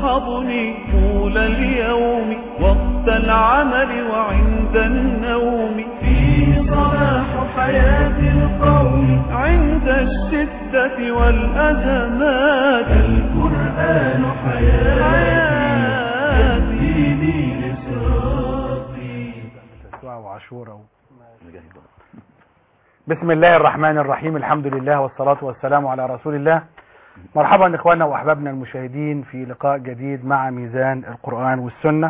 يصحبني طول اليوم وقت العمل وعند النوم فيه صلاح حياة القوم عند الشدة والأزمات القرآن حياتي يهديني لصراطي وعاشورا بسم الله الرحمن الرحيم الحمد لله والصلاة والسلام على رسول الله مرحبا اخواننا واحبابنا المشاهدين في لقاء جديد مع ميزان القرآن والسنة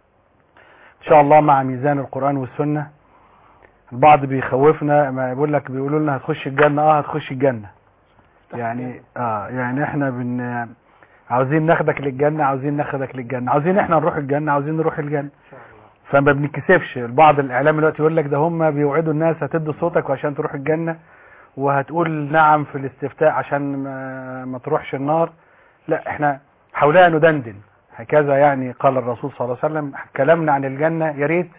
ان شاء الله مع ميزان القرآن والسنة البعض بيخوفنا ما يقول لك بيقولوا لنا هتخش الجنة اه هتخش الجنة يعني اه يعني احنا بن عاوزين ناخدك للجنة عاوزين ناخدك للجنة عاوزين احنا نروح الجنة عاوزين نروح الجنة فما بنتكسفش بعض الاعلام دلوقتي يقول لك ده هم بيوعدوا الناس هتدوا صوتك وعشان تروح الجنة وهتقول نعم في الاستفتاء عشان ما, ما تروحش النار لا احنا حولها ندندن هكذا يعني قال الرسول صلى الله عليه وسلم كلامنا عن الجنة يا ريت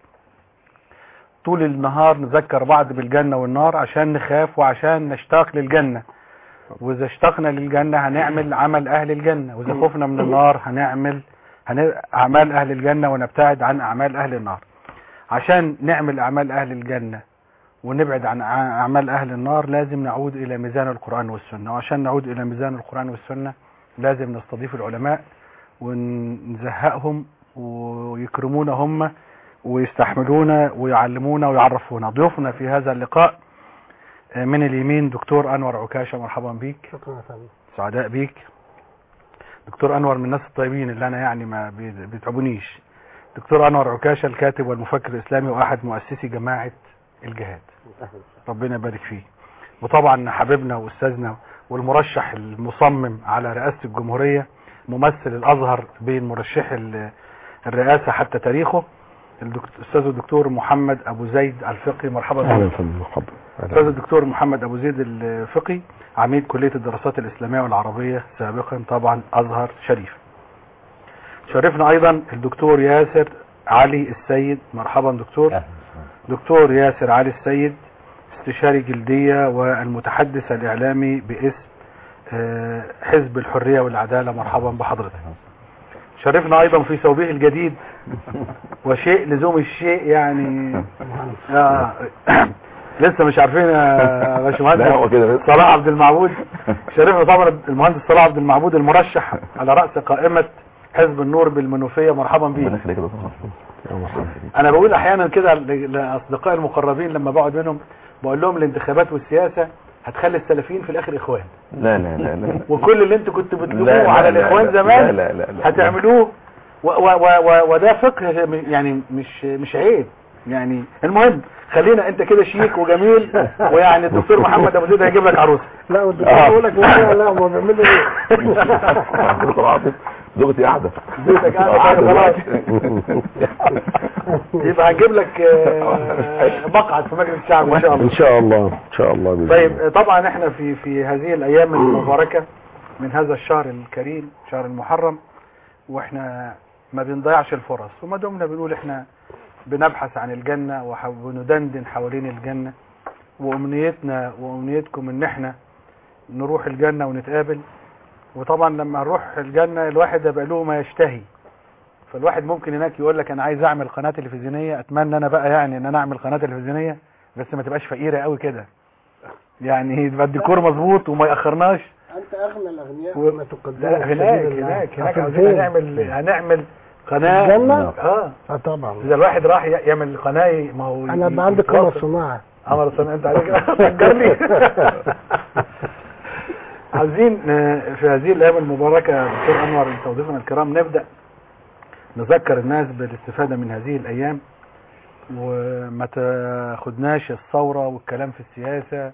طول النهار نذكر بعض بالجنة والنار عشان نخاف وعشان نشتاق للجنة واذا اشتقنا للجنة هنعمل عمل اهل الجنة واذا خفنا من النار هنعمل هن... اعمال اهل الجنة ونبتعد عن اعمال اهل النار عشان نعمل اعمال اهل الجنة ونبعد عن اعمال اهل النار لازم نعود الى ميزان القرآن والسنة وعشان نعود الى ميزان القرآن والسنة لازم نستضيف العلماء ونزهقهم ويكرمونا هم ويستحملونا ويعلمونا ويعرفونا ضيوفنا في هذا اللقاء من اليمين دكتور انور عكاشة مرحبا بيك شكرا يا فندم سعداء بيك دكتور انور من الناس الطيبين اللي انا يعني ما بيتعبونيش دكتور انور عكاشة الكاتب والمفكر الاسلامي واحد مؤسسي جماعة الجهاد ربنا يبارك فيه وطبعا حبيبنا واستاذنا والمرشح المصمم على رئاسة الجمهورية ممثل الازهر بين مرشح الرئاسة حتى تاريخه الاستاذ الدكتور محمد ابو زيد الفقي مرحبا بك اهلا فندم مرحبا الاستاذ الدكتور محمد ابو زيد الفقي عميد كلية الدراسات الاسلامية والعربية سابقا طبعا ازهر شريف شرفنا ايضا الدكتور ياسر علي السيد مرحبا دكتور دكتور ياسر علي السيد استشاري جلدية والمتحدث الاعلامي باسم حزب الحرية والعدالة مرحبا بحضرتك شرفنا ايضا في ثوبه الجديد وشيء لزوم الشيء يعني آه لسه مش عارفين يا باشمهندس صلاح عبد المعبود شرفنا طبعا المهندس صلاح عبد المعبود المرشح على رأس قائمة حزب النور بالمنوفية مرحبا بيه انا بقول احيانا كده لاصدقائي المقربين لما بقعد منهم بقول لهم الانتخابات والسياسة هتخلي السلفيين في الاخر اخوان لا لا لا لا وكل اللي انتوا كنتوا بتلوموه على الاخوان زمان لا لا لا لا هتعملوه و و و وده فقه يعني مش مش عيب يعني المهم خلينا انت كده شيك وجميل ويعني الدكتور محمد ابو زيد هيجيب لك عروسه لا والدكتور يقول لك لا لا هم بيعملوا ايه زوجتي قاعده زوجتك قاعده خلاص يبقى هنجيب لك مقعد في مجلس الشعب ان شاء الله ان شاء الله ان شاء الله بإذن الله. طيب طبعا احنا في في هذه الايام المباركه من هذا الشهر الكريم شهر المحرم واحنا ما بنضيعش الفرص وما دمنا بنقول احنا بنبحث عن الجنة وندندن حوالين الجنة وامنيتنا وامنيتكم ان احنا نروح الجنة ونتقابل وطبعا لما نروح الجنة الواحد يبقى له ما يشتهي فالواحد ممكن هناك يقول لك انا عايز اعمل قناة تلفزيونية اتمنى انا بقى يعني ان انا اعمل قناة تلفزيونية بس ما تبقاش فقيرة قوي كده يعني يبقى الديكور مظبوط وما ياخرناش انت اغنى الاغنياء و... ما تقدمه لا في هناك سبيل الله. هناك هناك عشان عاوزين فين؟ هنعمل هنعمل قناة الجنة؟ اه اه طبعا اذا الواحد راح ي- يعمل قناة ما هو انا ي- بقى عندي قمر يتواصل. صناعي عمر صنع انت عليك فكرني عايزين آه، في هذه الايام المباركه دكتور انور انت وضيوفنا الكرام نبدا نذكر الناس بالاستفاده من هذه الايام وما تاخدناش الثوره والكلام في السياسه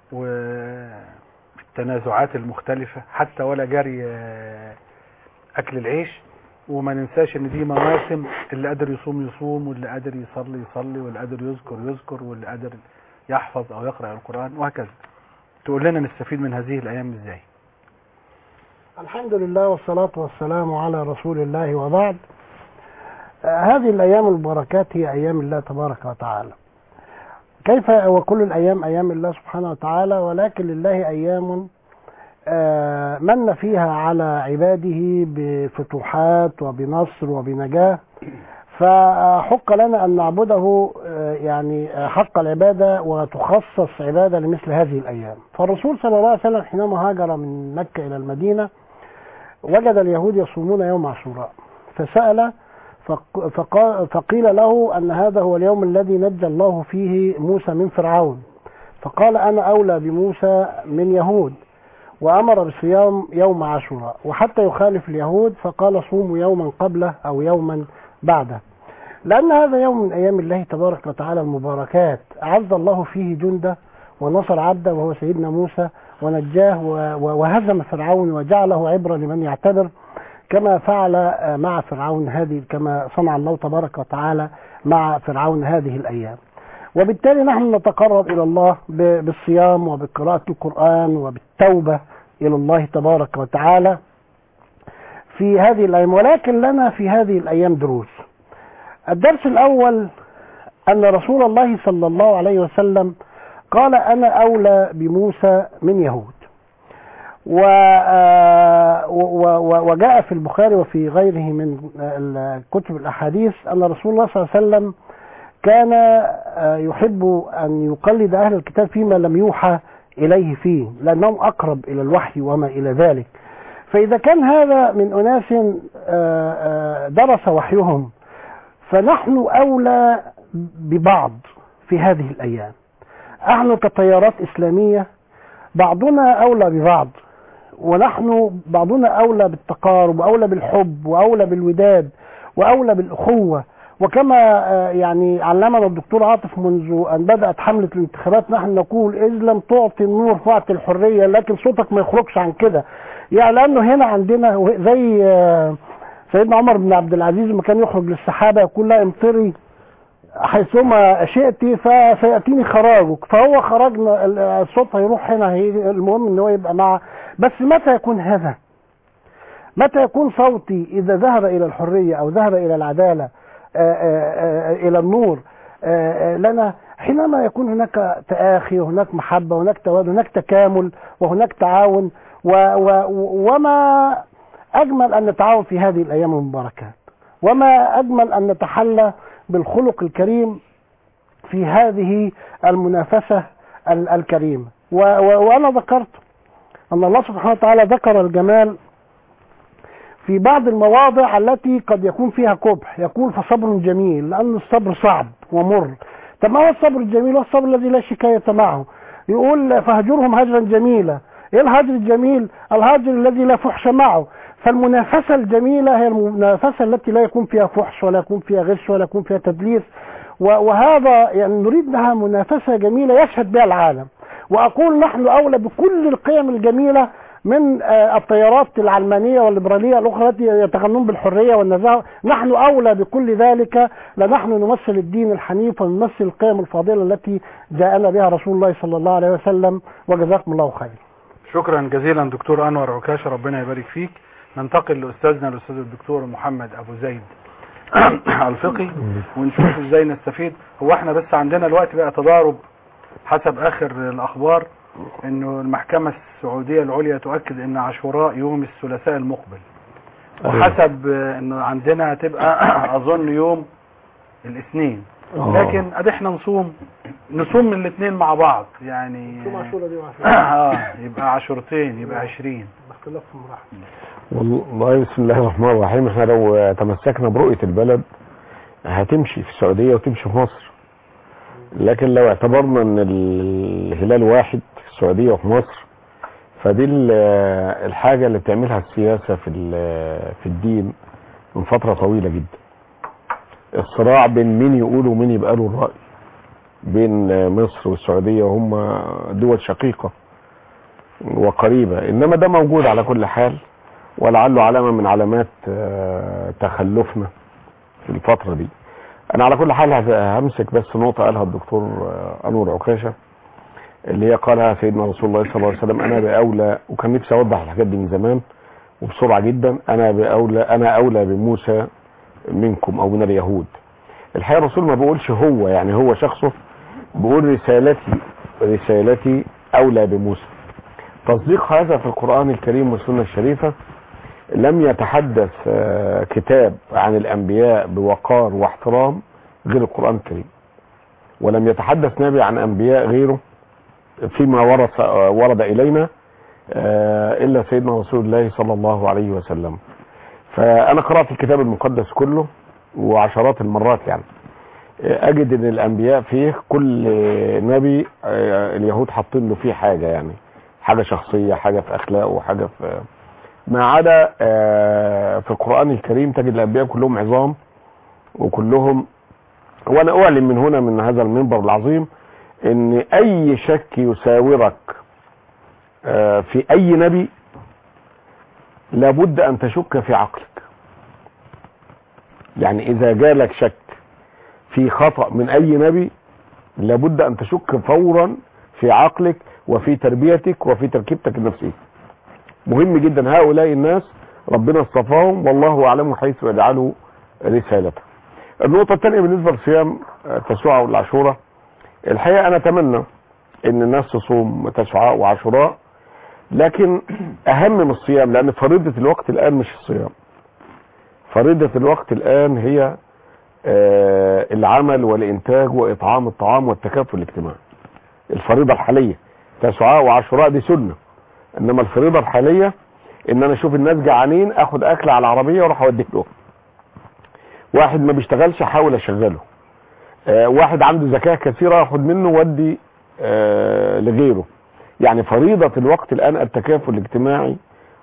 والتنازعات المختلفه حتى ولا جري آه، اكل العيش وما ننساش ان دي مواسم اللي قادر يصوم يصوم واللي قادر يصلي يصلي واللي قادر يذكر يذكر واللي قادر يحفظ او يقرأ القرآن وهكذا تقول لنا نستفيد من هذه الايام ازاي الحمد لله والصلاة والسلام على رسول الله وبعد آه، هذه الأيام المباركات هي أيام الله تبارك وتعالى كيف وكل الأيام أيام الله سبحانه وتعالى ولكن لله أيام آه، من فيها على عباده بفتوحات وبنصر وبنجاة فحق لنا أن نعبده آه، يعني آه، حق العبادة وتخصص عبادة لمثل هذه الأيام فالرسول صلى الله عليه وسلم حينما هاجر من مكة إلى المدينة وجد اليهود يصومون يوم عاشوراء فسأل فق- فقا- فقيل له أن هذا هو اليوم الذي نجى الله فيه موسى من فرعون فقال أنا أولى بموسى من يهود وأمر بصيام يوم عاشوراء وحتى يخالف اليهود فقال صوموا يوما قبله أو يوما بعده لأن هذا يوم من أيام الله تبارك وتعالى المباركات أعز الله فيه جنده ونصر عبده وهو سيدنا موسى ونجاه و- و- وهزم فرعون وجعله عبرة لمن يعتبر كما فعل آه، مع فرعون هذه كما صنع الله تبارك وتعالى مع فرعون هذه الأيام وبالتالي نحن نتقرب إلى الله ب- بالصيام وبقراءة القرآن وبالتوبة إلى الله تبارك وتعالى في هذه الأيام ولكن لنا في هذه الأيام دروس الدرس الأول أن رسول الله صلى الله عليه وسلم قال أنا أولى بموسى من يهود و آه، و- و- وجاء في البخاري وفي غيره من ال- كتب الأحاديث أن رسول الله صلى الله عليه وسلم كان آه، يحب أن يقلد أهل الكتاب فيما لم يوحى إليه فيه لأنهم أقرب إلى الوحي وما إلى ذلك فإذا كان هذا من أناس آه، آه، درس وحيهم فنحن أولى ببعض في هذه الأيام نحن كتيارات إسلامية بعضنا أولى ببعض ونحن بعضنا أولى بالتقارب وأولى بالحب وأولى بالوداد وأولى بالأخوة وكما آه، يعني علمنا الدكتور عاطف منذ أن بدأت حملة الانتخابات نحن نقول إذ لم تعطي النور فاعطي الحرية لكن صوتك ما يخرجش عن كده يعني لأنه هنا عندنا زي آه، سيدنا عمر بن عبد العزيز لما كان يخرج للسحابة يقول لا امطري حيثما شئت فسيأتيني خراجك فهو خرجنا ال- الصوت هيروح هنا هي المهم ان هو يبقى مع بس متى يكون هذا متى يكون صوتي اذا ذهب الى الحرية او ذهب الى العدالة آآ آآ الى النور آآ لنا حينما يكون هناك تآخي وهناك محبة وهناك تواد وهناك تكامل وهناك تعاون و و وما أجمل أن نتعاون في هذه الأيام المباركات وما أجمل أن نتحلى بالخلق الكريم في هذه المنافسة ال- الكريمة و و وأنا ذكرت أن الله سبحانه وتعالى ذكر الجمال في بعض المواضع التي قد يكون فيها قبح يقول فصبر جميل لأن الصبر صعب ومر طب ما هو الصبر الجميل هو الصبر الذي لا شكاية معه يقول فهجرهم هجرا جميلا ايه الهجر الجميل الهجر الذي لا فحش معه فالمنافسة الجميلة هي المنافسة التي لا يكون فيها فحش ولا يكون فيها غش ولا يكون فيها تدليس و- وهذا يعني نريد لها منافسة جميلة يشهد بها العالم وأقول نحن أولى بكل القيم الجميلة من آه، التيارات العلمانية والليبرالية الأخرى التي يتغنون بالحرية والنزاهة نحن أولى بكل ذلك لنحن نمثل الدين الحنيف ونمثل القيم الفاضلة التي جاءنا بها رسول الله صلى الله عليه وسلم وجزاكم الله خير شكرا جزيلا دكتور انور عكاشه ربنا يبارك فيك ننتقل لاستاذنا الاستاذ الدكتور محمد ابو زيد الفقي ونشوف ازاي نستفيد هو احنا بس عندنا الوقت بقى تضارب حسب اخر الاخبار انه المحكمة السعودية العليا تؤكد ان عاشوراء يوم الثلاثاء المقبل وحسب آه، انه عندنا هتبقى اظن يوم الاثنين آه. لكن ادي احنا نصوم نصوم من الاثنين مع بعض يعني شو معشورة دي وعشورة اه يبقى عشرتين يبقى عشرين باختلاف في المراحل والله بسم الله الرحمن الرحيم احنا لو تمسكنا برؤية البلد هتمشي في السعودية وتمشي في مصر لكن لو اعتبرنا ان الهلال واحد في السعودية وفي مصر فدي ال- الحاجة اللي بتعملها السياسة في ال- في الدين من فترة طويلة جدا الصراع بين مين يقول ومين يبقى له الرأي بين مصر والسعودية وهم دول شقيقة وقريبة انما ده موجود على كل حال ولعله علامة من علامات آه، تخلفنا في الفترة دي انا على كل حال هت- همسك بس نقطة قالها الدكتور آه، انور عكاشة اللي هي قالها سيدنا رسول الله صلى الله عليه وسلم انا باولى وكان نفسي اوضح الحاجات دي من زمان وبسرعة جدا انا باولى انا اولى بموسى منكم او من اليهود الحقيقة الرسول ما بيقولش هو يعني هو شخصه بيقول رسالتي رسالتي اولى بموسى تصديق هذا في القرآن الكريم والسنة الشريفة لم يتحدث آه، كتاب عن الأنبياء بوقار واحترام غير القرآن الكريم ولم يتحدث نبي عن أنبياء غيره فيما ورث آه، ورد إلينا آه، إلا سيدنا رسول الله صلى الله عليه وسلم فأنا قرأت الكتاب المقدس كله وعشرات المرات يعني آه، أجد أن الأنبياء فيه كل آه، نبي آه، اليهود حاطين له فيه حاجة يعني حاجة شخصية حاجة في أخلاقه حاجة في ما عدا آه، في القرآن الكريم تجد الأنبياء كلهم عظام وكلهم وأنا أعلن من هنا من هذا المنبر العظيم ان اي شك يساورك آه، في اي نبي لابد ان تشك في عقلك يعني اذا جالك شك في خطأ من اي نبي لابد ان تشك فورا في عقلك وفي تربيتك وفي تركيبتك النفسية مهم جدا هؤلاء الناس ربنا اصطفاهم والله اعلم حيث يجعله رسالته النقطة الثانية بالنسبة لصيام آه، تسوع والعاشوراء الحقيقة أنا أتمنى إن الناس تصوم تسعاء وعاشوراء لكن أهم من الصيام لأن فريضة الوقت الآن مش الصيام فريضة الوقت الآن هي آه، العمل والإنتاج وإطعام الطعام والتكافل الاجتماعي الفريضة الحالية تسعاء وعاشوراء دي سنة إنما الفريضة الحالية إن أنا أشوف الناس جعانين أخد أكل على العربية وأروح أوديك لهم واحد ما بيشتغلش أحاول أشغله آه، واحد عنده زكاة كثيرة اخد منه ودي آه، لغيره يعني فريضة الوقت الآن التكافل الاجتماعي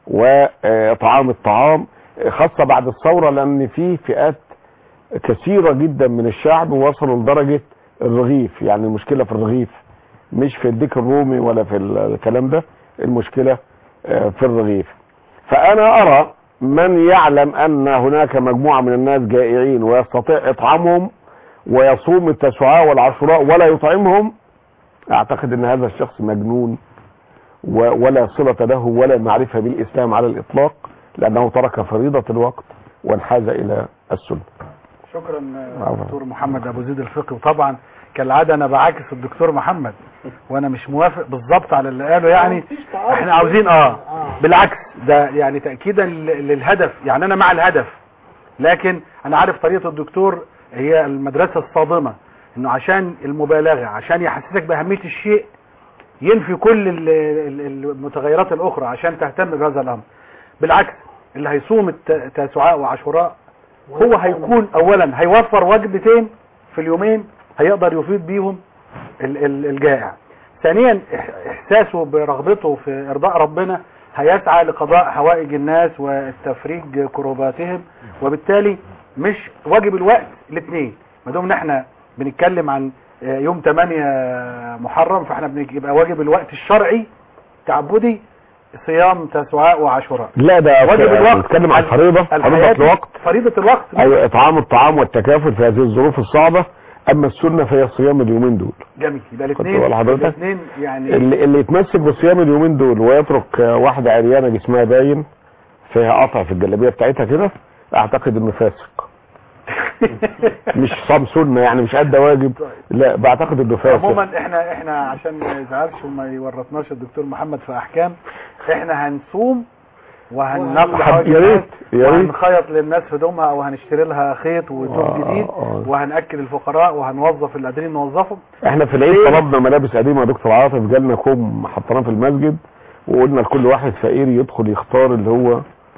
وطعام الطعام آه، خاصة بعد الثورة لأن في فئات كثيرة جدا من الشعب وصلوا لدرجة الرغيف يعني المشكلة في الرغيف مش في الديك الرومي ولا في الكلام ده المشكلة آه، في الرغيف فأنا أرى من يعلم أن هناك مجموعة من الناس جائعين ويستطيع إطعامهم ويصوم التسعاء والعاشوراء ولا يطعمهم اعتقد ان هذا الشخص مجنون و- ولا صلة له ولا معرفة بالاسلام على الاطلاق لانه ترك فريضة الوقت وانحاز الى السنة شكرا عفوا. دكتور محمد ابو زيد الفقي وطبعا كالعاده انا بعاكس الدكتور محمد وانا مش موافق بالظبط على اللي قاله يعني مفيش تعارض. احنا عاوزين اه آه. بالعكس ده يعني تاكيدا لل- للهدف يعني انا مع الهدف لكن انا عارف طريقه الدكتور هي المدرسه الصادمه انه عشان المبالغه عشان يحسسك باهميه الشيء ينفي كل ال- ال- المتغيرات الاخرى عشان تهتم بهذا الامر بالعكس اللي هيصوم الت- تسعاء وعاشوراء هو هيكون اولا هيوفر وجبتين في اليومين هيقدر يفيد بيهم ال- ال- الجائع ثانيا إح- احساسه برغبته في ارضاء ربنا هيسعى لقضاء حوائج الناس والتفريج كروباتهم وبالتالي مش واجب الوقت الاثنين ما دام احنا بنتكلم عن آه، يوم 8 محرم فاحنا بنك- يبقى واجب الوقت الشرعي تعبدي صيام تسعاء وعاشوراء لا ده واجب الوقت نتكلم عن فريضة فريضة الحياتي الوقت فريضة الوقت ايوه اطعام الطعام والتكافل في هذه الظروف الصعبة اما السنة فهي صيام اليومين دول جميل يبقى خدت الاثنين بال حضرتك؟ الاثنين يعني اللي, اللي يتمسك بصيام اليومين دول ويترك آه، واحدة عريانة جسمها باين فيها قطع في الجلابية بتاعتها كده اعتقد انه فاسق مش صام سنة يعني مش ادى واجب لا بعتقد انه فاسق عموما احنا احنا عشان ما يزعلش وما يورطناش الدكتور محمد في احكام احنا هنصوم وهننقل حب- حوالي يا ريت، الناس يا ريت. وهنخيط للناس هدومها او هنشتري لها خيط وثوب آه، جديد آه. وهنأكل الفقراء وهنوظف اللي قادرين نوظفهم احنا في العيد طلبنا ملابس قديمة يا دكتور عاطف جالنا كوم حطيناه في المسجد وقلنا لكل واحد فقير يدخل يختار اللي هو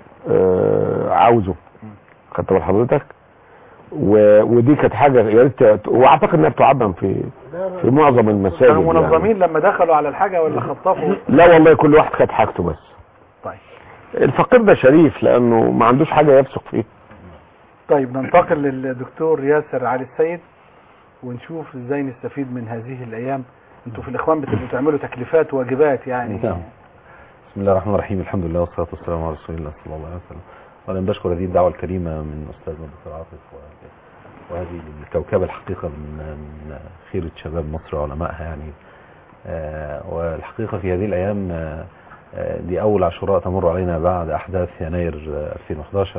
آه عاوزه خدت بال حضرتك و... ودي كانت حاجة يا ريت ت- واعتقد انها بتعدم في في معظم المساجد كانوا يعني. منظمين لما دخلوا على الحاجة ولا خطفوا لا والله كل واحد خد حاجته بس طيب الفقير ده شريف لانه ما عندوش حاجة يفسق فيه طيب ننتقل للدكتور ياسر علي السيد ونشوف ازاي نستفيد من هذه الايام انتوا في الاخوان بتبقوا تعملوا تكليفات واجبات يعني نعم. بسم الله الرحمن الرحيم الحمد لله والصلاة والسلام على رسول الله صلى الله عليه وسلم وأنا بشكر هذه الدعوة الكريمة من أستاذنا الدكتور عاطف و- وهذه الكوكبة الحقيقة من من خيرة شباب مصر وعلمائها يعني آه، والحقيقة في هذه الأيام آه، آه، دي أول عاشوراء تمر علينا بعد أحداث يناير آه، 2011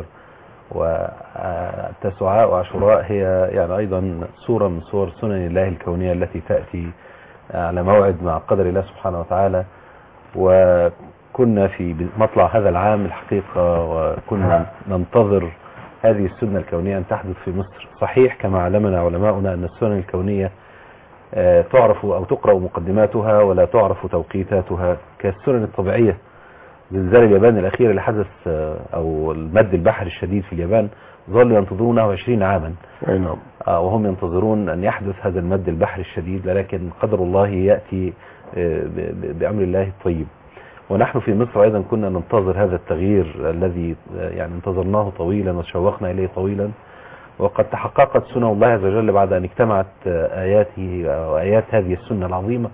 والتسعاء وعاشوراء هي يعني أيضا صورة من صور سنن الله الكونية التي تأتي على موعد مع قدر الله سبحانه وتعالى وكنا في مطلع هذا العام الحقيقة وكنا ننتظر هذه السنة الكونية أن تحدث في مصر صحيح كما علمنا علماؤنا أن السنن الكونية آه، تعرف أو تقرأ مقدماتها ولا تعرف توقيتاتها كالسنن الطبيعية زلزال اليابان الأخير اللي حدث آه، أو المد البحري الشديد في اليابان ظلوا ينتظرونه 20 عاما اي نعم آه، وهم ينتظرون أن يحدث هذا المد البحري الشديد لكن قدر الله يأتي آه، ب- ب- بأمر الله الطيب ونحن في مصر أيضا كنا ننتظر هذا التغيير الذي آه، يعني انتظرناه طويلا وشوقنا إليه طويلا وقد تحققت سنة الله عز وجل بعد أن اجتمعت آه، آياته أو آيات هذه السنة العظيمة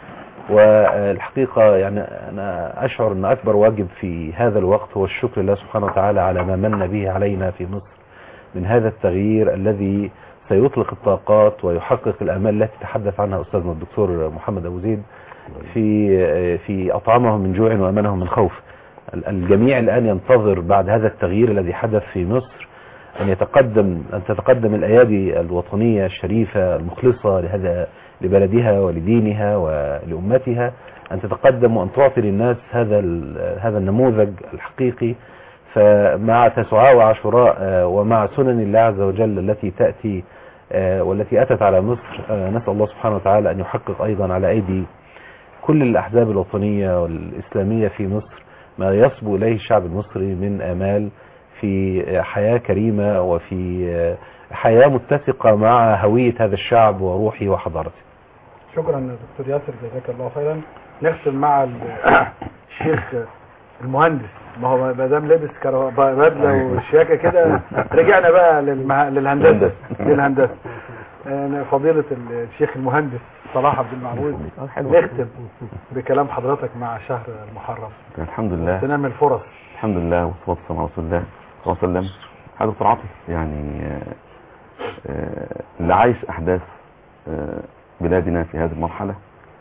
والحقيقة يعني أنا أشعر أن أكبر واجب في هذا الوقت هو الشكر لله سبحانه وتعالى على ما من به علينا في مصر من هذا التغيير الذي سيطلق الطاقات ويحقق الآمال التي تحدث عنها أستاذنا الدكتور محمد أبو زيد في في أطعمهم من جوع وأمنهم من خوف ال- الجميع الآن ينتظر بعد هذا التغيير الذي حدث في مصر أن يتقدم أن تتقدم الأيادي الوطنية الشريفة المخلصة لهذا لبلدها ولدينها ولأمتها أن تتقدم وأن تعطي للناس هذا ال- هذا النموذج الحقيقي فمع تسعاء وعاشوراء آه، ومع سنن الله عز وجل التي تأتي آه، والتي أتت على مصر آه، نسأل الله سبحانه وتعالى أن يحقق أيضا على أيدي كل الأحزاب الوطنية والإسلامية في مصر ما يصبو إليه الشعب المصري من آمال في حياة كريمة وفي حياة متسقة مع هوية هذا الشعب وروحه وحضارته شكرا دكتور ياسر جزاك الله خيرا نختم مع ال- الشيخ المهندس ما هو ما دام لابس كرا- بدله وشياكه كده رجعنا بقى للمه... للهندسه للهندسه آه، فضيله الشيخ المهندس صلاح عبد المعبود نختم بكلام حضرتك مع شهر المحرم الحمد لله تنام الفرص الحمد لله والصلاة والسلام على رسول الله صلى الله عليه وسلم هذا دكتور عاطف يعني آه، آه، اللي عايش أحداث آه، بلادنا في هذه المرحلة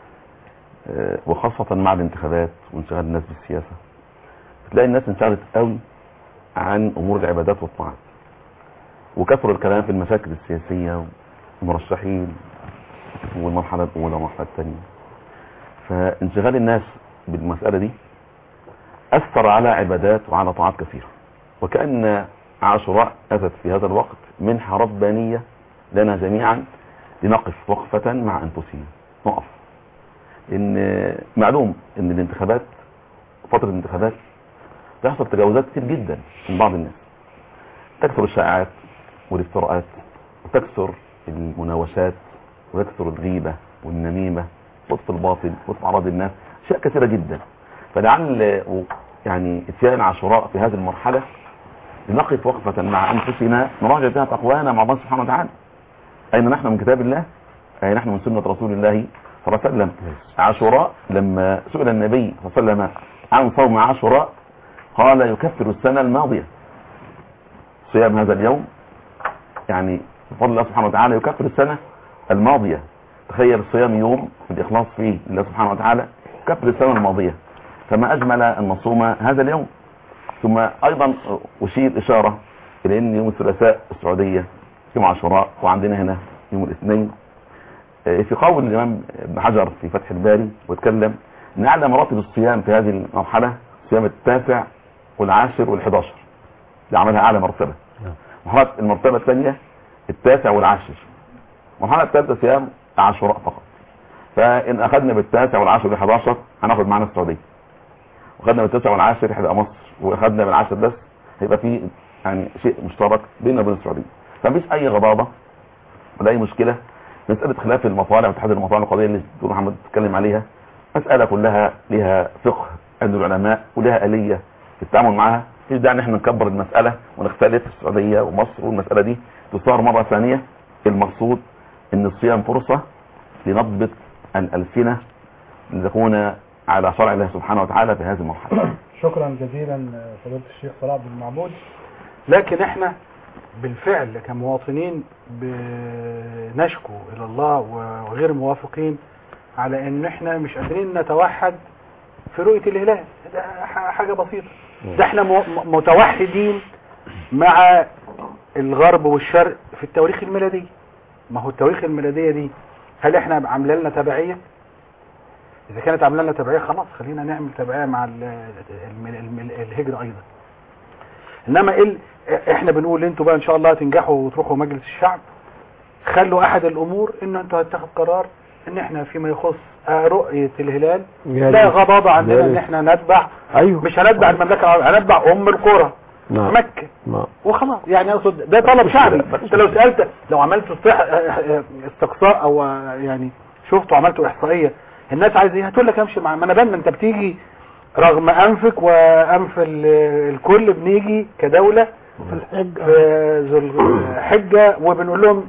آه، وخاصة مع الانتخابات وانشغال الناس بالسياسة بتلاقي الناس انشغلت قوي عن أمور العبادات والطاعات وكثر الكلام في المشاكل السياسية والمرشحين والمرحلة الأولى والمرحلة الثانية فانشغال الناس بالمسألة دي أثر على عبادات وعلى طاعات كثيرة وكأن عاشوراء أتت في هذا الوقت منحة ربانية لنا جميعا لنقف وقفة مع أنفسنا نقف إن معلوم إن الانتخابات فترة الانتخابات تحصل تجاوزات كتير جدا من بعض الناس تكثر الشائعات والافتراءات وتكثر المناوشات وتكثر الغيبة والنميمة وصف الباطل وصف أعراض الناس أشياء كثيرة جدا فلعل يعني اتيان عاشوراء في هذه المرحلة لنقف وقفة مع أنفسنا نراجع فيها تقوانا مع الله سبحانه وتعالى أين نحن من كتاب الله أين نحن من سنة رسول الله صلى الله عليه وسلم عاشوراء لما سئل النبي صلى الله عليه وسلم عن صوم عاشوراء قال يكفر السنة الماضية صيام هذا اليوم يعني بفضل الله سبحانه وتعالى يكفر السنة الماضية تخيل صيام يوم في الإخلاص فيه لله سبحانه وتعالى يكفر السنة الماضية فما أجمل أن نصوم هذا اليوم ثم أيضا أشير إشارة إلى أن يوم الثلاثاء السعودية يوم عاشوراء وعندنا هنا يوم الاثنين في قول الإمام ابن حجر في فتح الباري واتكلم أن أعلى مراتب الصيام في هذه المرحلة صيام التاسع والعاشر والحداشر اللي عملها أعلى مرتبة مرحلة المرتبة الثانية التاسع والعاشر المرحلة الثالثة صيام عاشوراء فقط فإن أخذنا بالتاسع والعاشر والحداشر هناخد معنا السعودية وخدنا بالتاسع والعاشر هيبقى مصر واخدنا بالعاشر بس هيبقى في يعني شيء مشترك بيننا وبين السعوديه فمفيش اي غضاضه ولا اي مشكله مساله خلاف المطالع واتحاد المطالع القضيه اللي الدكتور محمد بيتكلم عليها مساله كلها لها فقه عند العلماء ولها اليه في التعامل معها مفيش داعي ان احنا نكبر المساله ونختلف السعوديه ومصر والمساله دي تصار مره ثانيه المقصود ان الصيام فرصه لنضبط الالسنه لتكون على شرع الله سبحانه وتعالى في هذه المرحله شكرا جزيلا فضيله الشيخ صلاح عبد المعبود لكن احنا بالفعل كمواطنين بنشكو الى الله وغير موافقين على ان احنا مش قادرين نتوحد في رؤية الهلال ده ح- حاجة بسيطة ده احنا مو- م- متوحدين مع الغرب والشرق في التواريخ الميلادية ما هو التواريخ الميلادية دي هل احنا عامله لنا تبعية اذا كانت عامله لنا تبعيه خلاص خلينا نعمل تبعيه مع ال- الم- الم- الهجره ايضا انما ال... احنا بنقول انتوا بقى ان شاء الله هتنجحوا وتروحوا مجلس الشعب خلوا احد الامور ان انتوا هتاخد قرار ان احنا فيما يخص آه، رؤيه الهلال يا لا ريت. غضاضه يا عندنا ريت. ان احنا نتبع ايوه مش هنتبع المملكه العربيه هنتبع ام القرى نعم مكه نعم وخلاص يعني اقصد ده طلب شعبي انت لو سالت لو عملت استح- استقصاء او يعني شفتوا عملتوا احصائيه الناس عايزه ايه هتقول لك امشي مع ما انا بان انت بتيجي رغم انفك وانف ال- الكل بنيجي كدوله في الحج في ذو الحجه وبنقول لهم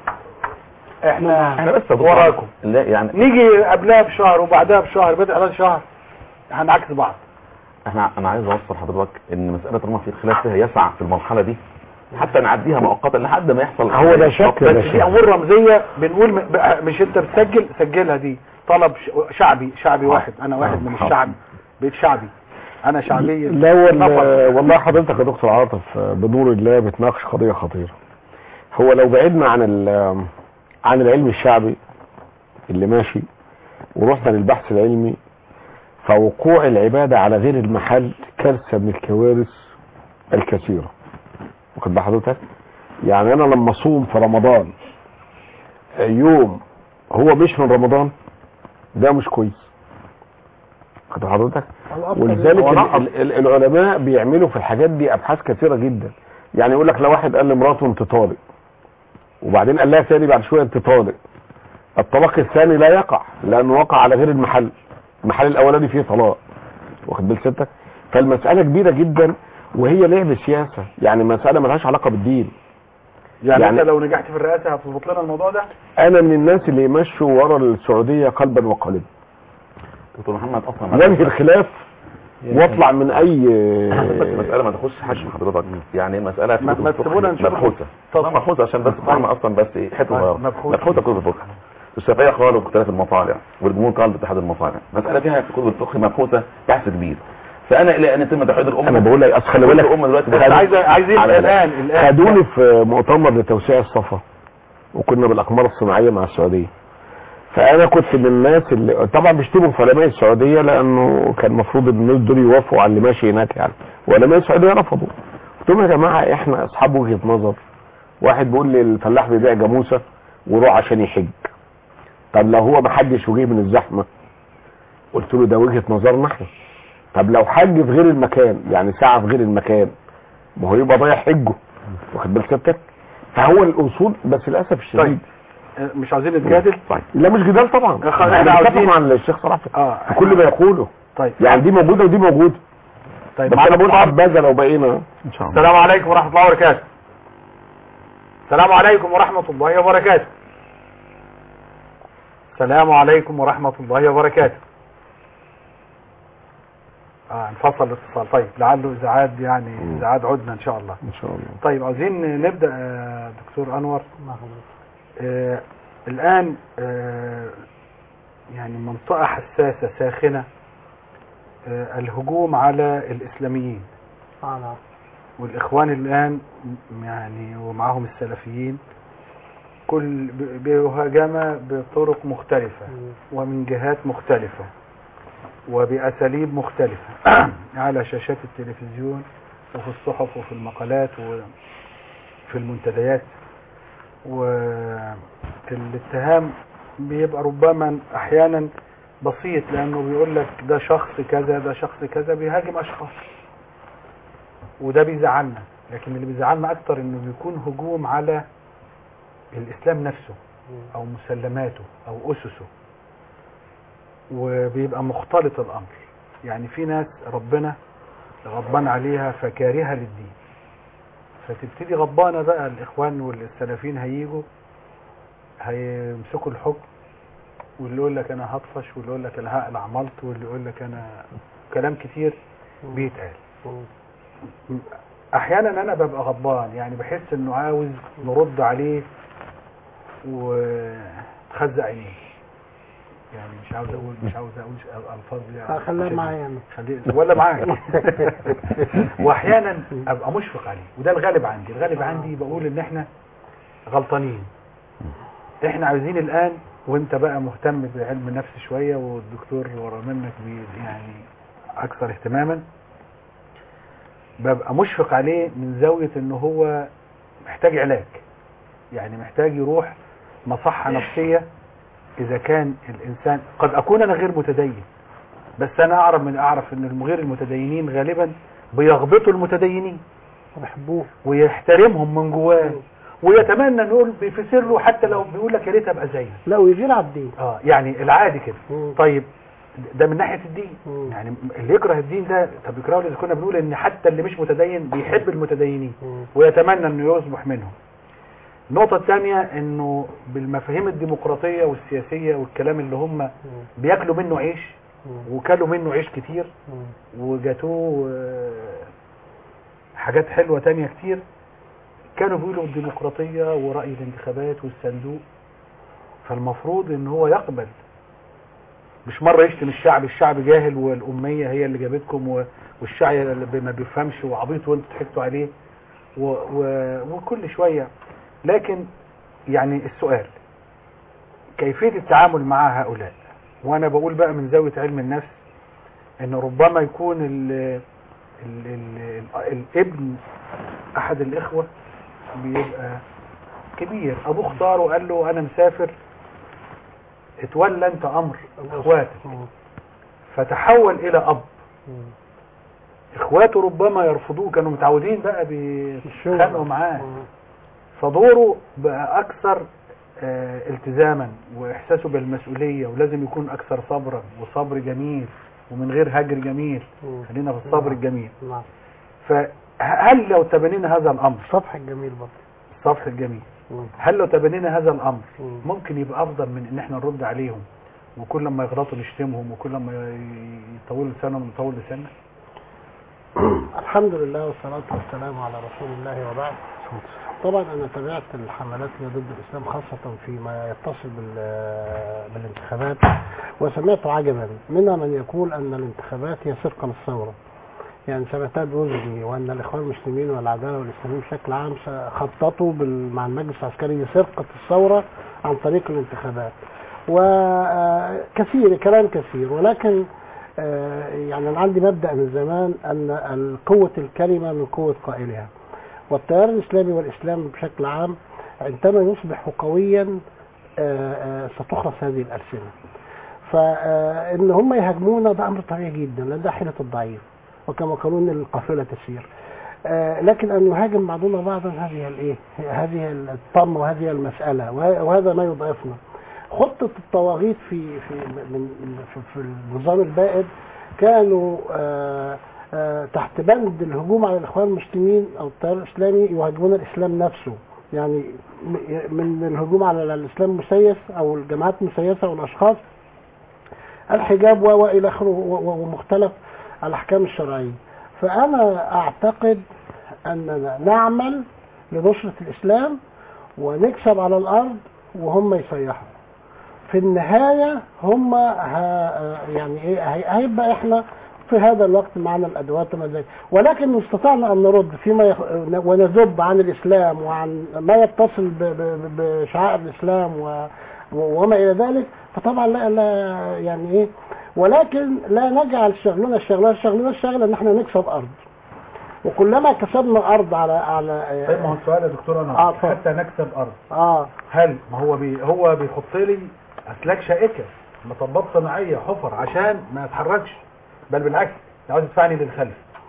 احنا احنا بس يا دكتور وراكم لا يعني نيجي قبلها بشهر وبعدها بشهر بدأ على شهر هنعكس بعض احنا انا عايز اوصل حضرتك ان مساله طالما في خلاف فيها يسع في المرحله دي حتى نعديها مؤقتا لحد ما يحصل هو ده شك بس ده دي شك امور رمزيه بنقول م- بقى مش انت بتسجل سجلها دي طلب ش- شعبي شعبي واحد انا واحد من حاضر. الشعب بقيت شعبي انا شعبي لا وال- نفر. والله حضرتك يا دكتور عاطف بنور الله بتناقش قضيه خطيره هو لو بعدنا عن ال- عن العلم الشعبي اللي ماشي ورحنا للبحث العلمي فوقوع العباده على غير المحل كارثه من الكوارث الكثيره واخد بال حضرتك يعني انا لما اصوم في رمضان يوم هو مش من رمضان ده مش كويس واخد بال حضرتك الأفضل ولذلك هو ال- نقص. ال- ال- العلماء بيعملوا في الحاجات دي ابحاث كثيره جدا يعني يقول لك لو واحد قال لمراته انت طالق وبعدين قال لها تاني بعد شويه انت طالق الطلاق الثاني لا يقع لانه وقع على غير المحل المحل الاولاني فيه طلاق واخد بال ستك فالمساله كبيره جدا وهي لعب سياسه يعني مساله ملهاش علاقه بالدين يعني, يعني- انت لو نجحت في الرئاسه هتظبط لنا الموضوع ده انا من الناس اللي يمشوا ورا السعوديه قلبا وقالبا دكتور محمد اصلا ننهي الخلاف واطلع من اي بس المسألة ما تخش حجم حضرتك يعني المسألة في ما- كتب ما الفقه تسيبونا نشوف مبحوثة طب. مبحوثة عشان بس فاهمة اصلا بس ايه حتة طيب، صغيرة مبحوثة. مبحوثة كتب الفقه الشافعية قالوا باختلاف المطالع والجمهور قال باتحاد المطالع مسألة فيها في كتب الفقه مبحوثة بحث كبير فانا الى ان يتم توحيد الامة انا بقول لك اصل خلي بالك الامة دلوقتي بس بتحتاج عايز عايزين على الان الان خدوني في مؤتمر لتوسيع الصفا وكنا بالاقمار الصناعيه مع السعوديه فانا كنت من الناس اللي طبعا بيشتموا في علماء السعوديه لانه كان المفروض ان الناس دول يوافقوا على اللي ماشي هناك يعني وعلماء السعوديه رفضوا قلت لهم يا جماعه احنا اصحاب وجهه نظر واحد بيقول لي الفلاح بيبيع جاموسه ويروح عشان يحج طب لو هو ما حجش وجه من الزحمه قلت له ده وجهه نظرنا احنا طب لو حج في غير المكان يعني ساعه في غير المكان ما هو يبقى ضايع حجه واخد بال سيادتك فهو الاصول بس للاسف الشديد طيب مش عايزين نتجادل طيب لا مش جدال طبعا يا أخي، إحنا احنا عاوزين- عاوزين مع الشيخ صلاح في اه في كل ما يقوله طيب يعني دي موجوده ودي موجوده طيب بس معانا انا بقول اتصال. حبذا لو بقينا ان شاء الله السلام عليكم ورحمة الله وبركاته السلام عليكم ورحمة الله وبركاته السلام عليكم ورحمة الله وبركاته اه انفصل الاتصال طيب لعله ازعاج يعني مم. ازعاج عدنا ان شاء الله ان شاء الله طيب عاوزين نبدأ آه، دكتور انور آه، الان آه، يعني منطقة حساسة ساخنة آه، الهجوم على الاسلاميين على والاخوان الان م- يعني ومعهم السلفيين كل ب- بهجمة بطرق مختلفة ومن جهات مختلفة وبأساليب مختلفة على شاشات التلفزيون وفي الصحف وفي المقالات وفي المنتديات والاتهام بيبقى ربما احيانا بسيط لانه بيقول لك ده شخص كذا ده شخص كذا بيهاجم اشخاص وده بيزعلنا لكن اللي بيزعلنا اكتر انه بيكون هجوم على الاسلام نفسه او مسلماته او اسسه وبيبقى مختلط الامر يعني في ناس ربنا غضبان عليها فكارهه للدين فتبتدي غضبانه بقى الاخوان والسلفيين هيجوا هيمسكوا الحكم واللي يقول لك انا هطفش واللي يقول لك انا هقلع ملط واللي يقول لك انا كلام كتير بيتقال احيانا انا ببقى غضبان يعني بحس انه عاوز نرد عليه وتخزق عينيه يعني مش عاوز اقول مش عاوز اقول الفاظ يعني خليها معايا انا خليه ولا معاك واحيانا ابقى مشفق عليه وده الغالب عندي الغالب عندي بقول ان احنا غلطانين احنا عايزين الان وانت بقى مهتم بعلم النفس شوية والدكتور ورا منك بي- يعني اكثر اهتماما ببقى مشفق عليه من زاوية ان هو محتاج علاج يعني محتاج يروح مصحة نفسية اذا كان الانسان قد اكون انا غير متدين بس انا اعرف من اعرف ان غير المتدينين غالبا بيغبطوا المتدينين بيحبوه ويحترمهم من جواه ويتمنى انه يقول في سره حتى لو بيقول لك يا ريت ابقى زيك لا ويغير على الدين اه يعني العادي كده مم. طيب ده من ناحيه الدين مم. يعني اللي يكره الدين ده طب يكرهه اذا كنا بنقول ان حتى اللي مش متدين بيحب المتدينين مم. ويتمنى انه يصبح منهم النقطة الثانية انه بالمفاهيم الديمقراطية والسياسية والكلام اللي هم بياكلوا منه عيش مم. وكلوا منه عيش كتير مم. وجاتوه آه، حاجات حلوة تانية كتير كانوا بيقولوا الديمقراطية ورأي الانتخابات والصندوق فالمفروض ان هو يقبل مش مرة يشتم الشعب الشعب جاهل والأمية هي اللي جابتكم و- والشعب اللي ما بيفهمش وعبيط وانتوا ضحكتوا عليه و و وكل شوية لكن يعني السؤال كيفية التعامل مع هؤلاء وانا بقول بقى من زاوية علم النفس ان ربما يكون ال ال ال ال الابن احد الاخوة بيبقى كبير ابوه اختاره وقال له انا مسافر اتولى انت امر اخواتك مم. فتحول الى اب مم. اخواته ربما يرفضوه كانوا متعودين بقى الشغل. بيتخانقوا معاه مم. فدوره بقى اكثر آه، التزاما واحساسه بالمسؤوليه ولازم يكون اكثر صبرا وصبر جميل ومن غير هجر جميل مم. خلينا في الصبر الجميل نعم فهل لو تبنينا هذا الامر الصفح الجميل برضه الصفح الجميل مم. هل لو تبنينا هذا الامر مم. ممكن يبقى افضل من ان احنا نرد عليهم وكل ما يغلطوا نشتمهم وكل ما ي- يطولوا لسانهم نطول لساننا الحمد لله والصلاة والسلام على رسول الله وبعد طبعا أنا تابعت الحملات اللي ضد الإسلام خاصة فيما يتصل بال- بالانتخابات وسمعت عجبا منها من يقول أن الانتخابات هي سرقة للثورة يعني سمعتها بوزني وأن الإخوان المسلمين والعدالة والإسلاميين بشكل عام خططوا بال- مع المجلس العسكري لسرقة الثورة عن طريق الانتخابات وكثير كلام كثير ولكن آه، يعني أنا عندي مبدأ من زمان أن قوة الكلمة من قوة قائلها والتيار الإسلامي والإسلام بشكل عام عندما يصبح قويا آه، آه، ستخرس هذه الألسنة فإن هم يهاجمونا ده أمر طبيعي جدا لأن ده حيلة الضعيف وكما قالوا إن القافلة تسير آه، لكن أن يهاجم بعضنا بعضا هذه الإيه؟ هذه الطمة وهذه المسألة وه- وهذا ما يضعفنا خطة الطواغيت في في من في, في النظام البائد كانوا آه، آه، تحت بند الهجوم على الاخوان المسلمين او التيار الاسلامي يهاجمون الاسلام نفسه يعني م- من الهجوم على الاسلام المسيس او الجماعات المسيسه والاشخاص الحجاب و- والى اخره و- و- ومختلف الاحكام الشرعيه فانا اعتقد اننا نعمل لنصره الاسلام ونكسب على الارض وهم يسيحوا في النهاية هم ه... يعني ايه هي- هيبقى احنا في هذا الوقت معنا الادوات وما ذلك ولكن إن استطعنا ان نرد فيما يخ... ونذب عن الاسلام وعن ما يتصل ب... ب... بشعائر الاسلام و... وما الى ذلك فطبعا لا, لا يعني ايه ولكن لا نجعل شغلنا الشغلة شغلنا الشغلة ان احنا نكسب ارض وكلما كسبنا ارض على على طيب ما هو السؤال يا دكتور انا آه، اتفضل. حتى نكسب ارض اه هل ما هو بي هو بيحط لي اسلاك شائكه مطبات صناعيه حفر عشان ما اتحركش بل بالعكس ده عاوز يدفعني للخلف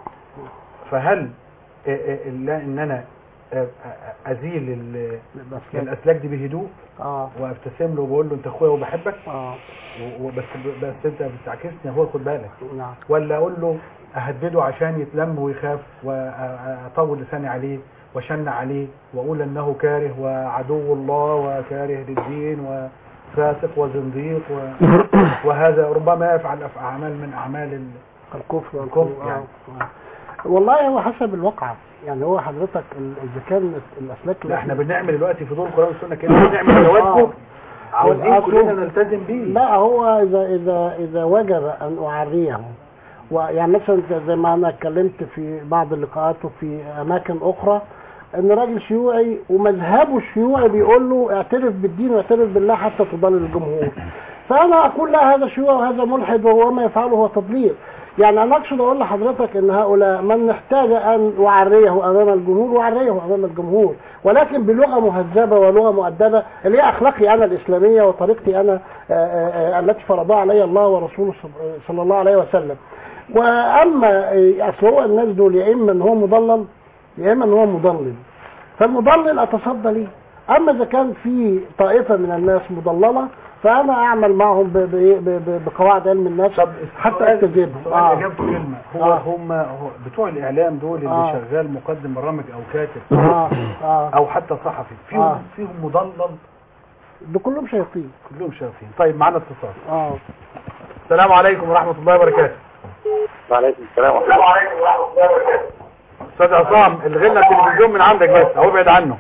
فهل آه، آه، لا ان انا آه، آه، ازيل ال- بس الاسلاك دي بهدوء اه وابتسم له وبقول له انت اخويا وبحبك اه و- وبس بس انت بتعكسني هو خد بالك نعم ولا اقول له اهدده عشان يتلم ويخاف واطول لساني عليه وشن عليه واقول انه كاره وعدو الله وكاره للدين وفاسق وزنديق و... وهذا ربما يفعل أف- اعمال من اعمال ال... الكفر الكفر والكفر يعني. آه. آه. والله هو حسب الواقع يعني هو حضرتك ال- اذا كان الاسلاك لا احنا بنعمل دلوقتي في دور القران والسنه كده بنعمل جوابكم عاوزين والأصل- كلنا نلتزم بيه لا هو اذا اذا اذا وجب ان اعريه ويعني مثلا زي ما انا اتكلمت في بعض اللقاءات وفي اماكن اخرى ان راجل شيوعي ومذهبه الشيوعي بيقول له اعترف بالدين واعترف بالله حتى تضل الجمهور فانا اقول لا هذا شيوعي وهذا ملحد وهو ما يفعله هو تضليل يعني انا اقصد اقول لحضرتك ان هؤلاء من احتاج ان اعريه امام الجمهور واعريه امام الجمهور ولكن بلغه مهذبه ولغه مؤدبه اللي هي اخلاقي انا الاسلاميه وطريقتي انا آه، آه، آه، التي فرضها علي الله ورسوله صل- صلى الله عليه وسلم واما آه، اصل هو الناس دول يا اما ان هو مضلل يا اما ان هو مضلل فالمضلل اتصدى ليه اما اذا كان في طائفه من الناس مضلله فانا اعمل معهم ب- ب- ب- ب- بقواعد علم النفس طب حتى السؤال- اكتذبهم السؤال آه. اجابته كلمه هو آه. هم هو بتوع الاعلام دول اللي آه. شغال مقدم برامج او كاتب اه اه او حتى صحفي فيهم آه. فيهم مضلل ده كلهم شياطين كلهم شايفين طيب معانا اتصال اه السلام عليكم ورحمه الله وبركاته وعليكم السلام ورحمة الله استاذ عصام الغي لنا التلفزيون من عندك بس او ابعد عنه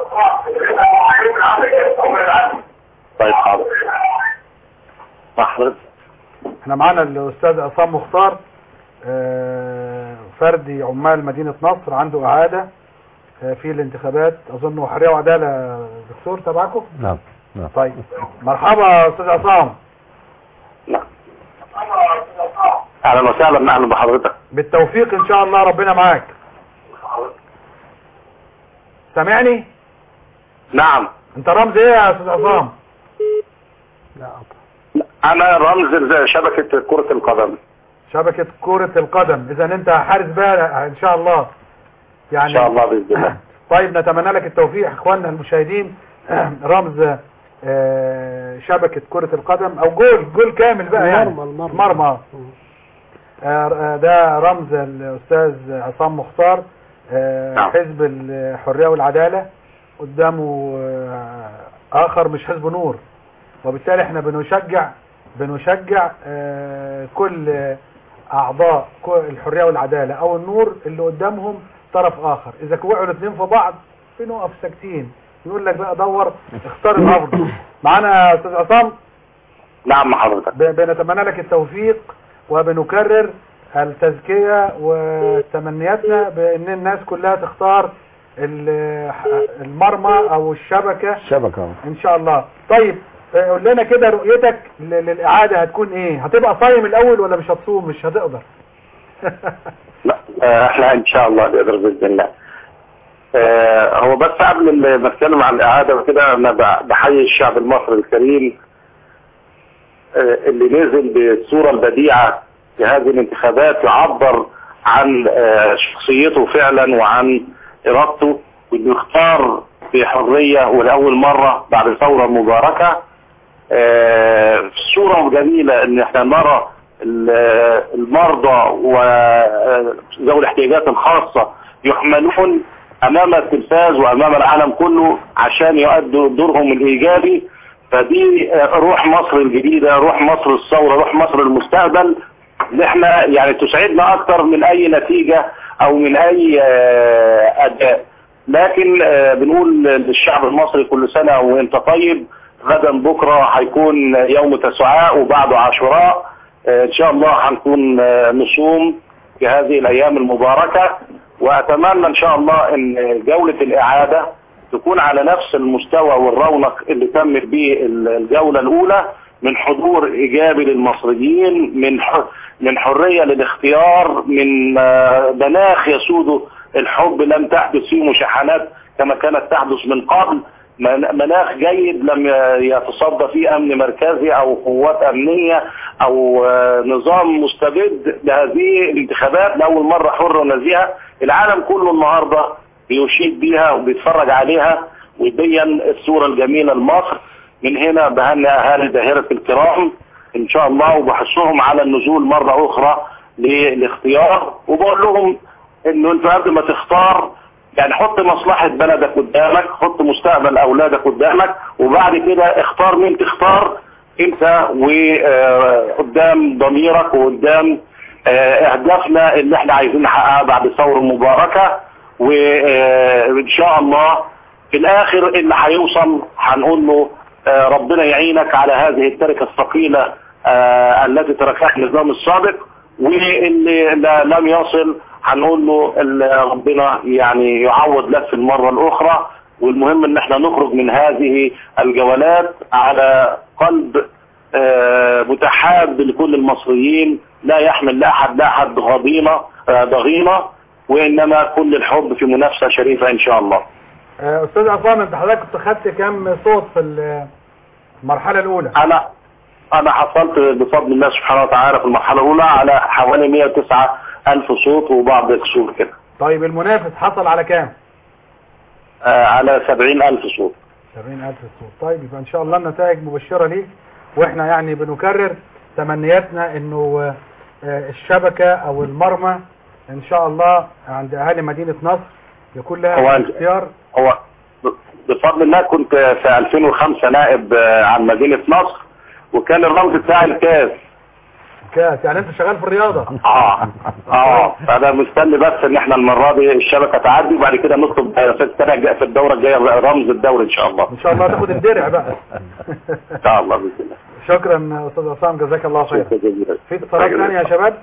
طيب حاضر مع حضرتك احنا معانا الاستاذ عصام مختار آه، فردي عمال مدينة نصر عنده اعادة آه، في الانتخابات اظن حرية وعدالة دكتور تبعكم نعم نعم طيب مرحبا استاذ عصام نعم اهلا وسهلا اهلا بحضرتك بالتوفيق ان شاء الله ربنا معاك سامعني نعم انت رمز ايه يا استاذ عصام لا انا رمز شبكة كرة القدم شبكة كرة القدم اذا انت حارس بقى ان شاء الله يعني ان شاء الله باذن الله طيب نتمنى لك التوفيق اخواننا المشاهدين رمز آه، شبكة كرة القدم او جول جول كامل بقى يعني المرمى المرمى مرمى آه، آه، ده رمز الاستاذ عصام مختار آه، نعم. حزب الحرية والعدالة قدامه آه، اخر مش حزب نور وبالتالي احنا بنشجع بنشجع آه، كل آه، اعضاء كل الحرية والعدالة او النور اللي قدامهم طرف اخر اذا وقعوا الاثنين في بعض بنقف ساكتين يقول لك بقى دور اختار الافضل معانا يا استاذ عصام نعم مع حضرتك ب- بنتمنى لك التوفيق وبنكرر التزكية وتمنياتنا بان الناس كلها تختار ال- المرمى او الشبكة شبكة ان شاء الله طيب آه، قول لنا كده رؤيتك ل- للاعادة هتكون ايه هتبقى صايم الاول ولا مش هتصوم مش هتقدر لا آه، احنا ان شاء الله نقدر باذن الله آه، هو بس قبل ما نتكلم عن الاعاده وكده انا ب- بحيي الشعب المصري الكريم آه، اللي نزل بالصوره البديعه في هذه الانتخابات يعبر عن آه، شخصيته فعلا وعن ارادته وانه يختار بحريه ولاول مره بعد ثوره مباركه آه، صورة جميلة ان احنا نرى ال- المرضى وذوي الاحتياجات الخاصة يحملون امام التلفاز وامام العالم كله عشان يؤدوا دورهم الايجابي فدي آه، روح مصر الجديدة روح مصر الثورة روح مصر المستقبل اللي احنا يعني تسعدنا اكتر من اي نتيجة او من اي آه، اداء لكن آه، بنقول للشعب المصري كل سنة وانت طيب غدا بكرة هيكون يوم تسعاء وبعده عاشوراء آه، ان شاء الله هنكون آه، نصوم في هذه الايام المباركة واتمنى ان شاء الله ان جولة الاعادة تكون على نفس المستوى والرونق اللي تمت به الجولة الاولى من حضور ايجابي للمصريين من ح- من حرية للاختيار من آه، مناخ يسود الحب لم تحدث فيه مشاحنات كما كانت تحدث من قبل من- مناخ جيد لم ي- يتصدى فيه امن مركزي او قوات امنية او آه، نظام مستبد لهذه الانتخابات لاول مرة حرة ونزيهة العالم كله النهاردة بيشيد بيها وبيتفرج عليها ويبين الصورة الجميلة لمصر من هنا بهنئ اهالي دائرة الكرام ان شاء الله وبحثهم على النزول مرة اخرى للاختيار وبقول لهم انه انت قبل ما تختار يعني حط مصلحة بلدك قدامك حط مستقبل اولادك قدامك وبعد كده اختار مين تختار انت وقدام ضميرك وقدام آه، اهدافنا اللي احنا عايزين نحققها بعد الثورة المباركة وان شاء الله في الاخر اللي هيوصل هنقول له آه، ربنا يعينك على هذه التركة الثقيلة آه، التي تركها النظام السابق واللي لا- لم يصل هنقول له ال- ربنا يعني يعوض لك في المره الاخرى والمهم ان احنا نخرج من هذه الجولات على قلب آه، متحاب لكل المصريين لا يحمل لاحد لاحد ضغينه آه، ضغينه وانما كل الحب في منافسه شريفه ان شاء الله. آه، استاذ عصام انت حضرتك كنت خدت كام صوت في المرحله الاولى انا انا حصلت بفضل الله سبحانه وتعالى في المرحله الاولى على حوالي 109 الف صوت وبعض الكسور كده طيب المنافس حصل على كام آه، على 70 الف صوت 70000 صوت طيب يبقى ان شاء الله النتائج مبشره ليك واحنا يعني بنكرر تمنياتنا انه آه، الشبكه او المرمى ان شاء الله عند اهالي مدينه نصر يكون هو لها أنت- اختيار هو ب- بفضل الله كنت في 2005 نائب آه، عن مدينه نصر وكان الرمز بتاعي الكاس كاس يعني انت شغال في الرياضه اه اه فانا مستني بس ان احنا المره دي الشبكه تعدي وبعد كده نطلب في السنه الجايه في الدوره الجايه رمز الدوري ان شاء الله ان شاء الله تاخد الدرع بقى ان شاء الله باذن الله شكرا استاذ عصام جزاك الله خير شكرا جزيلا في اتصالات ثانيه يا شباب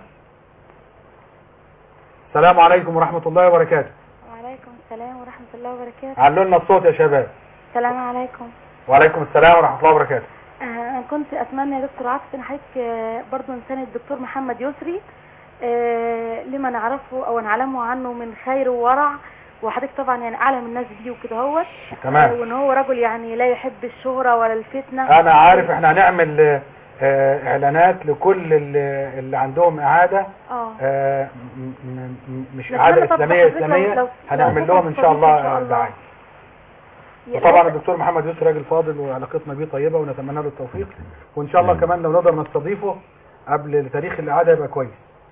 السلام عليكم ورحمه الله وبركاته وعليكم السلام ورحمة الله وبركاته علوا لنا الصوت يا شباب السلام عليكم وعليكم السلام ورحمه الله وبركاته آه، أنا كنت أتمنى يا دكتور عاطف إن حضرتك آه، برضه نساند الدكتور محمد يسري آه، لما نعرفه أو نعلمه عنه من خير وورع وحضرتك طبعا يعني أعلم الناس بيه وكده هوت تمام. آه، وإن هو رجل يعني لا يحب الشهرة ولا الفتنة انا عارف احنا هنعمل آه، آه، اعلانات لكل اللي اللي عندهم اعاده اه آه، م- م- م- مش نتمنى اعاده طب اسلاميه حضرتك لو- اسلاميه لو- هنعمل لو لهم ان شاء إن الله شاء آه، الله. دعايه وطبعا الدكتور محمد يسر راجل فاضل وعلاقتنا بيه طيبه ونتمنى له التوفيق وان شاء الله كمان لو نقدر نستضيفه قبل تاريخ الاعاده يبقى كويس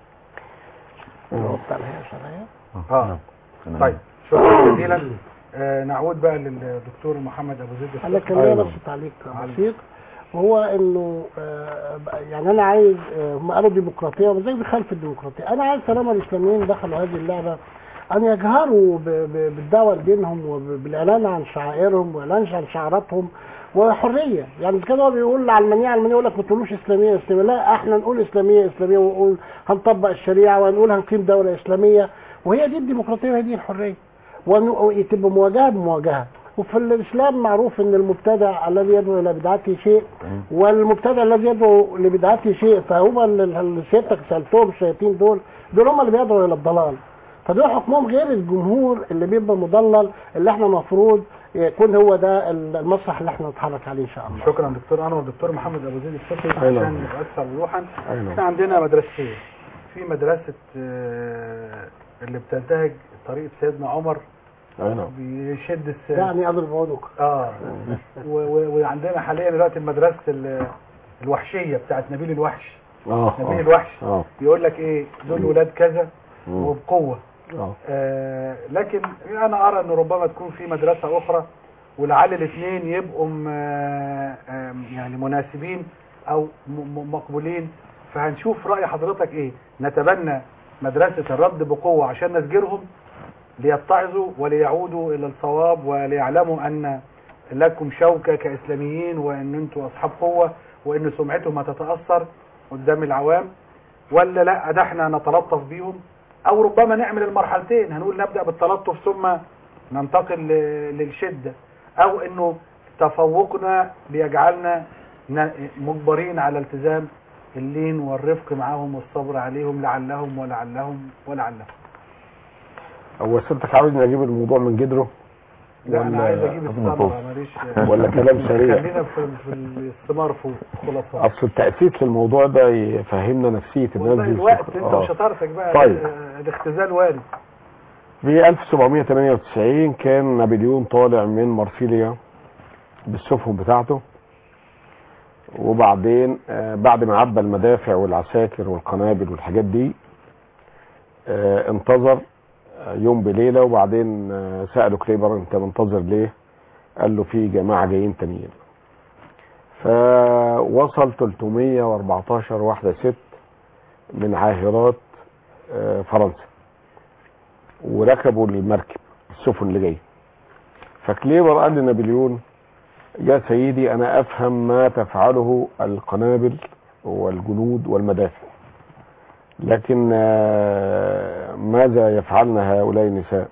الوقت على الهيئة الشرعية اه تمام. طيب شكرا جزيلا آه نعود بقى للدكتور محمد ابو زيد انا كان ليا بس تعليق بسيط وهو انه آه، يعني انا عايز آه، هم قالوا ديمقراطيه وزي بخالف الديمقراطيه انا عايز طالما الاسلاميين دخلوا هذه اللعبه ان يجهروا ب- ب- بالدعوه لدينهم وبالاعلان عن شعائرهم واعلان عن شعاراتهم وحريه يعني كده هو بيقول علمانيه علمانيه يقول لك ما تقولوش اسلاميه اسلاميه لا احنا نقول اسلاميه اسلاميه ونقول هنطبق الشريعه ونقول هنقيم دوله اسلاميه وهي دي الديمقراطيه وهي دي الحريه وتبقى مواجهه بمواجهه وفي الاسلام معروف ان المبتدع الذي يدعو الى بدعته شيء والمبتدع الذي يدعو لبدعته شيء فهم اللي اللي سيادتك سالتهم الشياطين دول دول هم اللي بيدعوا الى الضلال فدول حكمهم غير الجمهور اللي بيبقى مضلل اللي احنا المفروض يكون هو ده المسرح اللي احنا نتحرك عليه ان شاء الله شكرا دكتور انور دكتور محمد ابو زيد الفقي أيوة. عشان نبقى اكثر وضوحا أي نعم. احنا عندنا مدرستين في مدرسه آه، اللي بتنتهج طريقه سيدنا عمر اي نعم بيشد الس... يعني اضرب عنق اه و- و- وعندنا حاليا دلوقتي مدرسه ال- الوحشيه بتاعت نبيل الوحش اه نبيل اه الوحش اه يقول لك ايه دول ولاد كذا مم. وبقوه اه آه لكن انا ارى ان ربما تكون في مدرسه اخرى ولعل الاثنين يبقوا م- آه، آه، يعني مناسبين او م- م- مقبولين فهنشوف راي حضرتك ايه نتبنى مدرسه الرد بقوه عشان نسجرهم ليتعظوا وليعودوا الى الصواب وليعلموا ان لكم شوكه كاسلاميين وان انتم اصحاب قوه وان سمعتهم هتتاثر قدام العوام ولا لا ده احنا نتلطف بيهم او ربما نعمل المرحلتين هنقول نبدا بالتلطف ثم ننتقل ل- للشده او انه تفوقنا بيجعلنا ن- مجبرين على التزام اللين والرفق معهم والصبر عليهم لعلهم ولعلهم ولعلهم هو سيادتك عاوزني اجيب الموضوع من جدره لا انا ولا- عايز اجيب أظن الثمره طوف. ماليش ولا كلام سريع خلينا في, في الثمار فوق خلاص اصل التاسيس للموضوع ده يفهمنا نفسيه الناس والله دي الوقت الفكرة. انت آه. وشطارتك بقى طيب. آه، الاختزال وارد في 1798 كان نابليون طالع من مارسيليا بالسفن بتاعته وبعدين آه، بعد ما عبى المدافع والعساكر والقنابل والحاجات دي آه، انتظر آه، يوم بليله وبعدين آه، سأله كليبر انت منتظر ليه قال له في جماعة جايين تانيين فوصل 314 واحدة ست من عاهرات آه، فرنسا وركبوا المركب السفن اللي جايه فكليبر قال لنابليون يا سيدي انا افهم ما تفعله القنابل والجنود والمدافع لكن آه، ماذا يفعلن هؤلاء النساء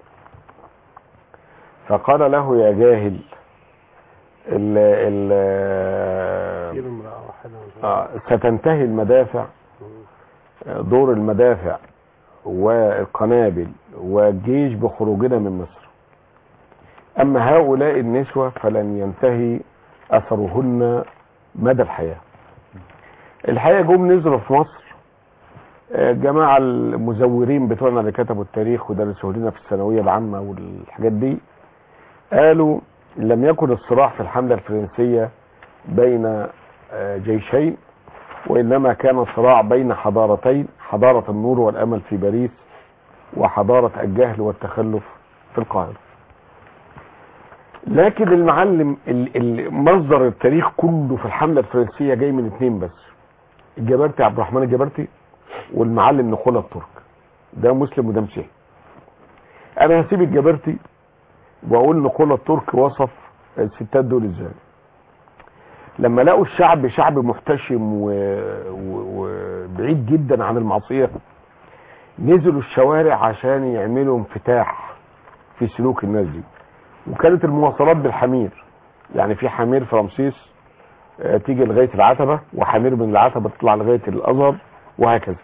فقال له يا جاهل ال ال كثير امرأة واحدة آه، ستنتهي المدافع آه، دور المدافع والقنابل والجيش بخروجنا من مصر أما هؤلاء النسوة فلن ينتهي أثرهن مدى الحياة الحقيقة جم نزلوا في مصر آه، جماعة المزورين بتوعنا اللي كتبوا التاريخ ودرسوه لنا في الثانوية العامة والحاجات دي قالوا لم يكن الصراع في الحملة الفرنسية بين آه، جيشين وإنما كان صراع بين حضارتين حضارة النور والأمل في باريس وحضارة الجهل والتخلف في القاهرة لكن المعلم ال- ال- مصدر التاريخ كله في الحملة الفرنسية جاي من اتنين بس الجبرتي عبد الرحمن الجبرتي والمعلم نخولة الترك ده مسلم وده مسيحي انا هسيب الجبرتي واقول نخولة الترك وصف الستات دول ازاي لما لقوا الشعب شعب محتشم و- و- وبعيد جدا عن المعصية نزلوا الشوارع عشان يعملوا انفتاح في سلوك الناس دي وكانت المواصلات بالحمير يعني في حمير في رمسيس آه، تيجي لغايه العتبه وحمير من العتبه تطلع لغايه الازهر وهكذا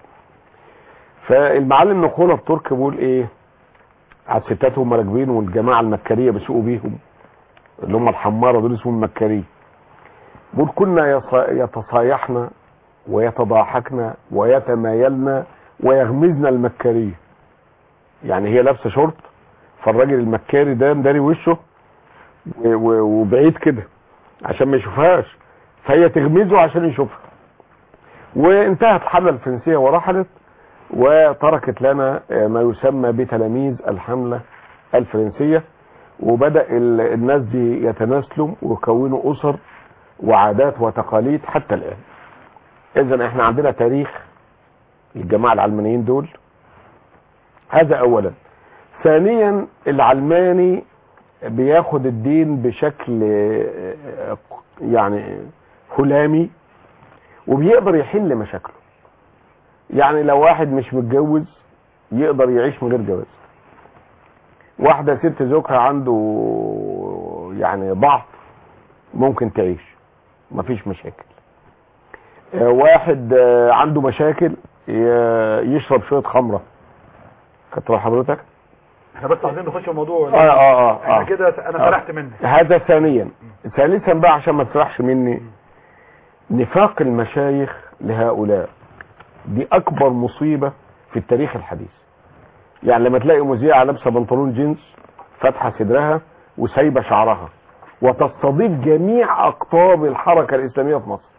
فالمعلم نخولة الترك بيقول ايه على الستات هم راكبين والجماعه المكاريه بيسوقوا بيهم اللي هم الحماره دول اسمهم المكاريه بيقول كنا يص- يتصايحن ويتضاحكن ويتمايلن ويغمزن المكاريه يعني هي لابسه شورت فالراجل المكاري ده مداري وشه و- و- وبعيد كده عشان ما يشوفهاش فهي تغمزه عشان يشوفها وانتهت الحملة الفرنسية ورحلت وتركت لنا آه، ما يسمى بتلاميذ الحملة الفرنسية وبدأ ال- الناس دي يتناسلوا ويكونوا أسر وعادات وتقاليد حتى الآن إذا احنا عندنا تاريخ الجماعة العلمانيين دول هذا أولا ثانيا العلماني بياخد الدين بشكل آه، يعني هلامي وبيقدر يحل مشاكله يعني لو واحد مش متجوز يقدر يعيش من غير جواز واحدة ست زوجها عنده يعني ضعف ممكن تعيش مفيش مشاكل آه، واحد آه، عنده مشاكل ي- يشرب شوية خمرة خدت بال حضرتك احنا بس عايزين نخش في الموضوع اه اه اه, احنا آه. كده انا آه. سرحت منك هذا ثانيا ثالثا بقى عشان ما تسرحش مني نفاق المشايخ لهؤلاء دي اكبر مصيبة في التاريخ الحديث يعني لما تلاقي مذيعة لابسة بنطلون جينز فاتحة صدرها وسايبة شعرها وتستضيف جميع اقطاب الحركة الاسلامية في مصر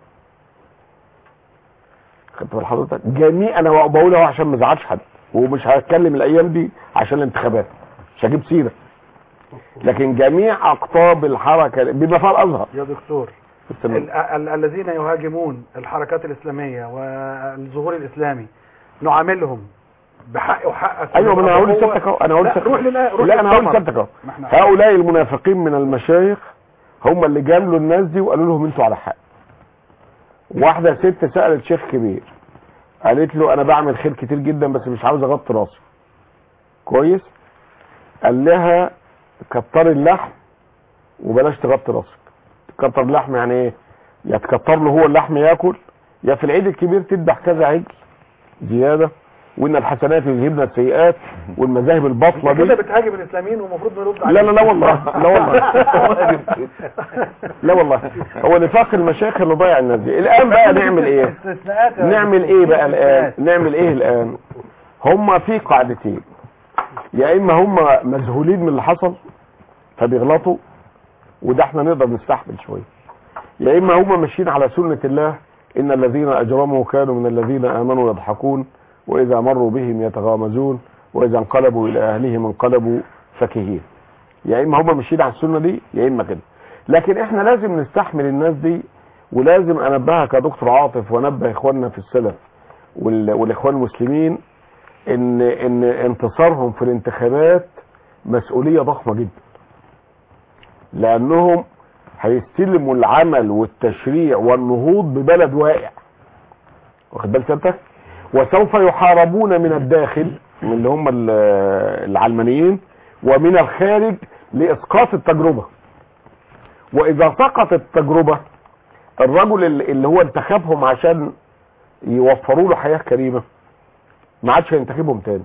خدت بال حضرتك جميع انا بقول اهو عشان ما ازعلش حد ومش هتكلم الايام دي عشان الانتخابات مش هجيب سيره لكن جميع اقطاب الحركه بما فيها الازهر يا دكتور استمر. ال- ال- الذين يهاجمون الحركات الإسلامية والظهور الإسلامي نعاملهم بحق وحقك ايوه ما انا هقول هو- لسيادتك اهو انا هقول لا، لسيادتك- روح لله روح لا انا هقول للقمر. لسيادتك اهو ما احنا هؤلاء المنافقين من المشايخ هم اللي جاملوا الناس دي وقالوا لهم انتوا على حق واحده ست سالت شيخ كبير قالت له انا بعمل خير كتير جدا بس مش عاوز اغطي راسي كويس قال لها كتري اللحم وبلاش تغطي راسك تكتر اللحم يعني ايه يا تكتر له هو اللحم ياكل يا في العيد الكبير تذبح كذا عجل زياده وان الحسنات يذهبن السيئات والمذاهب الباطله كده دي بتهاجم الإسلاميين ومفروض نرد لا لا لا والله لا والله لا والله هو نفاق المشايخ اللي ضيع الناس دي الان بقى نعمل ايه استثناءات يا نعمل دكتور. ايه بقى الان استثناءات. نعمل ايه الان هم في قاعدتين يا اما هم مذهولين من اللي حصل فبيغلطوا وده احنا نقدر نستحمل شويه يا اما هم ماشيين على سنه الله ان الذين اجرموا كانوا من الذين امنوا يضحكون واذا مروا بهم يتغامزون واذا انقلبوا الى اهلهم انقلبوا فكهين يا اما هم ماشيين على السنه دي يا اما كده لكن احنا لازم نستحمل الناس دي ولازم انبهك يا دكتور عاطف وانبه اخواننا في السلف وال- والاخوان المسلمين ان ان انتصارهم في الانتخابات مسؤوليه ضخمه جدا لانهم هيستلموا العمل والتشريع والنهوض ببلد واقع واخد بال سيادتك وسوف يحاربون من الداخل من اللي هم ال- العلمانيين ومن الخارج لاسقاط التجربه واذا سقطت التجربه الرجل اللي اللي هو انتخبهم عشان يوفروا له حياه كريمه ما عادش هينتخبهم تاني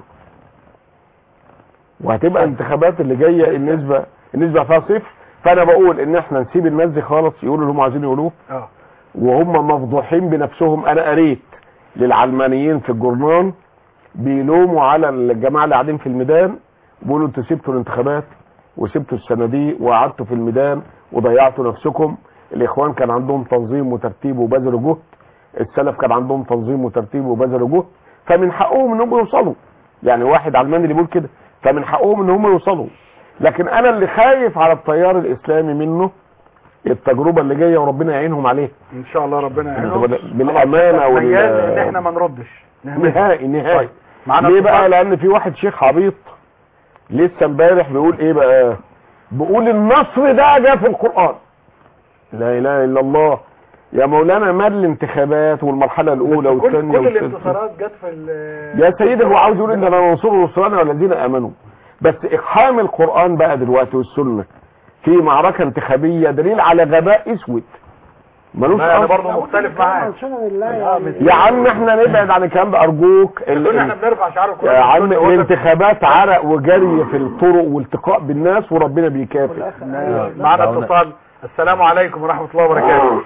وهتبقى الانتخابات اللي جايه النسبه النسبه فيها صفر فانا بقول ان احنا نسيب الناس دي خالص يقولوا اللي هم عايزين يقولوه اه وهم مفضوحين بنفسهم انا قريت للعلمانيين في الجورنال بيلوموا على الجماعه اللي قاعدين في الميدان بيقولوا انتوا سبتوا الانتخابات وسبتوا الصناديق وقعدتوا في الميدان وضيعتوا نفسكم الاخوان كان عندهم تنظيم وترتيب وبذلوا جهد السلف كان عندهم تنظيم وترتيب وبذلوا جهد فمن حقهم انهم يوصلوا يعني واحد علماني اللي بيقول كده فمن حقهم ان هم يوصلوا لكن انا اللي خايف على التيار الاسلامي منه التجربه اللي جايه وربنا يعينهم عليها ان شاء الله ربنا يعينهم بالامانه وال ان وال احنا ما نردش نهمل. نهائي نهائي طيب. معانا ليه اتصال؟ بقى لان في واحد شيخ عبيط لسه امبارح بيقول ايه بقى بيقول النصر ده جاء في القران لا اله الا الله يا مولانا مال الانتخابات والمرحله الاولى بس كل والثانيه كل والثالثه الانتصارات جت في ال- يا سيدي هو عاوز يقول ان انا منصور الرسلان والذين امنوا بس اقحام القران بقى دلوقتي والسنه في معركه انتخابيه دليل على غباء اسود ملوش لا انا أصل. برضه مختلف معاك عن سنن الله يعني يا عم احنا نبعد عن الكلام ده ارجوك ال- كنا احنا بنرفع شعار الكوره يا عم الانتخابات عرق وجري في الطرق والتقاء بالناس وربنا بيكافئ معانا اتصال السلام عليكم ورحمه الله وبركاته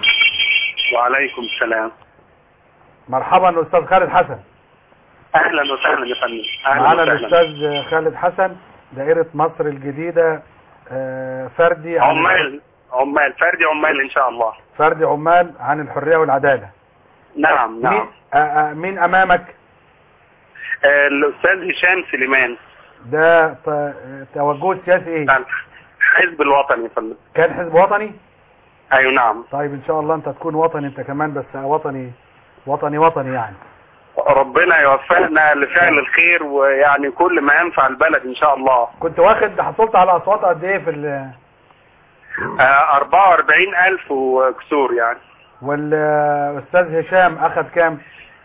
وعليكم السلام مرحبا استاذ خالد حسن اهلا وسهلا يا فندم معانا اهلا وسهلا الاستاذ خالد حسن دائره مصر الجديده آه، فردي عن عمال عمال فردي عمال ان شاء الله فردي عمال عن الحريه والعداله نعم مين نعم آه، آه، مين امامك آه، الاستاذ هشام سليمان ده ت- توجهه السياسي ايه الحزب الوطني يا فندم كان حزب وطني ايوه نعم طيب ان شاء الله انت تكون وطني انت كمان بس وطني وطني وطني يعني ربنا يوفقنا لفعل الخير ويعني كل ما ينفع البلد ان شاء الله كنت واخد حصلت على اصوات قد ايه في ال آه، 44000 وكسور يعني والاستاذ هشام اخد كام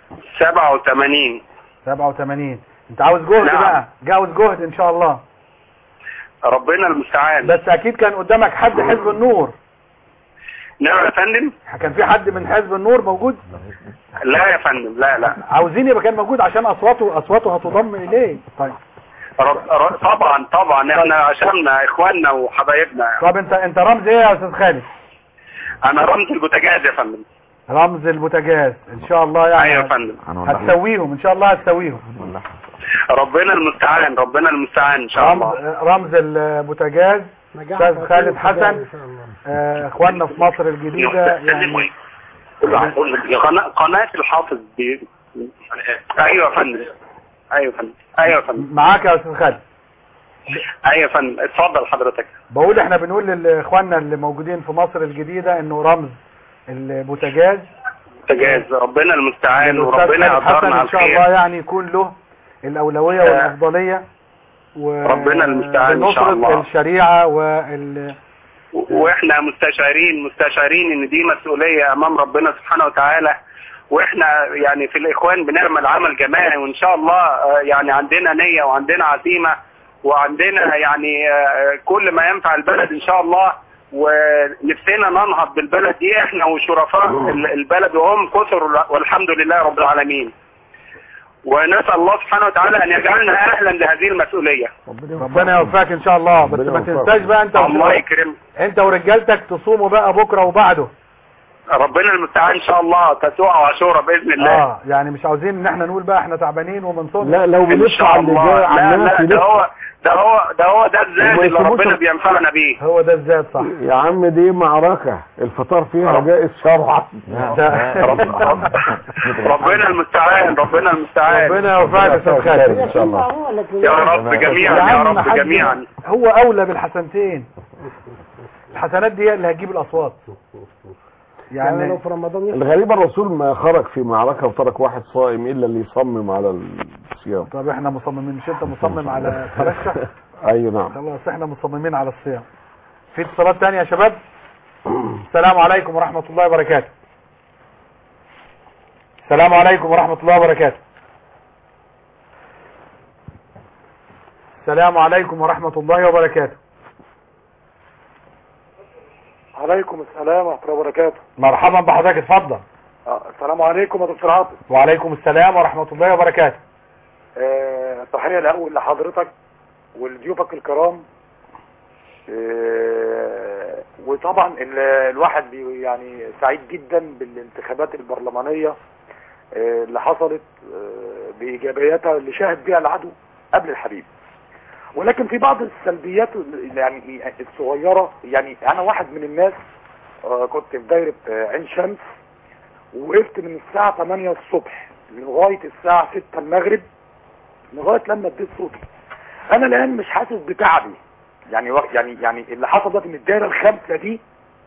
87 87 انت عاوز جهد نعم. بقى عاوز جهد ان شاء الله ربنا المستعان بس اكيد كان قدامك حد حزب النور نعم يا فندم كان في حد من حزب النور موجود لا يا فندم لا لا عاوزين يبقى كان موجود عشان اصواته اصواته هتضم اليه طيب رب- ر- طبعا طبعا احنا عشاننا اخواننا وحبايبنا يعني. طب انت انت رمز ايه يا استاذ خالد انا رمز البوتاجاز يا فندم رمز البوتاجاز ان شاء الله يعني ايوه يا فندم هتسويهم ان شاء الله هتسويهم ربنا المستعان ربنا المستعان ان شاء رمز الله رمز البوتاجاز نجاح استاذ في خالد الحياة حسن إن شاء الله. آه، اخواننا في مصر الجديدة يعني قناة قناة الحافظ دي ايوه يا فندم ايوه يا فندم ايوه يا فندم معاك يا استاذ خالد ايوه يا فندم اتفضل حضرتك بقول احنا بنقول لاخواننا اللي موجودين في مصر الجديدة انه رمز البوتاجاز بوتاجاز ربنا المستعان الأستاذ وربنا خالد حسن يقدرنا على ان شاء الله الخير يعني يكون له الاولوية آه. والافضلية و- ربنا المستعان إن شاء بنصرة الله. الشريعة وال واحنا مستشعرين مستشعرين ان دي مسؤولية امام ربنا سبحانه وتعالى واحنا يعني في الاخوان بنعمل عمل جماعي وان شاء الله آه، يعني عندنا نية وعندنا عزيمة وعندنا يعني آه، كل ما ينفع البلد ان شاء الله ونفسنا ننهض بالبلد دي احنا وشرفاء ال- البلد وهم كثر والحمد لله رب العالمين ونسأل الله سبحانه وتعالى ان يجعلنا اهلا لهذه المسؤولية ربنا يوفقك ان شاء الله بس ربنا ما يوفقك. تنساش بقى انت الله يكرم انت ورجالتك تصوموا بقى بكرة وبعده ربنا المستعان ان شاء الله تسوع وعاشوره باذن الله اه يعني مش عاوزين ان احنا نقول بقى احنا تعبانين ومنصوم لا لو ان بنطلع شاء اللي الله جاي على لا الناس لا ده يلف. هو ده هو ده هو ده الزاد وما اللي يسيبوش ربنا ال- بينفعنا بيه هو ده الزاد صح يا عم دي معركة الفطار فيها جائز شرعا رب رب ربنا المستعان ربنا المستعان ربنا يوفقك يا استاذ خالد ان شاء الله هو لكن يا رب جميعا يا يا عم رب حد- جميعا هو اولى بالحسنتين الحسنات دي هي اللي هتجيب الاصوات يعني لو يعني في رمضان يفطر الغريب الرسول ما خرج في معركة وترك واحد صائم الا اللي يصمم على الصيام طب احنا مصممين مش انت مصمم على الترشح ايوه نعم خلاص احنا مصممين على الصيام في اتصالات تانية يا شباب السلام عليكم ورحمة الله وبركاته السلام عليكم ورحمة الله وبركاته السلام عليكم ورحمة الله وبركاته عليكم السلام ورحمة الله وبركاته مرحبا بحضرتك اتفضل آه، السلام عليكم يا دكتور عاطف وعليكم السلام ورحمة الله وبركاته آه، تحية الأول لحضرتك ولضيوفك الكرام آه، وطبعا ال- الواحد بي- يعني سعيد جدا بالانتخابات البرلمانية آه، اللي حصلت آه، بإيجابياتها اللي شاهد بها العدو قبل الحبيب ولكن في بعض السلبيات ال- يعني الصغيرة يعني أنا واحد من الناس آه، كنت في دايرة آه، عين شمس وقفت من الساعة 8 الصبح لغاية الساعة 6 المغرب لغاية لما اديت صوتي انا الان مش حاسس بتعبي يعني وق- يعني يعني اللي حصل ده ان الدايره الخامسه دي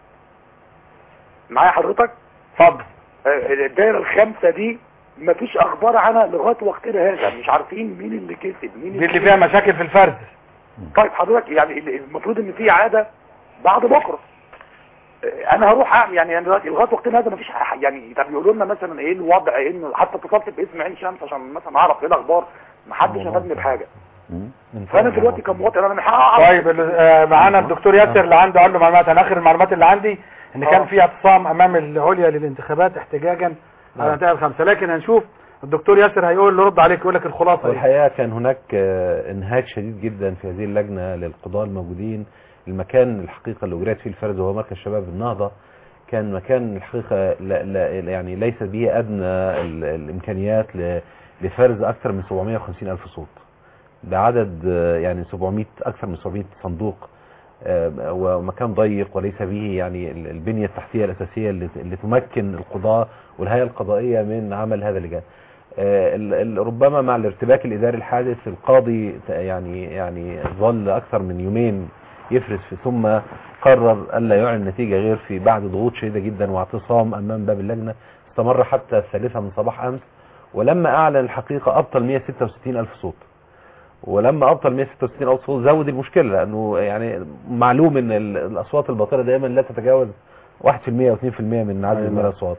معايا حضرتك اتفضل آه، الدايره الخامسه دي مفيش اخبار عنها لغايه وقتنا هذا مش عارفين مين اللي كسب مين دي اللي فيها مشاكل في الفرز طيب حضرتك يعني ال- المفروض ان في عاده بعد بكره آه، انا هروح اعمل يعني أنا دلوقتي لغايه وقتنا هذا مفيش ح- يعني طب يقولوا لنا مثلا ايه الوضع ايه إنه حتى اتصلت باسم عين شمس عشان مثلا اعرف ايه الاخبار محدش افادني بحاجه فانا دلوقتي كمواطن انا مش هعرف طيب ال- آه، معانا الدكتور ياسر اللي عنده عنده معلومات انا اخر المعلومات اللي عندي ان كان آه. في اعتصام امام العليا للانتخابات احتجاجا على نعم. انتهاء الخمسه لكن هنشوف الدكتور ياسر هيقول يرد عليك يقول لك الخلاصه ايه والحقيقة كان هناك آه، انهاك شديد جدا في هذه اللجنة للقضاء الموجودين المكان الحقيقة اللي أجريت فيه الفرز وهو مركز شباب النهضة كان مكان الحقيقة لا لا يعني ليس به أدنى ال- الإمكانيات ل- لفرز أكثر من 750 ألف صوت بعدد آه، يعني 700 أكثر من 700 صندوق آه، ومكان ضيق وليس به يعني ال- البنية التحتية الأساسية اللي اللي تمكن القضاء والهيئة القضائية من عمل هذا اللجان آه، ال- ال- ربما مع الارتباك الاداري الحادث القاضي ت- يعني يعني ظل اكثر من يومين يفرز في ثم قرر الا يعلن النتيجه غير في بعد ضغوط شديده جدا واعتصام امام باب اللجنه استمر حتى الثالثه من صباح امس ولما اعلن الحقيقه ابطل 166 الف صوت ولما ابطل 166 الف صوت زود المشكله لانه يعني معلوم ان ال- الاصوات الباطله دائما لا تتجاوز 1% او 2% من عدد من الاصوات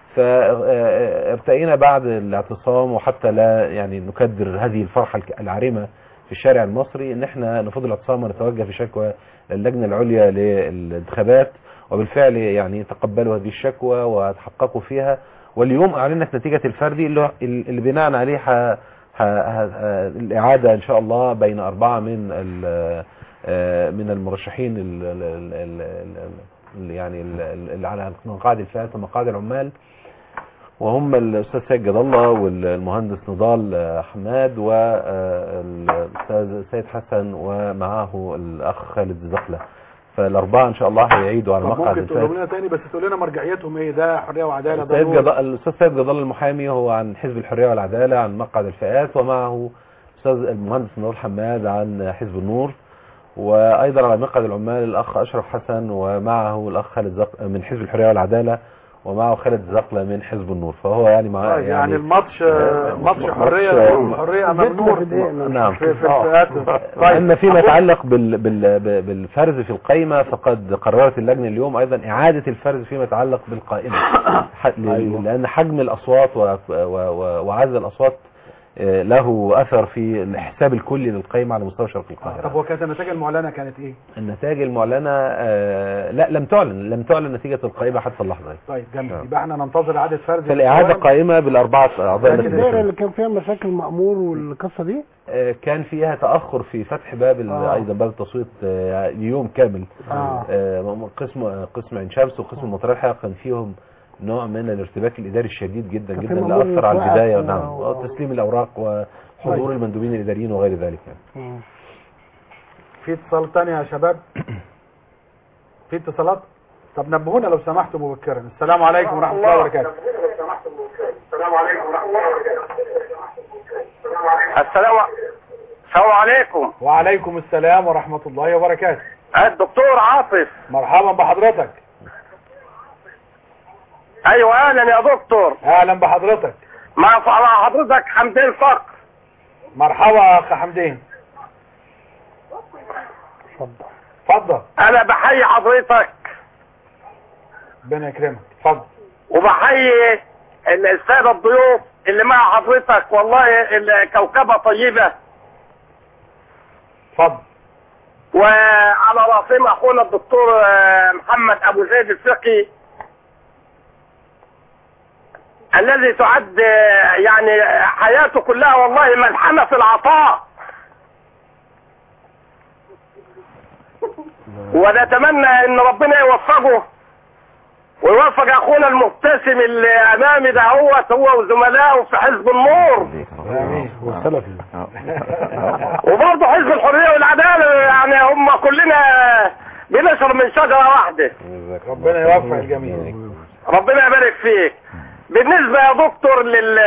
فارتئينا بعد الاعتصام وحتى لا يعني نكدر هذه الفرحة الك- العارمة في الشارع المصري ان احنا نفض الاعتصام ونتوجه في شكوى للجنة العليا للانتخابات وبالفعل يعني تقبلوا هذه الشكوى وتحققوا فيها واليوم اعلنت نتيجة الفردي اللي, اللي بناء عليه ح- ح- ه- الاعادة ان شاء الله بين اربعة من ال- آه، من المرشحين ال- ال- ال- ال- ال- ال- يعني ال- ال- اللي على مقاعد الفئات ومقاعد العمال وهم الاستاذ سيد جد الله والمهندس نضال آه، حماد والاستاذ سيد حسن ومعه الاخ خالد زقله فالاربعه ان شاء الله هيعيدوا على طب مقعد ممكن تقول الفئات لنا تاني بس تقول لنا مرجعيتهم ايه ده حريه وعداله ده السيد نور. جد... الاستاذ سيد جد الله المحامي هو عن حزب الحريه والعداله عن مقعد الفئات ومعه الاستاذ المهندس نضال حماد عن حزب النور وايضا على مقعد العمال الاخ اشرف حسن ومعه الاخ خالد زق... من حزب الحريه والعداله ومعه خالد زقله من حزب النور فهو يعني مع طيب يعني الماتش آه، ماتش ماتش- حريه حريه امام جبنا نور في دقيقة. نعم في في آه. الفئات وأن فيما يتعلق بال بال ب- بالفرز في القائمة فقد قررت اللجنة اليوم أيضا إعادة الفرز فيما يتعلق بالقائمة ح- ل- أيوة. لأن حجم الأصوات و- و- و- وعدد الأصوات آه، له أثر في الحساب الكلي للقائمة على مستوى شرق طب القاهرة وكانت النتائج المعلنه كانت ايه النتائج المعلنة آه، لا لم تعلن لم تعلن نتيجة القائمة حتى اللحظة دي. طيب جميل نعم. يبقى احنا ننتظر اعاده فرز فالإعادة القوائم. قائمة بالأربعة أعضاء لكن اللجنة الدائرة الفرز. اللي كان فيها مشاكل مأمور والقصة دي آه، كان فيها تأخر في فتح باب ال- آه. أيضا باب التصويت آه، يوم كامل آه. آه، قسم آه، قسم عين شمس وقسم المطار الحقيقة كان فيهم نوع من الارتباك الإداري الشديد جدا كان في جدا اللي مأمور أثر على وقف البداية و- نعم و- وتسليم الأوراق وحضور طيب. المندوبين الإداريين وغير ذلك يعني. مم. في اتصال تاني يا شباب في اتصالات طب نبهونا لو سمحتوا مبكرا السلام عليكم ورحمه الله وبركاته السلام السلام عليكم وعليكم السلام ورحمه الله وبركاته الدكتور عاطف مرحبا بحضرتك ايوه اهلا يا دكتور اهلا بحضرتك مع مع حضرتك حمدين فقر مرحبا يا اخ حمدين اتفضل اتفضل انا بحيي حضرتك ربنا يكرمك اتفضل وبحيي السادة الضيوف اللي مع حضرتك والله الكوكبة طيبة اتفضل وعلى راسهم اخونا الدكتور آه، محمد ابو زيد الفقي الذي تعد آه، يعني حياته كلها والله ملحمة في العطاء ونتمنى ان ربنا يوفقه ويوفق اخونا المبتسم اللي امامي ده هو هو وزملائه في حزب النور والسلفي وبرضه حزب الحريه والعداله يعني هم كلنا بنشر من شجره واحده ربنا يوفق الجميع ربنا يبارك فيك بالنسبه يا دكتور لل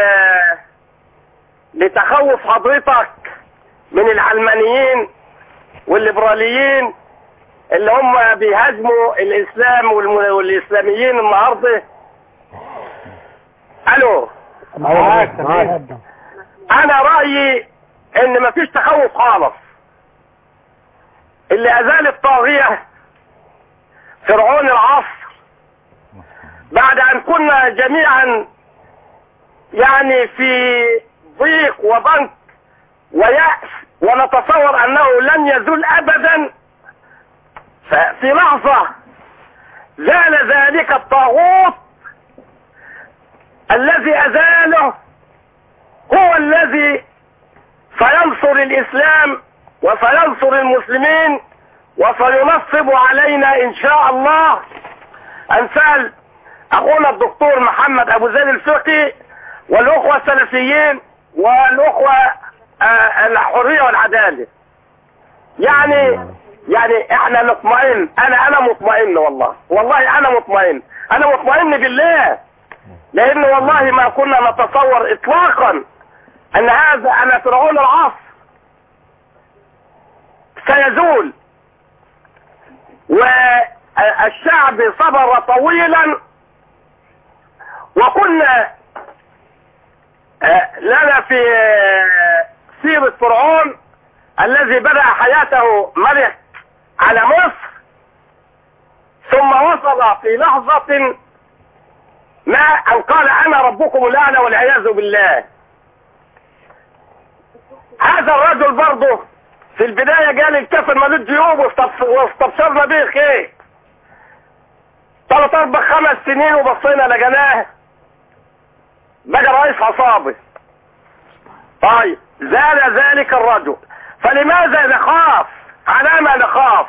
لتخوف حضرتك من العلمانيين والليبراليين اللي هم بيهاجموا الاسلام والم- والاسلاميين النهارده الو معاك تمام انا رايي ان مفيش تخوف خالص اللي ازال الطاغيه فرعون العصر بعد ان كنا جميعا يعني في ضيق وضنك ويأس ونتصور انه لن يزول ابدا ففي لحظة زال ذلك الطاغوت الذي ازاله هو الذي سينصر الاسلام وسينصر المسلمين وسينصب علينا ان شاء الله امثال اخونا الدكتور محمد ابو زيد الفقي والاخوة السلفيين والاخوة آه، الحرية والعدالة يعني يعني احنا نطمئن انا انا مطمئن والله والله انا مطمئن انا مطمئن بالله لان والله ما كنا نتصور اطلاقا ان هذا ان فرعون العصر سيزول والشعب صبر طويلا وكنا آه، لنا في آه، سيرة فرعون الذي بدأ حياته ملك على مصر ثم وصل في لحظة ما أن قال أنا ربكم الأعلى والعياذ بالله هذا الرجل برضه في البداية قال الكفر ملوش جيوب واستبص- واستبشرنا به خير ثلاث أربع خمس سنين وبصينا لقناه بقى رئيس عصابة طيب زال ذلك الرجل فلماذا نخاف على ما نخاف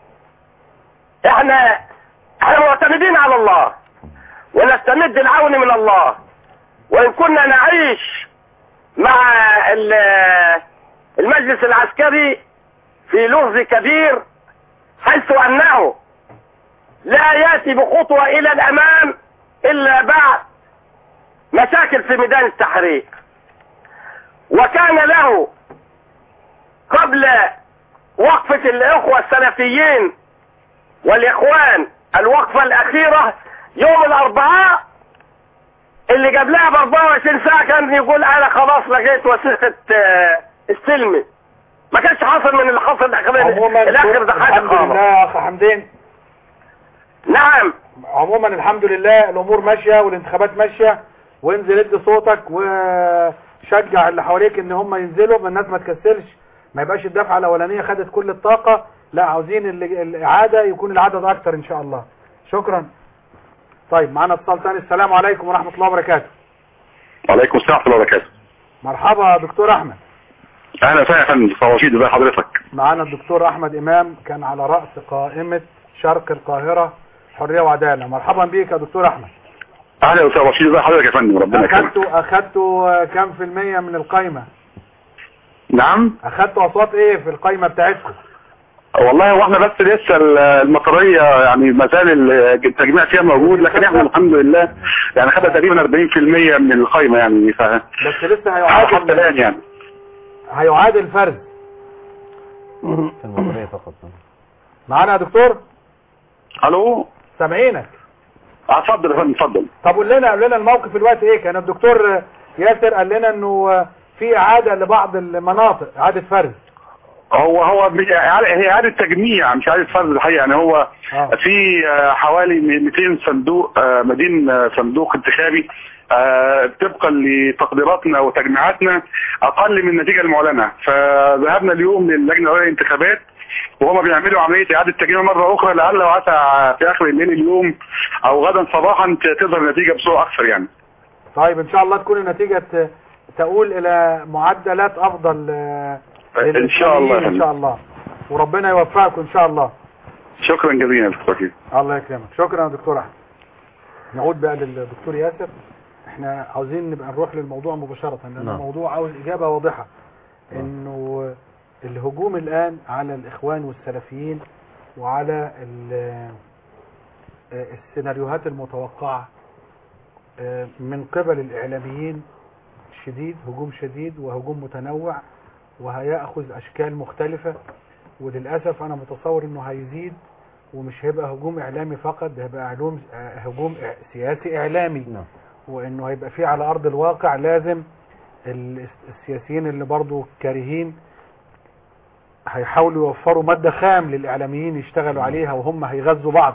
احنا احنا معتمدين على الله ونستمد العون من الله وان كنا نعيش مع ال- المجلس العسكري في لغز كبير حيث انه لا ياتي بخطوة الى الامام الا بعد مشاكل في ميدان التحرير وكان له قبل وقفة الاخوة السلفيين والاخوان الوقفة الاخيرة يوم الاربعاء اللي قبلها ب 24 ساعة كان يقول انا خلاص لقيت وثيقة آه، السلمي ما كانش حاصل من اللي حصل الاخراني عموما الاخر ده حاجة الحمد خالص لله يا اخ حمدين نعم عموما الحمد لله الامور ماشيه والانتخابات ماشيه وانزل ادي صوتك وشجع اللي حواليك ان هم ينزلوا ما الناس ما تكسلش ما يبقاش الدفعه الاولانيه خدت كل الطاقه لا عاوزين ال- الاعاده يكون العدد اكتر ان شاء الله شكرا طيب معانا اتصال ثاني السلام عليكم ورحمه الله وبركاته وعليكم السلام ورحمه الله وبركاته مرحبا يا دكتور احمد اهلا وسهلا يا فندم دكتور رشيد ازي حضرتك معانا الدكتور احمد امام كان على راس قائمه شرق القاهره حريه وعداله مرحبا بيك يا دكتور احمد اهلا يا استاذ رشيد ازي حضرتك يا فندم ربنا يكرمك اخدتوا اخدتوا كام في المية من القايمة نعم اخدتوا اصوات ايه في القايمة بتاعتكم والله هو احنا بس لسه ال- المطريه يعني ما زال ال- التجميع فيها موجود لكن احنا الحمد لله يعني خدنا تقريبا 40% من القايمه يعني ف بس لسه حتى هيعاد الان يعني هيعاد الفرز في المطرية فقط معانا يا دكتور الو سامعينك اتفضل يا فندم اتفضل طب قول لنا قول لنا الموقف الوقت ايه كان الدكتور ياسر قال لنا انه في اعادة لبعض المناطق اعادة فرز هو هو بي- هي اعاده تجميع مش عايز فرد الحقيقه يعني هو آه. في آه، حوالي 200 صندوق آه، مدين آه، صندوق انتخابي آه، طبقا لتقديراتنا وتجميعاتنا اقل من النتيجه المعلنه فذهبنا اليوم للجنه العليا للانتخابات وهم بيعملوا عمليه اعاده تجميع مره اخرى لعل وعسى في اخر الليل اليوم او غدا صباحا ت- تظهر النتيجه بصوره اكثر يعني طيب ان شاء الله تكون النتيجة ت- تقول الى معدلات افضل آه، ان شاء الله للإسلاميين ان شاء الله وربنا يوفقكم ان شاء الله شكرا جزيلا يا دكتور وكيل الله يكرمك شكرا يا دكتور احمد نعود بقى للدكتور ياسر احنا عاوزين نبقى نروح للموضوع مباشرة لان نعم. الموضوع عاوز اجابة واضحة انه الهجوم الان على الاخوان والسلفيين وعلى ال- آه، السيناريوهات المتوقعة آه، من قبل الاعلاميين شديد هجوم شديد وهجوم متنوع وهيأخذ اشكال مختلفة وللأسف انا متصور انه هيزيد ومش هيبقى هجوم اعلامي فقط ده هيبقى هجوم هجوم سياسي اعلامي نعم. وانه هيبقى فيه على ارض الواقع لازم ال- السياسيين اللي برضو كارهين هيحاولوا يوفروا مادة خام للاعلاميين يشتغلوا عليها وهم هيغذوا بعض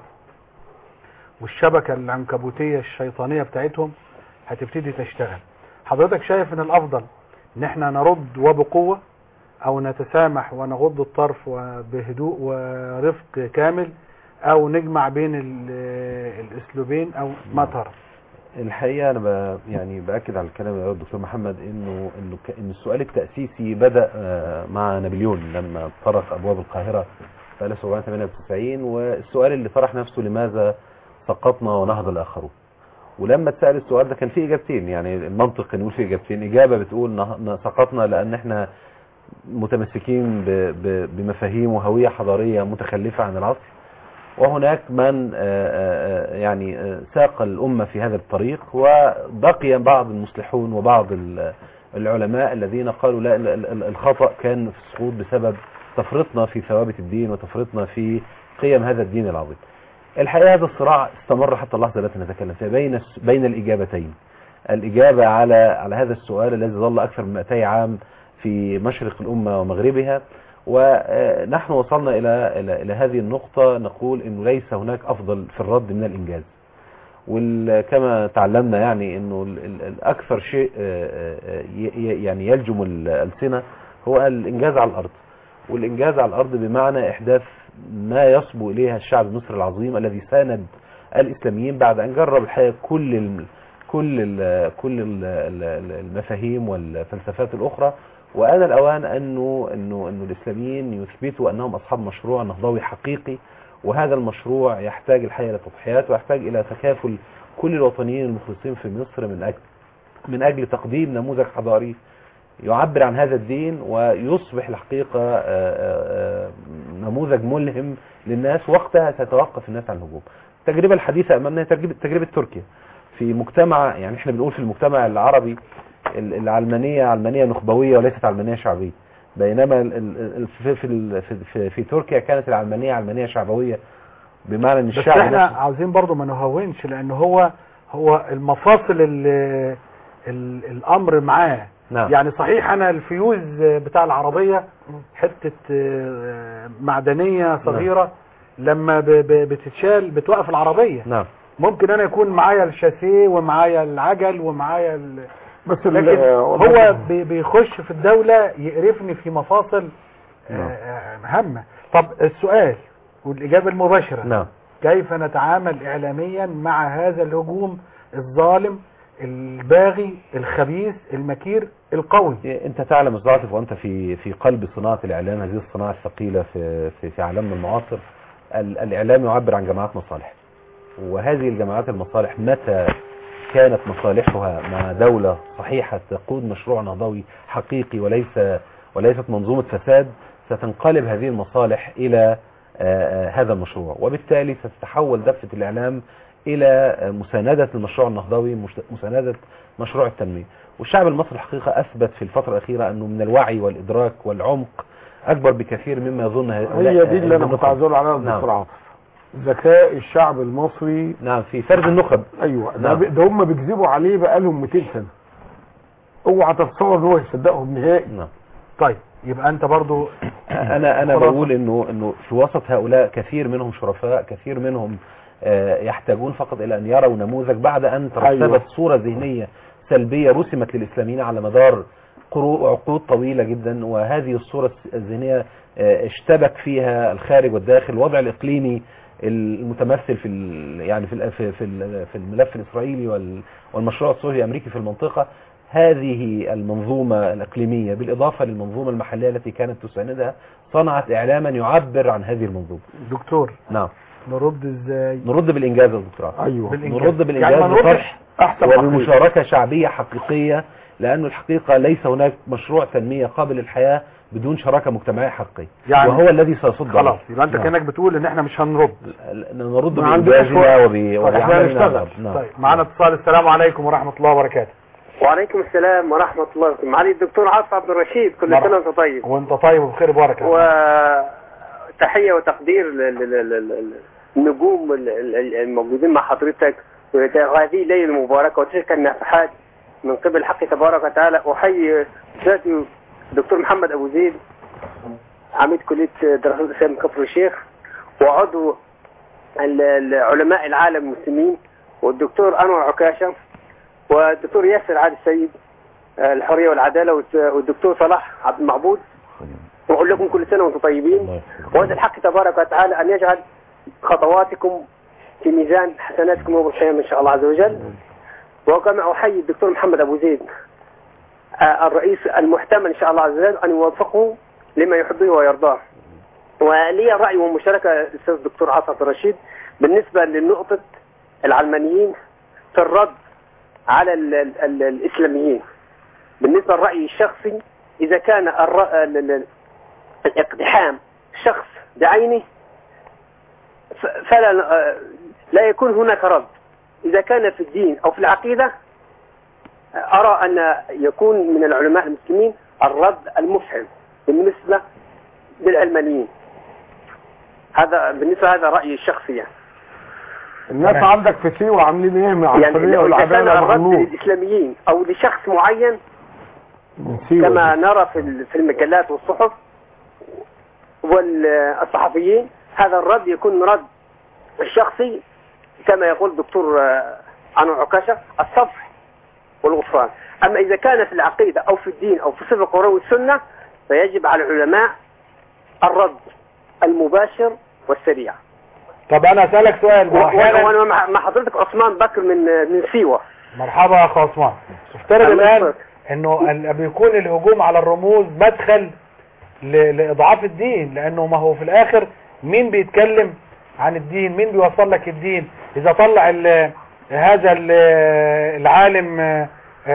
والشبكة العنكبوتية الشيطانية بتاعتهم هتبتدي تشتغل حضرتك شايف ان الافضل ان احنا نرد وبقوة او نتسامح ونغض الطرف وبهدوء ورفق كامل او نجمع بين ال- الاسلوبين او ما ترى الحقيقه انا ب... يعني باكد على الكلام اللي قاله الدكتور محمد انه انه ك... ان السؤال التاسيسي بدا آه، مع نابليون لما طرق ابواب القاهره في 1798 والسؤال اللي طرح نفسه لماذا سقطنا ونهض الاخرون ولما اتسال السؤال ده كان فيه اجابتين يعني المنطق كان يقول فيه اجابتين اجابه بتقول نه... سقطنا لان احنا متمسكين ب... ب... بمفاهيم وهويه حضاريه متخلفه عن العصر وهناك من آه، آه، آه، يعني آه، ساق الأمة في هذا الطريق وبقي بعض المصلحون وبعض ال- العلماء الذين قالوا لا ال- ال- الخطأ كان في السقوط بسبب تفرطنا في ثوابت الدين وتفرطنا في قيم هذا الدين العظيم الحقيقة هذا الصراع استمر حتى اللحظة التي نتكلم فيها بين الس- بين الإجابتين الإجابة على على هذا السؤال الذي ظل أكثر من 200 عام في مشرق الأمة ومغربها ونحن وصلنا إلى إلى إلى هذه النقطة نقول إنه ليس هناك أفضل في الرد من الإنجاز وكما تعلمنا يعني إنه ال- ال- الأكثر شيء آه، آه، ي- ي- يعني يلجم الألسنة هو الإنجاز على الأرض والإنجاز على الأرض بمعنى إحداث ما يصبو إليها الشعب المصري العظيم الذي ساند الإسلاميين بعد أن جرب الحقيقة كل ال كل ال كل ال ال المفاهيم والفلسفات الأخرى وآن الأوان أنه أنه أنه الإسلاميين يثبتوا أنهم أصحاب مشروع نهضوي حقيقي وهذا المشروع يحتاج الحقيقة إلى تضحيات ويحتاج إلى تكافل كل الوطنيين المخلصين في مصر من أجل من أجل تقديم نموذج حضاري يعبر عن هذا الدين ويصبح الحقيقة آه، آه، آه، نموذج ملهم للناس وقتها سيتوقف الناس عن الهجوم التجربة الحديثة أمامنا هي تجربة, تجربة تركيا في مجتمع يعني احنا بنقول في المجتمع العربي ال- العلمانية علمانية نخبوية وليست علمانية شعبية بينما ال- ال- ال- في, في, ال- في, في, في تركيا كانت العلمانية علمانية شعبوية بمعنى ان بس الشعب احنا نفسه- عاوزين برضو ما نهونش لان هو هو المفاصل ال- ال- الامر معاه نعم يعني صحيح انا الفيوز بتاع العربية حتة آه، معدنية صغيرة لما ب- ب- بتتشال بتوقف العربية نعم ممكن انا يكون معايا الشاسيه ومعايا العجل ومعايا ال... بس ال- لكن آه، هو بي- بيخش في الدولة يقرفني في مفاصل آه، نعم. آه، هامة طب السؤال والإجابة المباشرة نعم كيف نتعامل إعلاميا مع هذا الهجوم الظالم الباغي الخبيث المكير القوي انت تعلم الزعتف وانت في في قلب صناعه الاعلام هذه الصناعه الثقيله في في, في عالمنا المعاصر ال- الاعلام يعبر عن جماعات مصالح وهذه الجماعات المصالح متى كانت مصالحها مع دولة صحيحة تقود مشروع نهضوي حقيقي وليس وليست منظومة فساد ستنقلب هذه المصالح إلى آه، آه، هذا المشروع وبالتالي ستتحول دفة الإعلام إلى آه، مساندة المشروع النهضوي مش- مساندة مشروع التنمية والشعب المصري الحقيقة أثبت في الفترة الأخيرة أنه من الوعي والإدراك والعمق أكبر بكثير مما يظن هؤلاء هي دي اللي انا النخب. كنت عايز اقول عليها نعم. دكتور عاطف ذكاء الشعب المصري نعم في فرد النخب ايوه ده, نعم. ب- ده هم بيكذبوا عليه بقالهم 200 سنه اوعى تتصور ان هو يصدقهم نهائي نعم طيب يبقى انت برضو انا انا خلاصة. بقول انه انه في وسط هؤلاء كثير منهم شرفاء كثير منهم آه، يحتاجون فقط الى ان يروا نموذج بعد ان ترسبت أيوة. صوره ذهنيه سلبيه رسمت للاسلاميين على مدار قرو- عقود طويله جدا وهذه الصوره الذهنيه آه، اشتبك فيها الخارج والداخل الوضع الاقليمي المتمثل في ال- يعني في ال- في في ال- في الملف الاسرائيلي وال- والمشروع الصهيوني الامريكي في المنطقه هذه المنظومه الاقليميه بالاضافه للمنظومه المحليه التي كانت تساندها صنعت اعلاما يعبر عن هذه المنظومه دكتور نعم نرد ازاي نرد بالانجاز يا دكتور ايوه بالإنجاز. نرد بالانجاز يعني ما نردش بطرح احسن حقيقة. وبمشاركه شعبيه حقيقيه لانه الحقيقه ليس هناك مشروع تنميه قابل للحياه بدون شراكه مجتمعيه حقيقيه يعني وهو الذي سيصد خلاص يبقى انت نعم. كانش بتقول ان احنا مش هنرد نرد ما عندناش بانجازنا وقت. وب- طيب احنا وبعملنا هنشتغل نعم. طيب معانا اتصال السلام عليكم ورحمه الله وبركاته وعليكم السلام ورحمة الله وبركاته معالي الدكتور عاصم عبد الرشيد كل مرحبا. سنة وانت طيب وانت طيب وبخير وبركه وتحية وتقدير لل- لل- لل- للنجوم ال- ال- الموجودين مع حضرتك وهذه الليلة المباركة وتلك النفحات من قبل الحق تبارك وتعالى أحيي ذاتي الدكتور محمد أبو زيد عميد كلية دراسات الإسلام كفر الشيخ وعضو ال- ال- علماء العالم المسلمين والدكتور أنور عكاشة والدكتور ياسر عادل السيد آه، الحرية والعدالة والت- والدكتور صلاح عبد المعبود وأقول لكم كل سنة وأنتم طيبين وأسأل الحق تبارك وتعالى أن يجعل خطواتكم في ميزان حسناتكم يوم القيامة إن شاء الله عز وجل وكما أحيي الدكتور محمد أبو زيد آه، الرئيس المحتمل إن شاء الله عز وجل أن يوفقه لما يحبه ويرضاه ولي رأي ومشاركة الأستاذ الدكتور عاصم عبد الرشيد بالنسبة لنقطة العلمانيين في الرد على ال ال ال الإسلاميين بالنسبة للرأي الشخصي إذا كان الر... ال... ال... الاقتحام شخص بعينه ف... فلا آه، لا يكون هناك رد إذا كان في الدين أو في العقيدة آه، أرى أن يكون من العلماء المسلمين الرد المفحم بالنسبة للعلمانيين هذا بالنسبة هذا رأيي الشخصي يعني. الناس عندك في سيوة عاملين ايه مع يعني الحرية إذا كان والعدالة الرد مغنون للإسلاميين أو لشخص معين من سيوة كما دي. نرى في ال- في المجلات والصحف والصحفيين هذا الرد يكون رد الشخصي كما يقول الدكتور آه، أنور عكاشة الصفح والغفران أما إذا كان في العقيدة أو في الدين أو في صفة القرآن والسنة فيجب على العلماء الرد المباشر والسريع طب انا اسالك سؤال ما هو أحياناً- وانا مع مع حضرتك عثمان بكر من من سيوه مرحبا يا اخ عثمان افترض الله الان يحفظك. انه ال- بيكون الهجوم على الرموز مدخل ل- لاضعاف الدين لانه ما هو في الاخر مين بيتكلم عن الدين مين بيوصل لك الدين اذا طلع ال- هذا ال- العالم آه،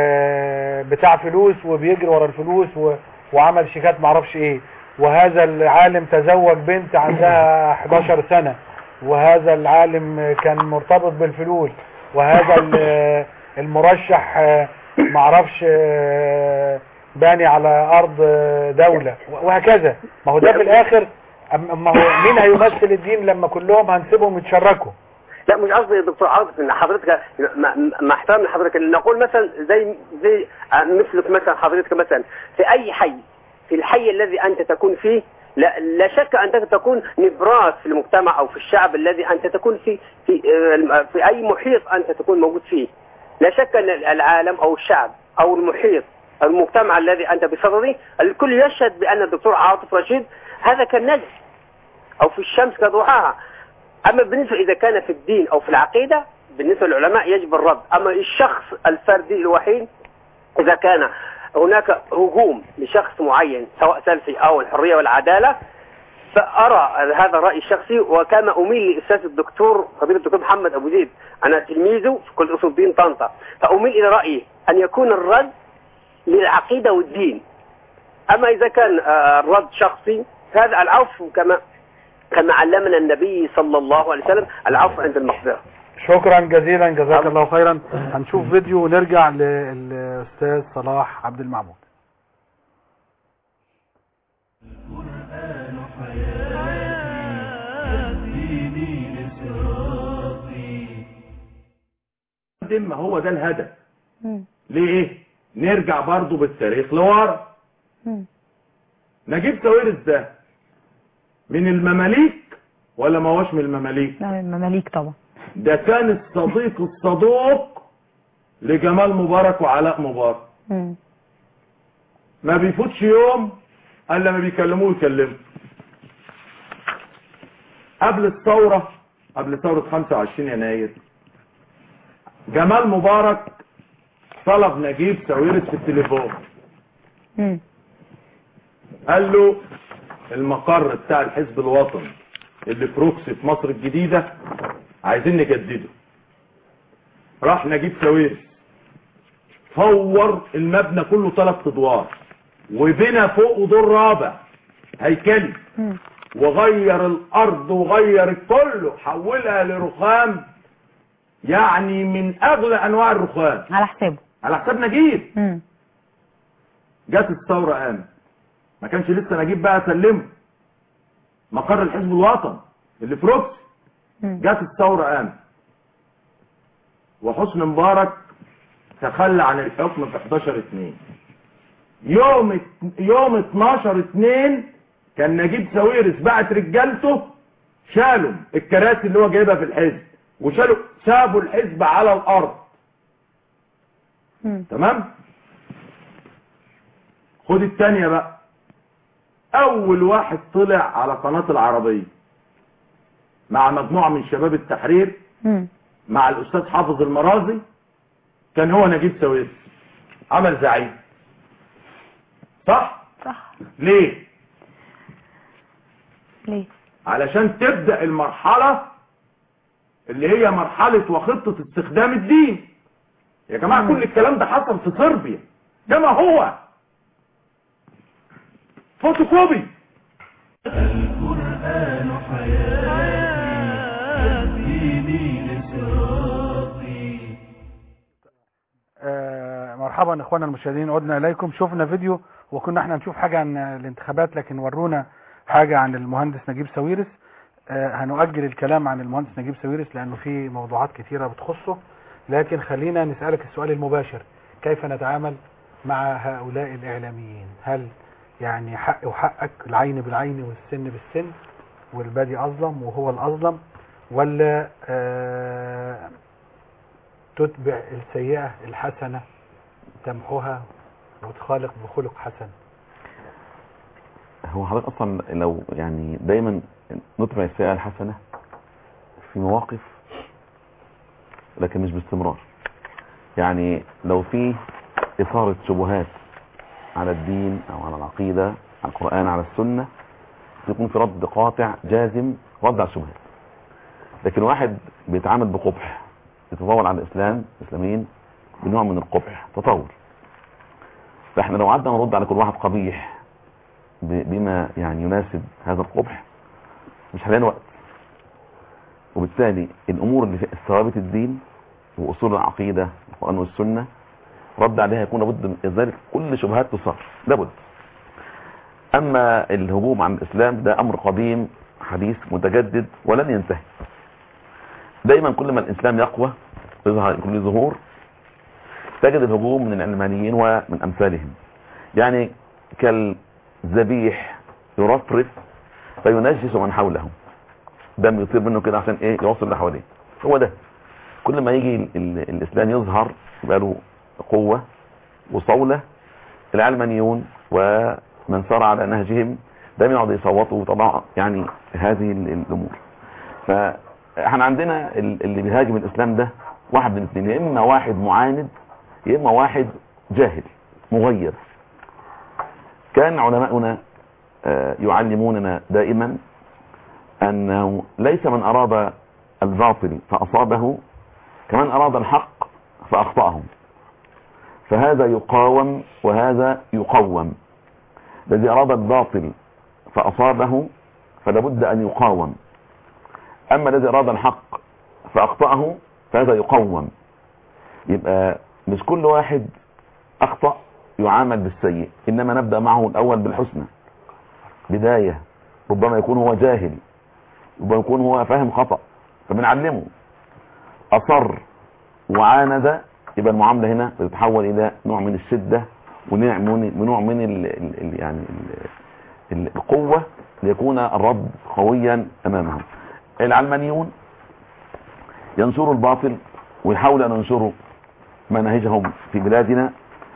آه، بتاع فلوس وبيجري ورا الفلوس و- وعمل شيكات معرفش ايه وهذا العالم تزوج بنت عندها 11 سنة وهذا العالم كان مرتبط بالفلوس وهذا ال- المرشح آه، معرفش آه، باني على ارض آه، دولة وهكذا ما هو ده في الاخر أم- ما هو مين هيمثل الدين لما كلهم هنسيبهم يتشركوا لا مش قصدي يا دكتور عاطف ان حضرتك مع مع احترام لحضرتك نقول مثلا زي زي مثلك مثلا حضرتك مثلا في اي حي في الحي الذي انت تكون فيه لا, لا شك انك تكون نبراس في المجتمع او في الشعب الذي انت تكون فيه في آه، في اي محيط انت تكون موجود فيه لا شك ان العالم او الشعب او المحيط المجتمع الذي انت بصدده الكل يشهد بان الدكتور عاطف رشيد هذا كالنجم او في الشمس كضحاها اما بالنسبه اذا كان في الدين او في العقيده بالنسبه للعلماء يجب الرد اما الشخص الفردي الوحيد اذا كان هناك هجوم لشخص معين سواء سلفي او الحريه والعداله فارى هذا الراي الشخصي وكما اميل لاستاذ الدكتور فضيله الدكتور محمد ابو زيد انا تلميذه في كل اصول الدين طنطا فاميل الى رايي ان يكون الرد للعقيده والدين اما اذا كان آه، الرد شخصي هذا العفو كما كما علمنا النبي صلى الله عليه وسلم العفو عند المقدره شكرا جزيلا جزاك الله خيرا هنشوف فيديو ونرجع للاستاذ صلاح عبد المعبود ما هو ده الهدف ليه نرجع برضو بالتاريخ لورا نجيب ساويرس ده من المماليك ولا ما هوش من المماليك لا المماليك طبعا ده كان الصديق الصدوق لجمال مبارك وعلاء مبارك مم. ما بيفوتش يوم الا ما بيكلموه يكلمه قبل الثورة قبل ثورة 25 يناير جمال مبارك طلب نجيب ساويرس في التليفون مم. قال له المقر بتاع الحزب الوطني اللي في روكسي في مصر الجديدة عايزين نجدده راح نجيب ساويرس فور المبنى كله ثلاث ادوار وبنى فوقه دور رابع هيكلي مم. وغير الارض وغير كله حولها لرخام يعني من اغلى انواع الرخام على حسابه على حساب نجيب مم. جت الثوره قامت ما كانش لسه نجيب بقى سلمه مقر الحزب الوطني اللي في روكسي مم. جت الثوره قامت وحسني مبارك تخلى عن الحكم في 11 2 يوم يوم 12 2 كان نجيب ساويرس بعت رجالته شالوا الكراسي اللي هو جايبها في الحزب وشالوا سابوا الحزب على الارض مم. تمام خد التانية بقى اول واحد طلع على قناة العربية مع مجموعة من شباب التحرير مم. مع الاستاذ حافظ المرازي كان هو نجيب ساويرس عمل زعيم صح صح ليه ليه علشان تبدأ المرحلة اللي هي مرحلة وخطة استخدام الدين يا جماعة كل الكلام ده حصل في صربيا كما هو فوتوكوبي القرآن حياتي دين صراطي آه، مرحبا اخوانا المشاهدين عدنا اليكم شفنا فيديو وكنا احنا نشوف حاجة عن الانتخابات لكن ورونا حاجة عن المهندس نجيب ساويرس آه، هنؤجل الكلام عن المهندس نجيب ساويرس لانه في موضوعات كثيرة بتخصه لكن خلينا نسألك السؤال المباشر كيف نتعامل مع هؤلاء الاعلاميين هل يعني حق وحقك العين بالعين والسن بالسن والبادي اظلم وهو الاظلم ولا آه تتبع السيئة الحسنة تمحوها وتخالق بخلق حسن هو حضرتك اصلا لو يعني دايما نتبع السيئة الحسنة في مواقف لكن مش باستمرار يعني لو في إثارة شبهات على الدين أو على العقيدة على القرآن على السنة يكون في رد قاطع جازم رد على الشبهات لكن واحد بيتعامل بقبح يتطاول على الإسلام الإسلاميين بنوع من القبح تطور فاحنا لو قعدنا نرد على كل واحد قبيح ب- بما يعني يناسب هذا القبح مش هنلاقي وقت وبالتالي الامور اللي في ثوابت الدين واصول العقيده القران والسنه رد عليها يكون لابد من ازاله كل شبهات تصار لابد اما الهجوم عن الاسلام ده امر قديم حديث متجدد ولن ينتهي دايما كل ما الاسلام يقوى يظهر يكون له ظهور تجد الهجوم من العلمانيين ومن امثالهم يعني كالذبيح يرفرف فينجس من حوله دم يطير منه كده عشان ايه يوصل اللي حواليه هو ده كل ما يجي ال ال الاسلام يظهر يبقى له قوه وصوله العلمانيون ومن سار على نهجهم دايما يقعدوا يصوتوا طبعا يعني هذه ال- الامور فاحنا عندنا ال- اللي بيهاجم الاسلام ده واحد من الاثنين يا اما واحد معاند يا اما واحد جاهل مغير كان علماؤنا آه، يعلموننا دائما انه ليس من اراد الباطل فاصابه كمن اراد الحق فاخطاه فهذا يقاوم وهذا يقوم الذي اراد الباطل فاصابه فلابد ان يقاوم اما الذي اراد الحق فاخطاه فهذا يقوم يبقى مش كل واحد اخطأ يعامل بالسيء انما نبدأ معه الاول بالحسنى بداية ربما يكون هو جاهل ربما يكون هو فاهم خطأ فبنعلمه اصر وعاند يبقى المعاملة هنا بتتحول الى نوع من الشدة ونوع من ونوع من ال ال ال يعني ال ال- القوة ليكون الرد قويا امامهم العلمانيون ينشروا الباطل ويحاولوا ان ينشروا مناهجهم في بلادنا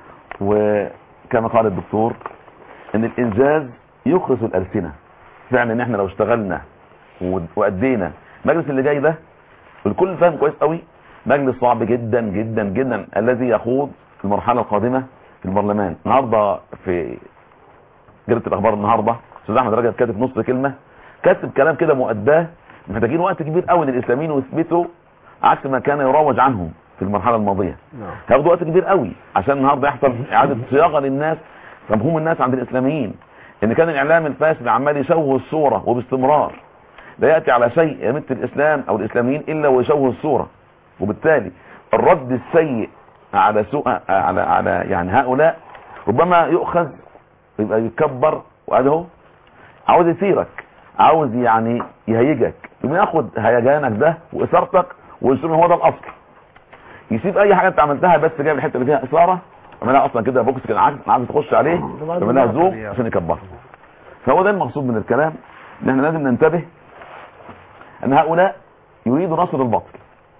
وكما قال الدكتور ان الانجاز يخرس الالسنه فعلا ان احنا لو اشتغلنا ود- وادينا المجلس اللي جاي ده الكل فاهم كويس قوي مجلس صعب جدا جدا جدا الذي يخوض المرحله القادمه في البرلمان النهارده في جريده الاخبار النهارده استاذ احمد رجب كاتب نص كلمه كاتب كلام كده مؤداه محتاجين وقت كبير قوي للاسلاميين ويثبتوا عكس ما كان يروج عنهم في المرحله الماضيه هياخدوا وقت كبير قوي عشان النهارده يحصل اعاده صياغه للناس مفهوم الناس عند الاسلاميين ان كان الاعلام الفاسد عمال يشوه الصوره وباستمرار لا ياتي على شيء يمت الاسلام او الاسلاميين الا ويشوه الصوره وبالتالي الرد السيء على سوء على على يعني هؤلاء ربما يؤخذ يبقى يكبر وهذا هو عاوز يثيرك عاوز يعني يهيجك يقوم ياخد هيجانك ده واثارتك ويصير هو ده الاصل يسيب اي حاجه انت عملتها بس جايب الحته اللي فيها اثاره عملها اصلا كده بوكس كده عايز عايز تخش عليه عملها زوم عشان يكبرها فهو ده المقصود من الكلام ان احنا لازم ننتبه ان هؤلاء يريدوا نصر الباطل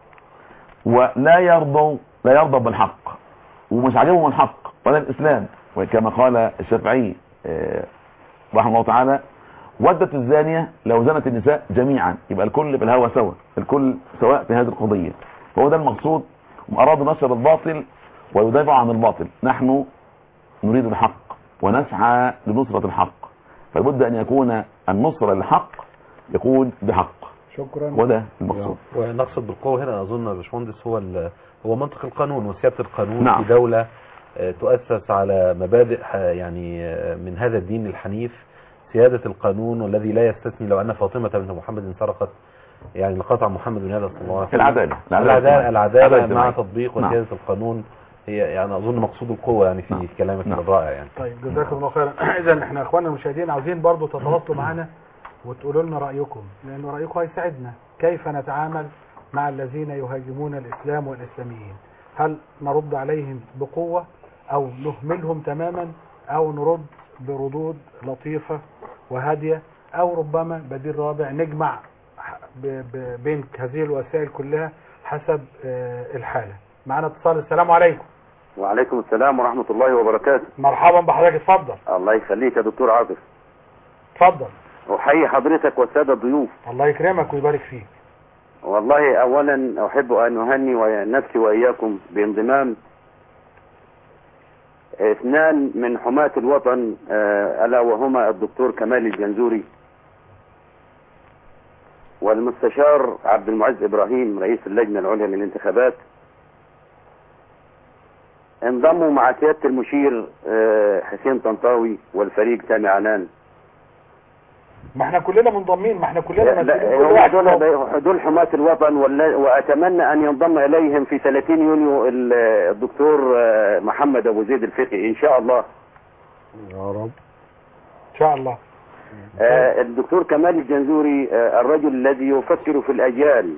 ولا يرضوا لا يرضى بالحق ومش عاجبهم الحق ولا الاسلام وكما قال الشافعي آه، رحمه الله تعالى ودت الزانية لو زنت النساء جميعا يبقى الكل بالهوى سوا الكل سواء في هذه القضية فهو ده المقصود هم أرادوا نشر الباطل ويدافعوا عن الباطل نحن نريد الحق ونسعى لنصرة الحق فلابد أن يكون النصر للحق يكون بحق شكرا وده المقصود ونقصد بالقوة هنا أظن يا باشمهندس هو ال- هو منطق القانون وسيادة القانون نعم. في دولة آه، تؤسس على مبادئ ح- يعني آه، من هذا الدين الحنيف سيادة القانون والذي لا يستثني لو أن فاطمة بنت محمد سرقت يعني لقطع محمد بن هذا صلى الله عليه وسلم العدالة. العدالة العدالة, الاجتماعية. العدالة العدالة مع الاجتماعية. تطبيق نعم. وسيادة القانون هي يعني أظن مقصود القوة يعني في كلامك الرائع يعني طيب جزاكم الله خيرا اذا احنا اخواننا المشاهدين عاوزين برضو تتواصلوا معنا وتقولوا لنا رايكم لان رايكم هيساعدنا كيف نتعامل مع الذين يهاجمون الاسلام والاسلاميين هل نرد عليهم بقوه او نهملهم تماما او نرد بردود لطيفه وهاديه او ربما بديل رابع نجمع ب- ب- بين هذه الوسائل كلها حسب آه، الحاله معنا اتصال السلام عليكم وعليكم السلام ورحمة الله وبركاته مرحبا بحضرتك اتفضل الله يخليك يا دكتور عاطف اتفضل أحيي حضرتك والسادة الضيوف الله يكرمك ويبارك فيك والله أولا أحب أن أهني وي- نفسي وإياكم بانضمام اثنان من حماة الوطن آه، ألا وهما الدكتور كمال الجنزوري والمستشار عبد المعز إبراهيم رئيس اللجنة العليا للانتخابات انضموا مع سيادة المشير آه، حسين طنطاوي والفريق سامي عنان ما احنا كلنا منضمين ما احنا كلنا لا مسؤولين كل هم واحد دول دول حماة الوطن ولا- واتمنى ان ينضم اليهم في 30 يونيو ال- الدكتور آه، محمد ابو زيد الفقي ان شاء الله يا رب ان شاء الله آه، الدكتور كمال الجنزوري آه، الرجل الذي يفكر في الاجيال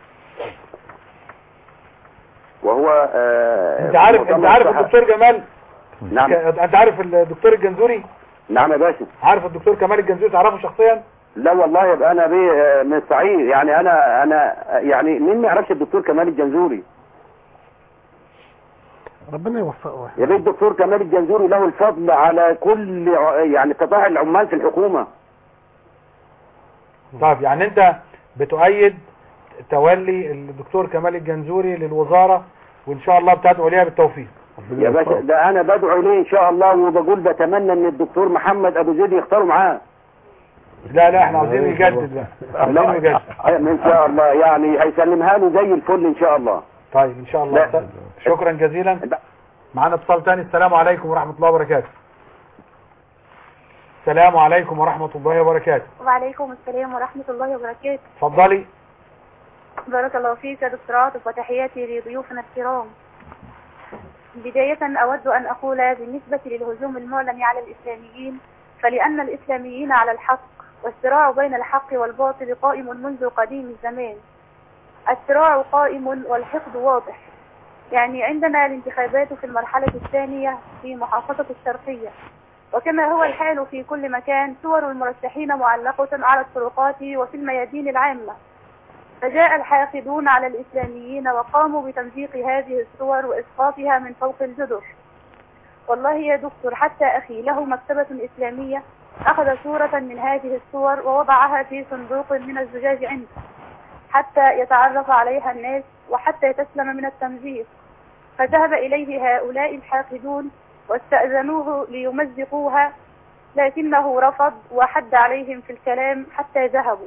وهو آه، انت عارف انت مؤتمر عارف صحفي. الدكتور جمال نعم انت عارف الدكتور الجنزوري نعم يا باشا عارف الدكتور كمال الجنزوري تعرفه شخصيا لا والله يبقى انا بيه آه، من الصعيد يعني انا انا يعني مين ما يعرفش الدكتور كمال الجنزوري ربنا يوفقه يا بيه الدكتور كمال الجنزوري له الفضل على كل ع- يعني قطاع العمال في الحكومة طيب يعني انت بتؤيد تولي الدكتور كمال الجنزوري للوزارة وان شاء الله بتدعو ليها بالتوفيق يا باشا ده انا بدعو ليه ان شاء الله وبقول بتمنى ان الدكتور محمد ابو زيد يختاروا معاه لا لا احنا عاوزين نجدد بقى عاوزين نجدد لا ان شاء الله يعني هيسلمها له زي الفل ان شاء الله طيب ان شاء الله شكرا جزيلا معانا اتصال تاني السلام عليكم ورحمة الله وبركاته السلام عليكم ورحمة الله وبركاته وعليكم السلام ورحمة الله وبركاته اتفضلي بارك الله فيك يا دكتور عاطف وتحياتي لضيوفنا الكرام بداية أود أن أقول بالنسبة للهجوم المعلن على الإسلاميين فلأن الإسلاميين على الحق والصراع بين الحق والباطل قائم منذ قديم الزمان الصراع قائم والحقد واضح يعني عندنا الانتخابات في المرحلة الثانية في محافظة الشرقية وكما هو الحال في كل مكان صور المرشحين معلقة على الطرقات وفي الميادين العامة فجاء الحاقدون على الإسلاميين وقاموا بتمزيق هذه الصور وإسقاطها من فوق الجدر والله يا دكتور حتى أخي له مكتبة إسلامية أخذ صورة من هذه الصور ووضعها في صندوق من الزجاج عنده حتى يتعرف عليها الناس وحتى تسلم من التمزيق فذهب إليه هؤلاء الحاقدون واستأذنوه ليمزقوها لكنه رفض وحد عليهم في الكلام حتى ذهبوا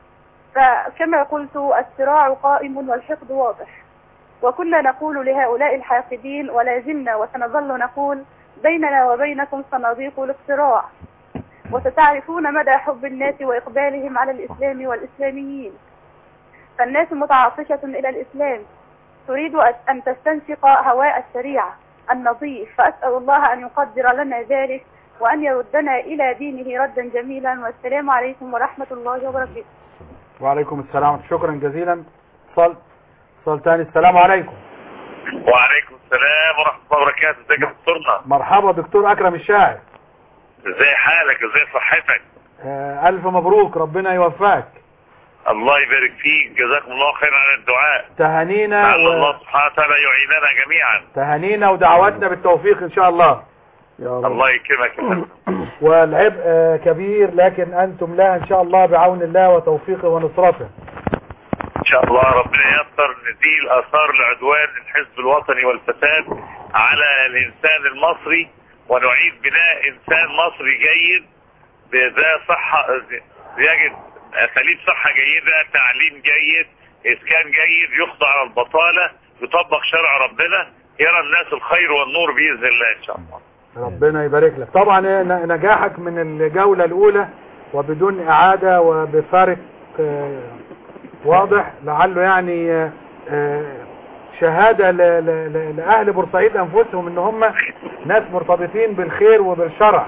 فكما قلت الصراع قائم والحقد واضح وكنا نقول لهؤلاء الحاقدين ولا زلنا وسنظل نقول بيننا وبينكم صناديق الاقتراع وستعرفون مدى حب الناس وإقبالهم على الإسلام والإسلاميين فالناس متعطشة إلى الإسلام تريد أن تستنشق هواء الشريعة النظيف فأسأل الله أن يقدر لنا ذلك وأن يردنا إلى دينه ردا جميلا والسلام عليكم ورحمة الله وبركاته وعليكم السلام شكرا جزيلا اتصال اتصال تاني السلام عليكم وعليكم السلام ورحمة الله وبركاته ازيك يا دكتورنا مرحبا دكتور اكرم الشاعر ازاي حالك ازاي صحتك آه، الف مبروك ربنا يوفقك الله يبارك فيك جزاكم الله خيرا على الدعاء تهانينا لعل و... الله سبحانه وتعالى يعيننا جميعا تهانينا ودعواتنا بالتوفيق ان شاء الله الله يكرمك يا فندم. والعبء آه، كبير لكن انتم لا ان شاء الله بعون الله وتوفيقه ونصرته ان شاء الله ربنا ييسر نزيل اثار العدوان الحزب الوطني والفساد على الانسان المصري ونعيد بناء انسان مصري جيد بذا صحة يجد اساليب صحة جيدة تعليم جيد اسكان جيد يخضع على البطالة يطبق شرع ربنا يرى الناس الخير والنور باذن الله ان شاء الله ربنا يبارك لك طبعا ن- نجاحك من الجولة الاولى وبدون اعادة وبفارق آه، واضح لعله يعني آه، آه، شهادة ل- ل- ل- لأهل بورسعيد أنفسهم إن هم ناس مرتبطين بالخير وبالشرع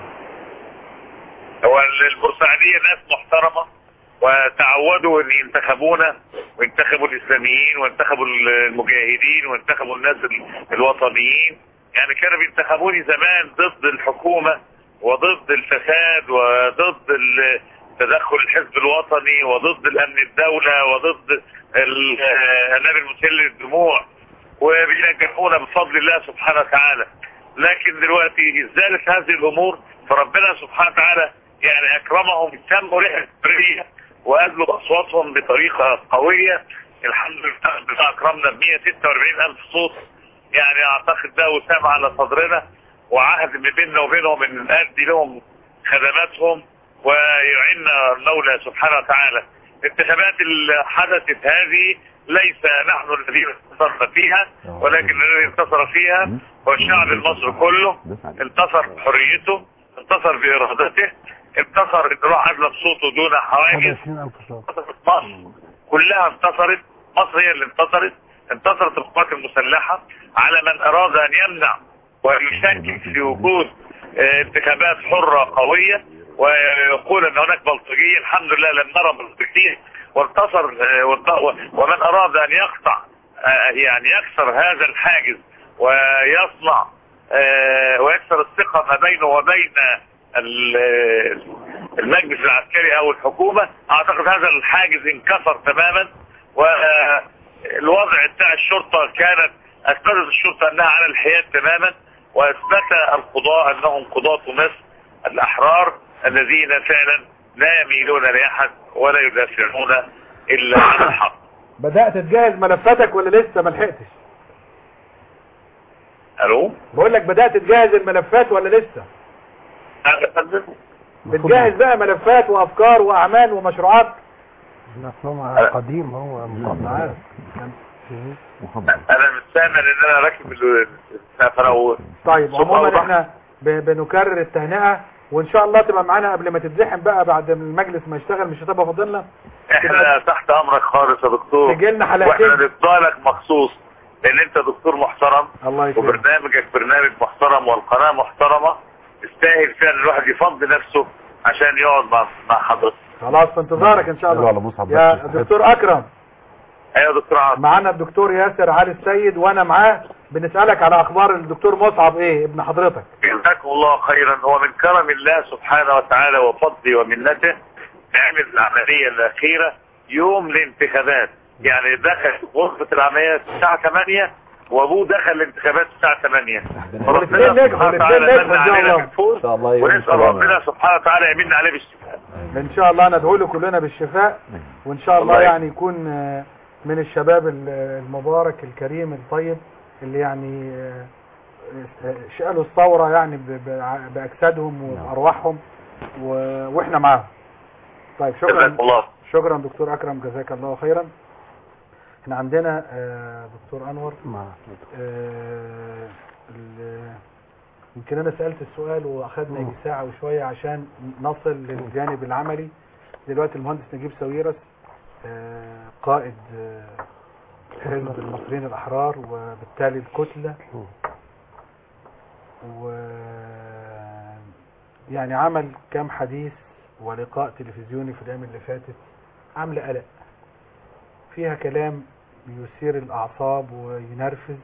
هو البورسعيدية ناس محترمة وتعودوا ان ينتخبونا وينتخبوا الاسلاميين وينتخبوا المجاهدين وينتخبوا الناس ال- الوطنيين يعني كانوا بينتخبوني زمان ضد الحكومة وضد الفساد وضد ال- تدخل الحزب الوطني وضد الامن الدولة وضد ال- آه، النبي المسل للدموع وبينجحونا بفضل الله سبحانه وتعالى لكن دلوقتي ازالت هذه الامور فربنا سبحانه وتعالى يعني اكرمهم سموا ريحه الحريه وادلوا اصواتهم بطريقه قويه الحمد لله ربنا اكرمنا ب 146 الف صوت يعني اعتقد ده وسام على صدرنا وعهد ما بيننا وبينهم ان نأدي لهم خدماتهم ويعيننا المولى سبحانه وتعالى الانتخابات اللي حدثت هذه ليس نحن الذين انتصرنا فيها ولكن الذي انتصر فيها هو الشعب المصري كله انتصر بحريته انتصر بإرادته انتصر ان راح أدلى بصوته دون حواجز 20000 صوت انتصرت مصر كلها انتصرت مصر هي اللي انتصرت انتصرت القوات المسلحة على من اراد ان يمنع ويشكك في وجود اه، انتخابات حرة قوية ويقول ان هناك بلطجية الحمد لله لم نرى بلطجية وانتصر اه، وانت- ومن اراد ان يقطع اه، يعني يكسر هذا الحاجز ويصنع اه، ويكسر الثقة ما بينه وبين ال- المجلس العسكري او الحكومة اعتقد هذا الحاجز انكسر تماما والوضع بتاع الشرطة كانت اثبتت الشرطة انها على الحياد تماما واثبت القضاء انهم قضاة مصر الاحرار الذين فعلا لا يميلون لاحد ولا يدافعون الا عن الحق بدأت تجهز ملفاتك ولا لسه ما لحقتش الو بقول لك بدأت تجهز الملفات ولا لسه هذا فندم بتجهز بقى ملفات وافكار واعمال ومشروعات مفهوم قديم هو عارف. انا مستنى ان انا راكب السفر او طيب صوت عموما أوضح. احنا ب- بنكرر التهنئة وان شاء الله تبقى معانا قبل ما تتزحم بقى بعد ما المجلس ما يشتغل مش هتبقى فاضلنا احنا تحت امرك خالص يا دكتور تجي لنا حلقتين. واحنا نفضلك مخصوص لان انت دكتور محترم الله يكرمك وبرنامجك برنامج محترم والقناة محترمة يستاهل فعلا الواحد يفضي نفسه عشان يقعد مع مع حضرتك خلاص في انتظارك ان شاء حلو على الله مصعب يا بس. دكتور اكرم ايوه يا دكتور عاطف معانا الدكتور ياسر علي السيد وانا معاه بنسالك على اخبار الدكتور مصعب ايه ابن حضرتك جزاكم الله خيرا هو من كرم الله سبحانه وتعالى وفضله ومنته نعمل العملية الأخيرة يوم الانتخابات يعني دخل غرفة العملية الساعة 8 وابوه دخل الانتخابات الساعة 8 الاثنين نجحوا الاثنين نجحوا ان شاء الله ان شاء الله يوم ونسأل السلامة. ربنا سبحانه وتعالى يمن عليه بالشفاء ان شاء الله ندعو له كلنا بالشفاء وان شاء الله والله. يعني يكون آه، من الشباب ال- المبارك الكريم الطيب اللي يعني آه، آه، شالوا الثوره يعني ب- ب- باجسادهم وبارواحهم و- واحنا معاهم طيب شكرا جزاكم الله شكرا دكتور اكرم جزاك الله خيرا احنا عندنا آه، دكتور انور آه، ال- يمكن انا سالت السؤال واخدنا يجي ساعه وشويه عشان نصل للجانب العملي دلوقتي المهندس نجيب ساويرس آه، قائد آه، حزب المصريين الاحرار وبالتالي الكتله و يعني عمل كام حديث ولقاء تلفزيوني في الايام اللي فاتت عامله قلق فيها كلام يثير الاعصاب وينرفز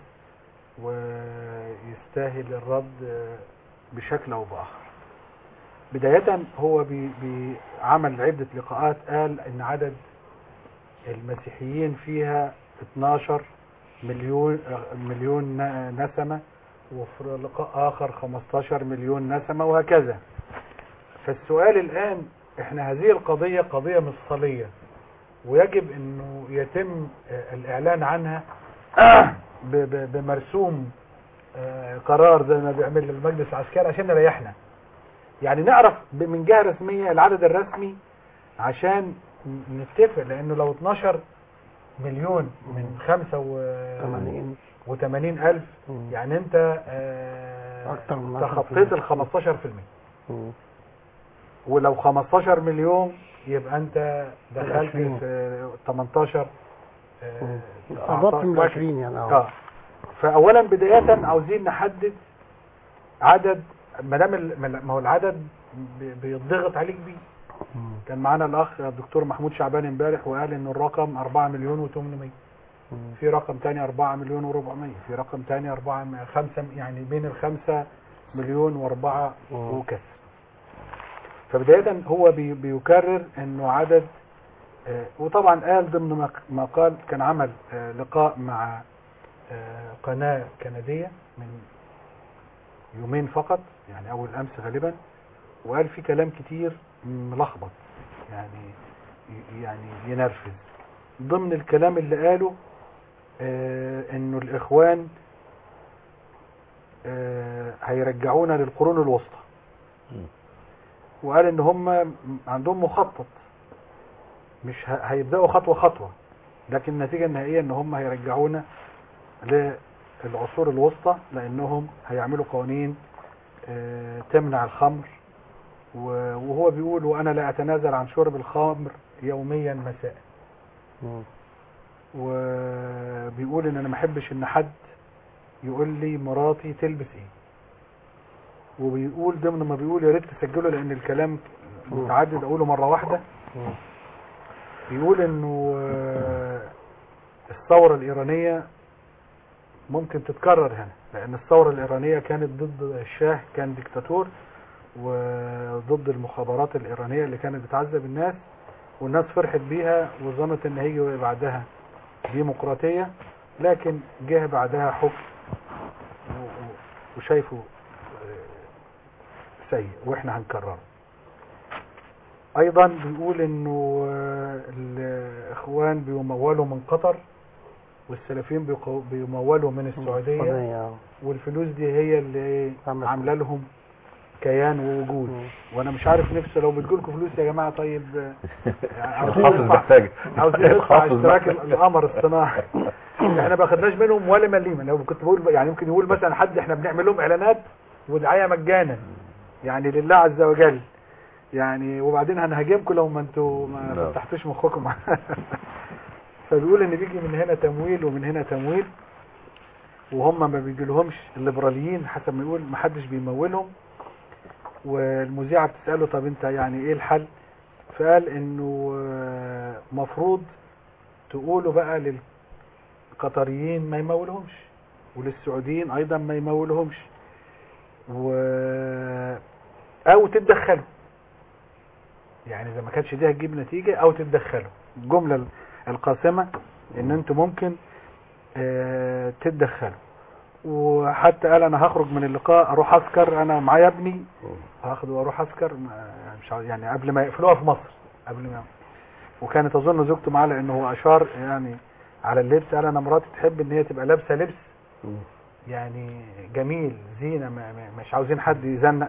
ويستاهل الرد آه، بشكل او باخر بداية هو بي بي عمل عدة لقاءات قال ان عدد المسيحيين فيها 12 مليون آه، مليون ن- نسمة وفي لقاء اخر 15 مليون نسمة وهكذا فالسؤال الان احنا هذه القضية قضية مفصلية ويجب انه يتم آه، الاعلان عنها ب- ب- بمرسوم آه، قرار زي ما بيعمل المجلس العسكري عشان يريحنا يعني نعرف ب- من جهة رسمية العدد الرسمي عشان ن- نتفق لانه لو 12 مليون من 85 وثمانين ألف يعني انت آه، أكتر من تخطيت ال 15% ولو 15 مليون يبقى انت دخلت العشرين. في 18 آه، قربت من أعتقد- 20 يعني اه اه فاولا بداية عاوزين نحدد عدد ما دام ال- ما هو العدد بي- بيضغط عليك بيه كان معانا الاخ الدكتور محمود شعبان امبارح وقال ان الرقم 4 مليون و800 في رقم تاني 4 مليون و400 في رقم تاني 4 م- 5 يعني بين الخمسة مليون واربعة وكسر فبداية هو بي بيكرر انه عدد آه، وطبعا قال ضمن ما- ما قال كان عمل آه، لقاء مع آه، قناة كندية من يومين فقط يعني اول امس غالبا وقال في كلام كتير ملخبط يعني يعني ينرفز ضمن الكلام اللي قاله آه انه الاخوان آه هيرجعونا للقرون الوسطى وقال ان هم عندهم مخطط مش ه- هيبداوا خطوه خطوه لكن النتيجه النهائيه ان هم هيرجعونا للعصور الوسطى لانهم هيعملوا قوانين آه، تمنع الخمر و- وهو بيقول وانا لا اتنازل عن شرب الخمر يوميا مساء وبيقول ان انا ما احبش ان حد يقول لي مراتي تلبس ايه وبيقول ضمن ما بيقول يا ريت تسجله لان الكلام متعدد اقوله مره واحده بيقول انه آه، الثوره الايرانيه ممكن تتكرر هنا لان الثوره الايرانيه كانت ضد الشاه كان ديكتاتور وضد المخابرات الايرانيه اللي كانت بتعذب الناس والناس فرحت بيها وظنت ان هيجي بعدها ديمقراطيه لكن جه بعدها حكم و- و- وشايفه آه، سيء واحنا هنكرره ايضا بيقول انه آه، الاخوان بيمولوا من قطر والسلفيين بيقو- بيمولوا من السعوديه السعودية. والفلوس دي هي اللي عامله لهم كيان ووجود وانا مش عارف نفسي لو بتجيلكم فلوس يا جماعه طيب آه، عاوزين الحافظ ندفع محتاج. عاوزين ندفع الحافظ اشتراك محتاج. القمر الصناعي احنا ما خدناش منهم ولا مليم لو كنت بقول يعني ممكن يقول مثلا حد احنا بنعمل لهم اعلانات ودعايه مجانا يعني لله عز وجل يعني وبعدين هنهاجمكم لو ما انتوا ما نعم. فتحتوش مخكم فبيقول ان بيجي من هنا تمويل ومن هنا تمويل وهم ما بيجيلهمش الليبراليين حسب ما يقول ما حدش بيمولهم والمذيعه بتساله طب انت يعني ايه الحل فقال انه آه، مفروض تقولوا بقى للقطريين ما يمولهمش وللسعوديين ايضا ما يمولهمش و او تتدخلوا يعني اذا ما كانتش دي هتجيب نتيجة او تتدخلوا الجملة ال- القاسمة ان انتوا ممكن آه، تتدخلوا وحتى قال انا هخرج من اللقاء اروح اسكر انا معايا ابني هاخده واروح اسكر ما- مش عاوز- يعني قبل ما يقفلوها في مصر قبل ما وكانت اظن زوجته معاه لانه هو اشار يعني على اللبس قال انا مراتي تحب ان هي تبقى لابسه لبس يعني جميل زينه ما ما- مش عاوزين حد يزنق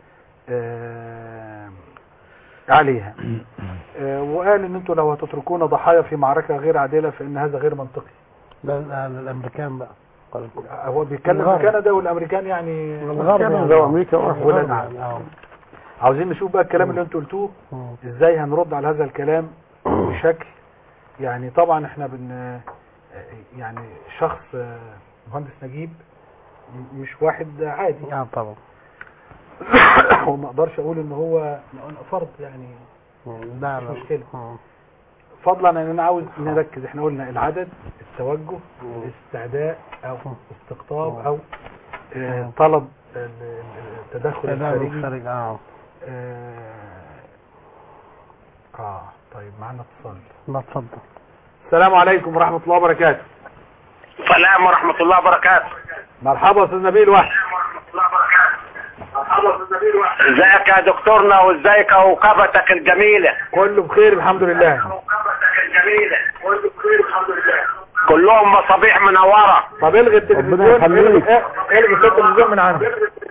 آه، عليها آه، وقال ان انتوا لو هتتركونا ضحايا في معركه غير عادله فان هذا غير منطقي ده ال- الامريكان بقى قال- هو بيتكلم الغرب. في كندا والامريكان يعني الغرب كندا يعني. وامريكا الغرب ولاد يعني، عم. آه. عاوزين نشوف بقى الكلام اللي انتوا قلتوه مم. ازاي هنرد على هذا الكلام بشكل يعني طبعا احنا بن يعني شخص آه، مهندس نجيب م- مش واحد عادي اه طبعا وما اقدرش اقول ان هو فرض يعني لا مش لا. مشكله مم. فضلا ان انا عاوز نركز احنا قلنا العدد التوجه الاستعداء او استقطاب او آه، طلب ال- ال- التدخل تدخل الخارجي الخارج اه اه آه، طيب معانا اتصال ما اتفضل السلام عليكم ورحمة الله وبركاته السلام ورحمة الله وبركاته مرحبا استاذ نبيل واحد ازيك يا دكتورنا وازيك كوكبتك الجميلة كله بخير الحمد لله كلهم مصابيح منورة طب الغي التلفزيون الغي الغي صوت التلفزيون من عندك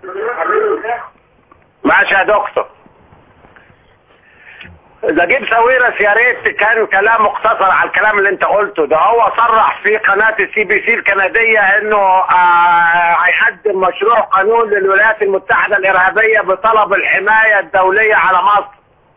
ماشي يا دكتور نجيب ساويرس يا ريت كان كلام مقتصر على الكلام اللي انت قلته ده هو صرح في قناة السي بي سي الكندية انه آه، هيقدم مشروع قانون للولايات المتحدة الارهابية بطلب الحماية الدولية على مصر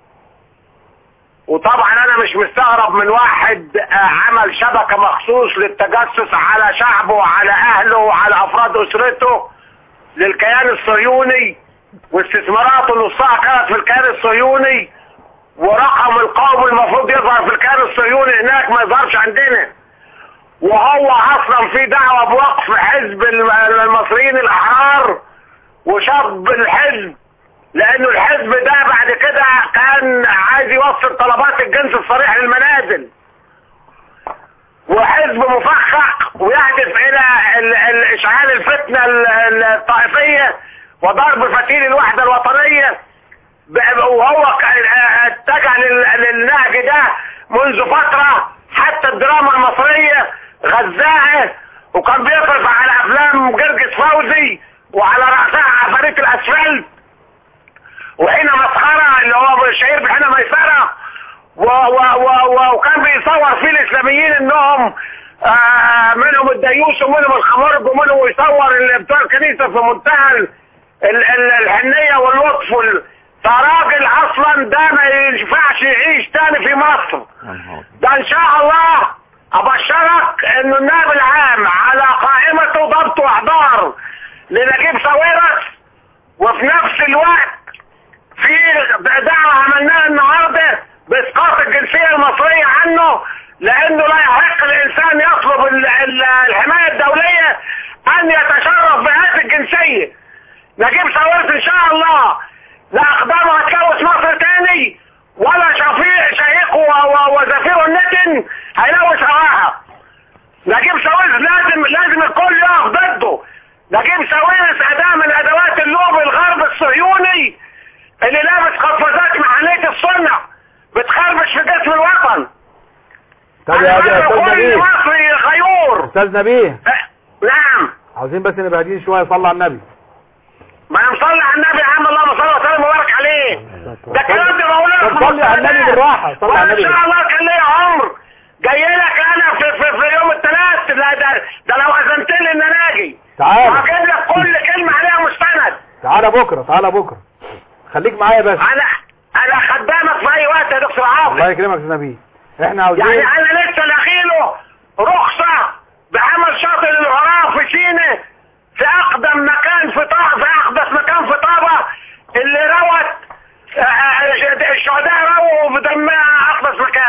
وطبعا انا مش مستغرب من واحد آه، عمل شبكة مخصوص للتجسس على شعبه وعلى اهله وعلى افراد اسرته للكيان الصهيوني واستثماراته نصها كانت في الكيان الصهيوني ورقم القوم المفروض يظهر في الكيان الصهيوني هناك ما يظهرش عندنا وهو اصلا في دعوة بوقف حزب الم- المصريين الاحرار وشاب الحزب لانه الحزب ده بعد كده كان عايز يوصل طلبات الجنس الصريح للمنازل وحزب مفخخ ويهدف الى ال- ال- اشعال الفتنة ال- ال- الطائفية وضرب فتيل الوحدة الوطنية ب- وهو كان- اه- اتجه لل- للنهج ده منذ فترة حتى الدراما المصرية غزاءه وكان بيصرف على افلام جرجس فوزي وعلى رأسها عفاريت الاسفلت وحين مسخرة اللي هو شهير بحين ميسرة و و و و وكان بيصور فيه الاسلاميين انهم آه منهم الديوس ومنهم الخمرج ومنهم يصور ال- بتوع الكنيسة في منتهى ال- ال- ال- الحنية واللطف وال... فراجل اصلا ده ما ينفعش يعيش تاني في مصر ده ان شاء الله ابشرك انه النائب العام على قائمته ضبط واحضار لنجيب ساويرس وفي نفس الوقت في دعوة عملناها النهاردة باسقاط الجنسية المصرية عنه لانه لا يحق الانسان يطلب ال- ال- الحماية الدولية ان يتشرف بهذه الجنسية نجيب ساويرس ان شاء الله لا اقدامه هتكوس مصر تاني ولا شفيع شهيق و- و- وزفير النتن هيلوث هواها نجيب ساويرس لازم لازم الكل يقف ضده نجيب ساويرس اداة من ادوات اللوب الغرب الصهيوني اللي لابس قفازات محلية السنة بتخربش في جسم الوطن طب يا أنا يا استاذ كل نبيل مصري غيور استاذ نبيل نعم عاوزين بس نبقى هاديين شويه صلى على النبي ما انا مصلي على النبي يا عم اللهم صل وسلم وبارك عليه ده كلام ده بقوله لك طب صلي على النبي بالراحه صلي على وان النبي شاء الله كان ليا عمر جاي لك انا في, في, في يوم الثلاث لا ده, ده لو اذنت لي ان انا اجي تعال. وهجيب لك كل كلمه عليها مستند تعالى بكره تعالى بكره خليك معايا بس انا انا خدامك في اي وقت يا دكتور عاطف الله يكرمك يا استاذ نبيل احنا عاوزين يعني انا لسه لاقيله رخصة بعمل شاطئ للغرام في سينا في اقدم مكان في طابة في احدث مكان في طابة اللي روت آه، آه، الشهداء رووا بدمها احدث مكان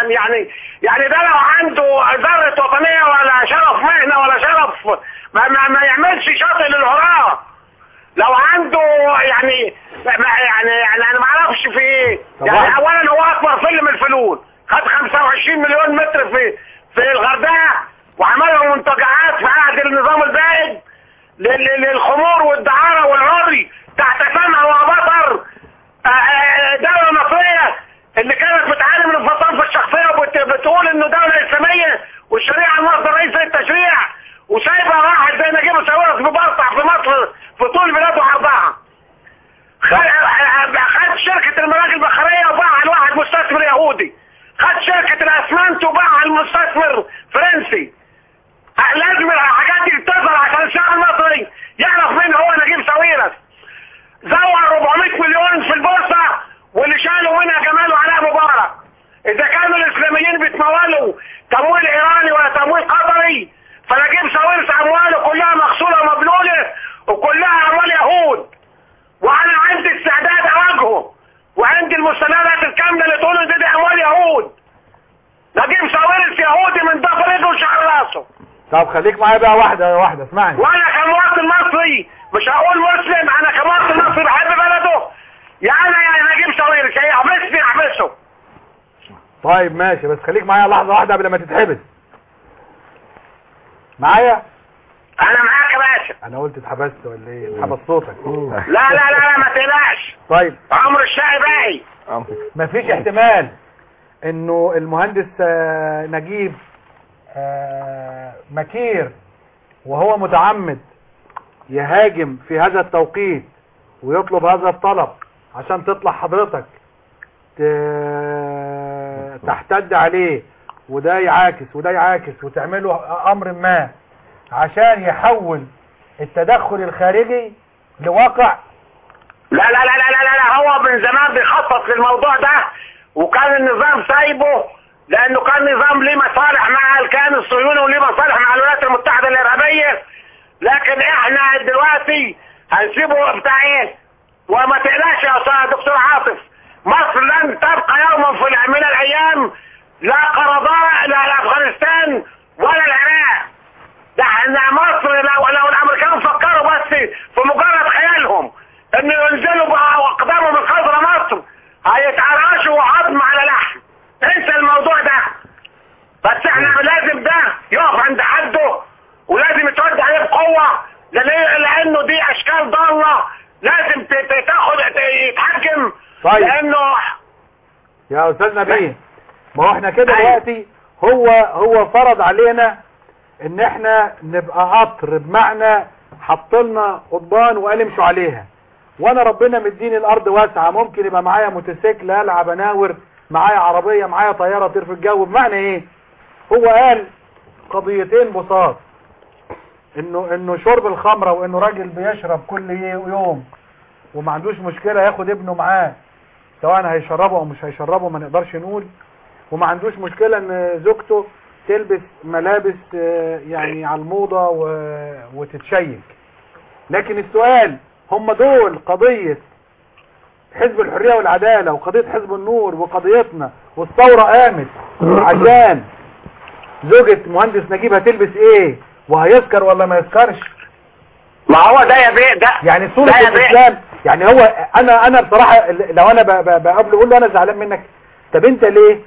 يعني يعني يعني ده لو عنده ذرة وطنية ولا شرف مهنة ولا شرف ما, ما, ما يعملش شاطئ للهراء لو عنده يعني ما يعني يعني انا ما اعرفش في ايه طب يعني واحد- اولا هو اكبر فيلم الفلول خد 25 مليون متر في في الغردقه وعملوا منتجعات في عهد النظام البائد لل- لل- للخمور والدعاره والعري تحت سمع وبصر آه، آه، دولة مصرية اللي كانت بتعاني من الفصام في الشخصية وبتقول انه دولة اسلامية والشريعة المصدر رئيس التشريع وسايبة واحد زي نجيب ساويرس ببرطع في مصر في طول بلاده وعرضها خد خد شركة المراكب البحرية وباعها لواحد مستثمر يهودي خد شركة الاسمنت وباعها لمستثمر فرنسي أه، لازم الحاجات دي تظهر عشان الشعب المصري يعرف مين هو نجيب ساويرس زور 400 مليون في البورصة واللي شالوا منها جمال وعلاء مبارك اذا كانوا الاسلاميين بيتمولوا تمويل ايراني ولا تمويل قطري فنجيب ساويرس امواله كلها مغسولة ومبلولة وكلها اموال يهود وانا عندي استعداد اواجهه وعندي المستندات الكاملة اللي تقول إن دي, دي اموال يهود نجيب ساويرس يهودي من ضفر رجله وشعر راسه طب خليك معايا بقى واحدة واحدة اسمعني وانا كمواطن مصري مش هقول مسلم انا كمواطن مصري بحب بلده يا انا يا نجيب ساويرس يا يحبسني احبسه طيب ماشي بس خليك معايا لحظة واحدة قبل ما تتحبس معايا انا معاك يا باشا انا قلت اتحبست ولا ايه اتحبس صوتك لا لا لا لا ما تقلقش طيب عمر الشقي باقي مفيش احتمال انه المهندس آه، نجيب آه، مكير وهو متعمد يهاجم في هذا التوقيت ويطلب هذا الطلب عشان تطلع حضرتك ت- تحتد عليه وده يعاكس وده يعاكس وتعمله امر ما عشان يحول التدخل الخارجي لواقع لا لا لا لا لا, لا هو من زمان بيخطط للموضوع ده وكان النظام سايبه لانه كان نظام ليه مصالح مع الكيان الصهيوني وليه مصالح مع الولايات المتحدة الارهابية لكن احنا دلوقتي هنسيبه بتاع ايه وما تقلقش يا استاذ دكتور عاطف مصر لن تبقى يوما في الع- من الايام لا قرضاء لا لافغانستان ولا العراق ده احنا مصر لو, لو الامريكان فكروا بس في مجرد خيالهم ان ينزلوا باقدامهم الخضراء مصر هيتعرشوا عظم على لحم انسى الموضوع ده بس احنا لازم ده يقف عند حده ولازم يترد عليه بقوة لأن- لانه دي اشكال ضالة لازم ت- ت- تاخد ت- يتحكم طيب. لانه يا استاذ نبيل ما هو احنا كده دلوقتي هو هو فرض علينا ان احنا نبقى قطر بمعنى حط لنا قضبان وقال امشوا عليها وانا ربنا مديني الارض واسعه ممكن يبقى معايا موتوسيكل العب اناور معايا عربيه معايا طياره تطير في الجو بمعنى ايه هو قال قضيتين بساط انه انه شرب الخمره وانه راجل بيشرب كل يوم وما عندوش مشكله ياخد ابنه معاه سواء هيشربه او مش هيشربه ما نقدرش نقول وما عندوش مشكلة ان زوجته تلبس ملابس آه، يعني على الموضة و- وتتشيك لكن السؤال هم دول قضية حزب الحرية والعدالة وقضية حزب النور وقضيتنا والثورة قامت عشان زوجة مهندس نجيب هتلبس ايه وهيسكر ولا ما يسكرش ما هو ده يا بيه ده يعني صورة ده يا بيه. الاسلام يعني هو انا انا بصراحة لو انا ب- ب- بقابله اقول له انا زعلان منك طب انت ليه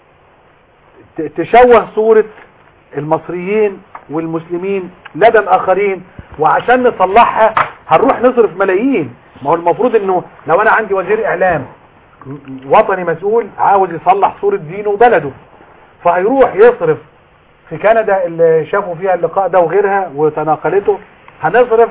ت- تشوه صورة المصريين والمسلمين لدى الاخرين وعشان نصلحها هنروح نصرف ملايين ما هو المفروض انه لو انا عندي وزير اعلام م- م- وطني مسؤول عاوز يصلح صورة دينه وبلده فهيروح يصرف في كندا اللي شافوا فيها اللقاء ده وغيرها وتناقلته هنصرف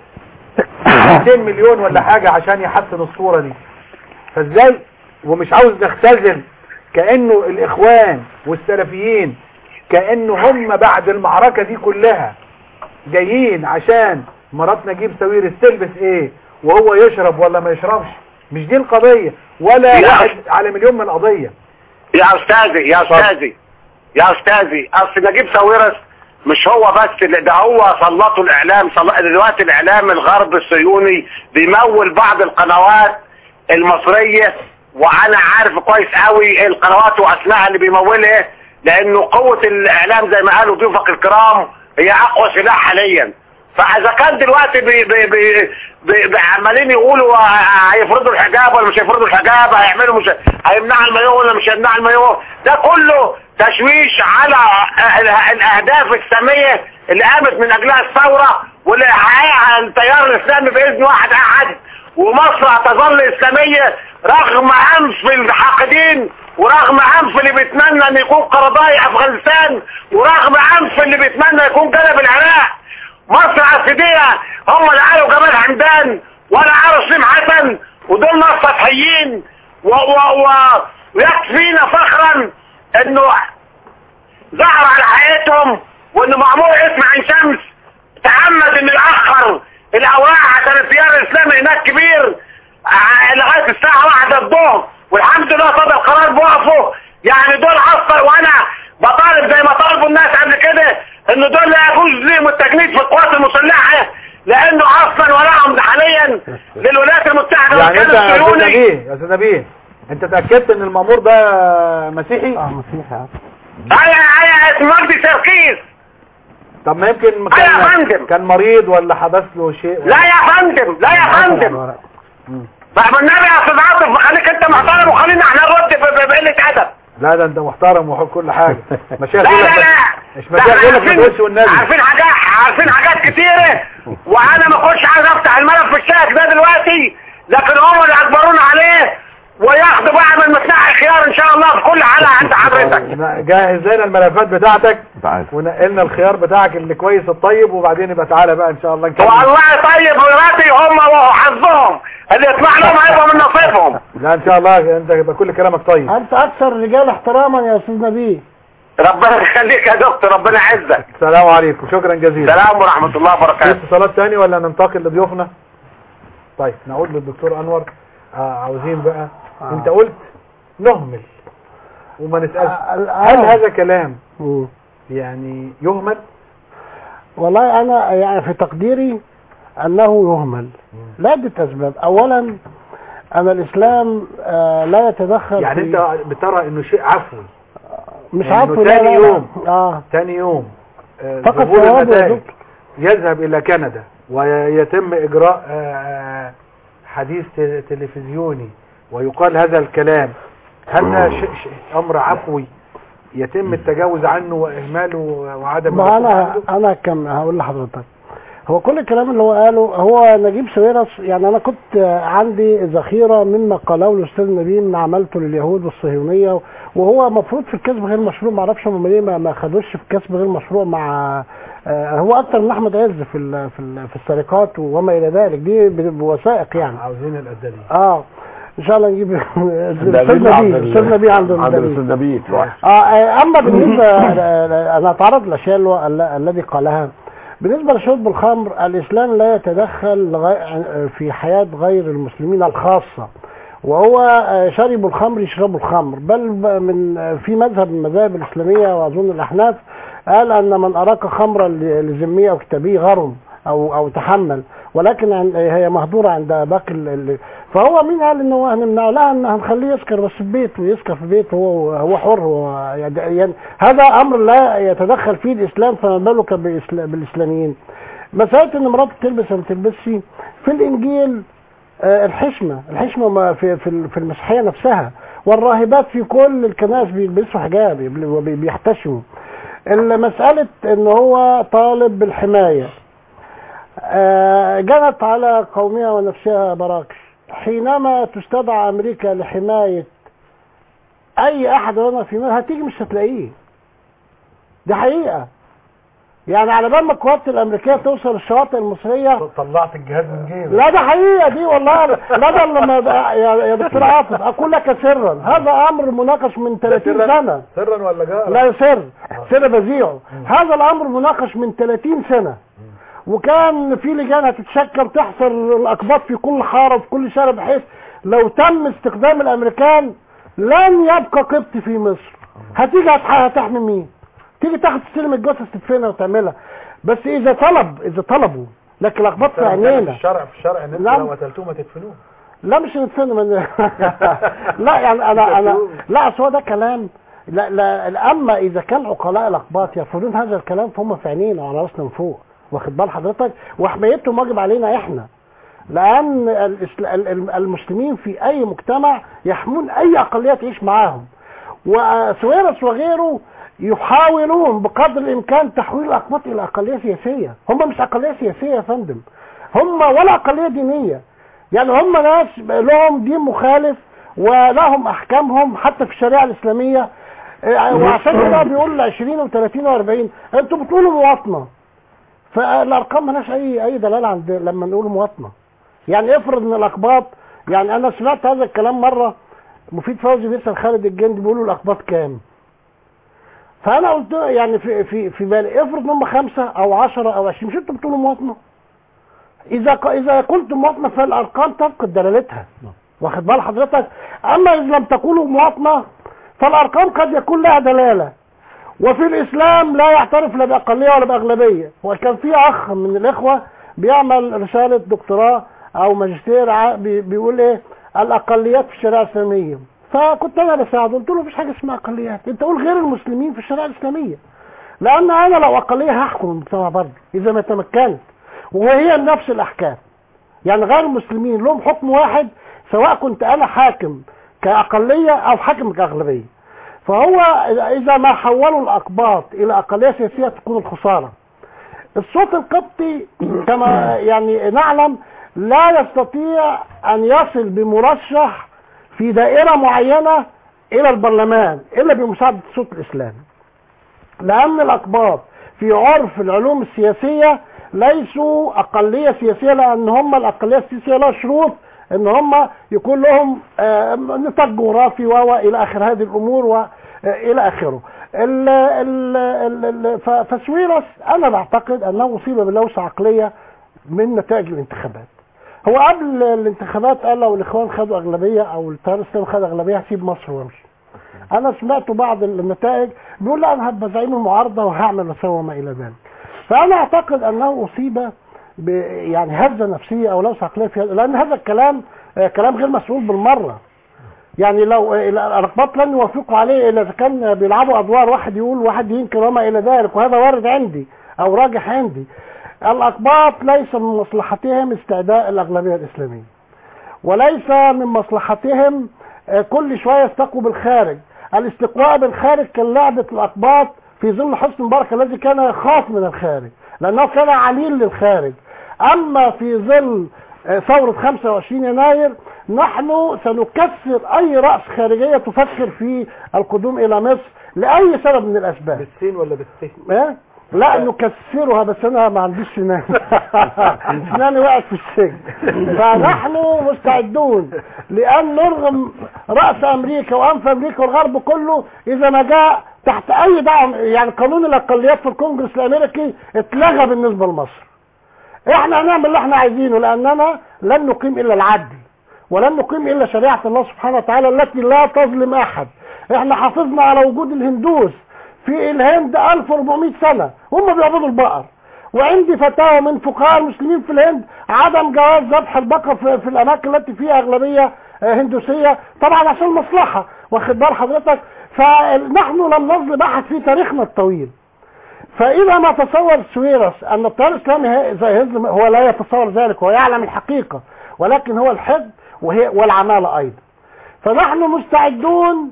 200 مليون ولا حاجة عشان يحسن الصورة دي فازاي ومش عاوز نختزل كأنه الاخوان والسلفيين كأنه هم بعد المعركة دي كلها جايين عشان مرات نجيب ساويرس تلبس ايه وهو يشرب ولا ما يشربش مش دي القضية ولا لا. واحد على مليون من القضية يا استاذي يا استاذي يا استاذي اصل نجيب ساويرس مش هو بس اللي ده هو سلطوا الاعلام سل- دلوقتي الاعلام الغرب الصهيوني بيمول بعض القنوات المصرية وانا عارف كويس قوي القنوات واسمائها اللي بيمولها لانه قوة الاعلام زي ما قالوا ضيوفك الكرام هي اقوى سلاح حاليا فاذا كان دلوقتي بي بي بي بي بي عمالين يقولوا ه- هيفرضوا الحجاب ولا مش هيفرضوا الحجاب هيعملوا مش هيمنعوا المايوه ولا مش هيمنعوا المايوه ده كله تشويش على ال- الاهداف الساميه اللي قامت من اجلها الثوره واللي هيحققها التيار الاسلامي باذن واحد احد ومصر هتظل اسلاميه رغم انف الحاقدين ورغم انف اللي بيتمنى ان يكون قرضاي افغانستان ورغم انف اللي بيتمنى يكون جلب العراق مصر عسكرية هم اللي قالوا جمال حمدان ولا قالوا سليم حسن ودول ناس سطحيين و و و ويكفينا فخرا انه ظهر على حقيقتهم وانه معمول اسم عين شمس تعمد انه يأخر الاوراق عشان التيار الاسلامي هناك كبير ع- لغاية الساعة واحدة الظهر والحمد لله صدر قرار بوقفه يعني دول اصلا وانا بطالب زي ما طالبوا الناس قبل كده ان دول لا يجوز لهم التجنيد في القوات المسلحة لانه اصلا وراهم حاليا للولايات المتحدة يعني انت والكيان يا استاذ الصهيوني نبيه يا استاذ نبيه انت اتاكدت ان المامور ده مسيحي اه مسيحي هيا هيا اسم مجدي سركيس طب ما يمكن أيوة يا كان فندم. كان مريض ولا حدث له شيء لا يا فندم لا يا فندم بقى بالنبي يا استاذ عاطف خليك انت محترم وخلينا احنا نرد ب- ب- بقلة ادب لا ده انت محترم وحب كل حاجه مشايخ لا يقول لا لك لا مش ده مشايخ احنا يقول لك ما عارفين تقولش والنبي عارفين حاجات عارفين حاجات كتيرة وانا ما كنتش عايز افتح الملف في الشاك ده دلوقتي لكن هم اللي اجبرونا عليه وياخدوا بقى من مصنع خيار ان شاء الله في كل حالة عند حضرتك جهز لنا الملفات بتاعتك تعال ونقلنا الخيار بتاعك اللي كويس الطيب وبعدين يبقى تعالى بقى ان شاء الله نكمل والله طيب دلوقتي هم وحظهم اللي يطلع لهم هيبقى من نصيبهم لا ان شاء الله انت يبقى كل كلامك طيب انت اكثر الرجال احتراما يا استاذ نبيه ربنا يخليك يا دكتور ربنا يعزك السلام عليكم شكرا جزيلا سلام ورحمة الله في وبركاته اتصالات تاني ولا ننتقل لضيوفنا طيب نعود للدكتور انور آه عاوزين بقى آه. انت قلت نهمل وما نسألش آه، هل آه. هذا كلام مم. يعني يهمل والله انا يعني في تقديري انه يهمل لعدة اسباب اولا ان الاسلام آه، لا يتدخل يعني في انت بترى انه شيء عفوي مش إنه عارف تاني يوم اه تاني يوم آه، فقط ظهور ثواب يا النتائج دكتور. يذهب الى كندا ويتم اجراء آه، حديث ت- تلفزيوني ويقال هذا الكلام هل ده شيء شيء امر عفوي يتم التجاوز عنه واهماله وعدم ما الوقوف انا عنده؟ انا كم هقول لحضرتك هو كل الكلام اللي هو قاله هو نجيب ساويرس يعني انا كنت عندي ذخيره مما قاله الاستاذ نبيل ان عملته لليهود والصهيونيه وهو المفروض في الكسب غير مشروع ما اعرفش هم ليه ما ما خدوش في الكسب غير مشروع مع آه، هو اكتر من احمد عز في ال في ال في السرقات وما الى ذلك دي ب- بوثائق يعني عاوزين الادليه اه ان شاء الله نجيب الاستاذ الدليل عند نبيل ال- الاستاذ نبيل عند عند الدليل. الاستاذ نبيل لوحده. اه آه، اما بالنسبه انا اتعرض للاشياء اللي- ال- الذي قالها بالنسبه لشرب الخمر الاسلام لا يتدخل لغي- في حياه غير المسلمين الخاصه وهو آه، شرب الخمر يشرب الخمر بل ب- من آه، في مذهب من المذاهب الاسلاميه واظن الاحناف قال ان من اراك خمرا ل- لذميه او كتابيه غرم او او تحمل ولكن عن- هي مهدوره عند باقي ال- ال- فهو مين قال ان هو هنمنعه لا ان هنخليه يسكر بس في بيته يسكر في بيته هو هو حر هو يعني يعني هذا امر لا يتدخل فيه الاسلام فما بالك بالإسلا- بالاسلاميين مساله ان مراته تلبس او ما تلبسش في الانجيل آه، الحشمه الحشمه ما في في ال- في المسيحيه نفسها والراهبات في كل الكنائس بيلبسوا حجاب بي- وبي- بيحتشموا المساله ان هو طالب بالحمايه آه، جنت على قومها ونفسها براكش حينما تستدعى امريكا لحمايه اي احد وانا في مال هتيجي مش هتلاقيه دي حقيقه يعني على بال ما القوات الامريكيه توصل الشواطئ المصريه طلعت الجهاز من جيبك لا ده حقيقه دي والله لا ده لما يا يا دكتور عاطف اقول لك سرا هذا امر مناقش من 30 سرا؟ سنه سرا ولا جاء لا سر سر بذيعه هذا الامر مناقش من 30 سنه وكان في لجان هتتشكل تحصر الاقباط في كل حاره وفي كل شارع بحيث لو تم استخدام الامريكان لن يبقى قبط في مصر هتيجي هتح- هتحمي مين تيجي تاخد تستلم الجثث تدفنها وتعملها بس اذا طلب اذا طلبوا لكن الاقباط في في عينينا الشرع في الشرع ان انتوا نعم. لو قتلتوه ما تدفنوه لا مش ندفن من لا يعني انا انا لا اصل هو ده كلام لا لا اما اذا كان عقلاء الاقباط يرفضون هذا الكلام فهم في عينينا وعلى راسنا من فوق واخد بال حضرتك وحمايتهم واجب علينا احنا لان الإسل- ال- ال- المسلمين في اي مجتمع يحمون اي اقليه تعيش معاهم وسويرس وغيره يحاولون بقدر الامكان تحويل الاقباط الى اقليه سياسيه هم مش اقليه سياسيه يا فندم هم ولا اقليه دينيه يعني هم ناس لهم دين مخالف ولهم احكامهم حتى في الشريعه الاسلاميه آه، وعشان كده بيقول 20 و30 و40 انتوا بتقولوا مواطنه فالارقام مالهاش اي اي دلاله عند لما نقول مواطنه يعني افرض ان الاقباط يعني انا سمعت هذا الكلام مره مفيد فوزي بيسال خالد الجندي بيقولوا الاقباط كام فانا قلت له يعني في في في بالي افرض ان هم خمسه او 10 او 20 مش انتوا بتقولوا مواطنه اذا ق- اذا قلت مواطنه فالارقام تفقد دلالتها واخد بال حضرتك اما اذا لم تقولوا مواطنه فالارقام قد يكون لها دلاله وفي الاسلام لا يعترف لا باقليه ولا باغلبيه وكان في اخ من الاخوه بيعمل رساله دكتوراه او ماجستير ع- بي- بيقول ايه الاقليات في الشريعه الاسلاميه فكنت انا بساعده قلت له مفيش حاجه اسمها اقليات انت قول غير المسلمين في الشريعه الاسلاميه لان انا لو اقليه هحكم المجتمع برضه اذا ما تمكنت وهي نفس الاحكام يعني غير المسلمين لهم حكم واحد سواء كنت انا حاكم كاقليه او حاكم كاغلبيه فهو اذا ما حولوا الاقباط الى اقليه سياسيه تكون الخساره الصوت القبطي كما يعني نعلم لا يستطيع ان يصل بمرشح في دائره معينه الى البرلمان الا بمساعده الصوت الاسلامي لان الاقباط في عرف العلوم السياسيه ليسوا اقليه سياسيه لان هم الاقليه السياسيه لها شروط ان هم يكون لهم آه، نطاق جغرافي و الى اخر هذه الامور والى اخره ال ال ال ال ف- فسويرس انا بعتقد انه اصيب بلوثه عقليه من نتائج الانتخابات هو قبل الانتخابات قال لو الاخوان خدوا اغلبيه او التيار الاسلامي خد اغلبيه هسيب مصر وامشي انا سمعت بعض النتائج بيقول لا انا هبقى زعيم المعارضه وهعمل واسوي وما الى ذلك فانا اعتقد انه اصيب ب يعني هزه نفسيه او لوثه عقليه في هذا لان هذا الكلام آه، كلام غير مسؤول بالمره يعني لو آه، الاقباط لن يوافقوا عليه الا اذا كان بيلعبوا ادوار واحد يقول واحد ينكر وما الى ذلك وهذا وارد عندي او راجح عندي الاقباط ليس من مصلحتهم استعداء الاغلبيه الاسلاميه وليس من مصلحتهم آه، كل شويه يستقوا بالخارج الاستقواء بالخارج كان لعبه الاقباط في ظل حسن مبارك الذي كان يخاف من الخارج لانه كان عليل للخارج اما في ظل آه، ثورة 25 يناير نحن سنكسر اي رأس خارجية تفكر في القدوم الى مصر لاي سبب من الاسباب بالسين ولا بالسين ايه لا نكسرها بس انا ما عنديش سنان سناني وقعت في السجن فنحن مستعدون لان نرغم راس امريكا وانف امريكا والغرب كله اذا ما جاء تحت اي دعم يعني قانون الاقليات في الكونجرس الامريكي اتلغى بالنسبه لمصر احنا هنعمل اللي احنا عايزينه لاننا لن نقيم الا العدل ولن نقيم الا شريعه الله سبحانه وتعالى التي لا تظلم احد احنا حافظنا على وجود الهندوس في الهند 1400 سنه هم بيعبدوا البقر وعندي فتاوى من فقهاء المسلمين في الهند عدم جواز ذبح البقر في, في الاماكن التي فيها اغلبيه آه، هندوسيه طبعا عشان المصلحه واخد بال حضرتك فنحن لم نظلم احد في تاريخنا الطويل فاذا ما تصور سويرس ان التيار الاسلامي هي- زي هزم هو لا يتصور ذلك هو يعلم الحقيقه ولكن هو الحقد وهي والعماله ايضا فنحن مستعدون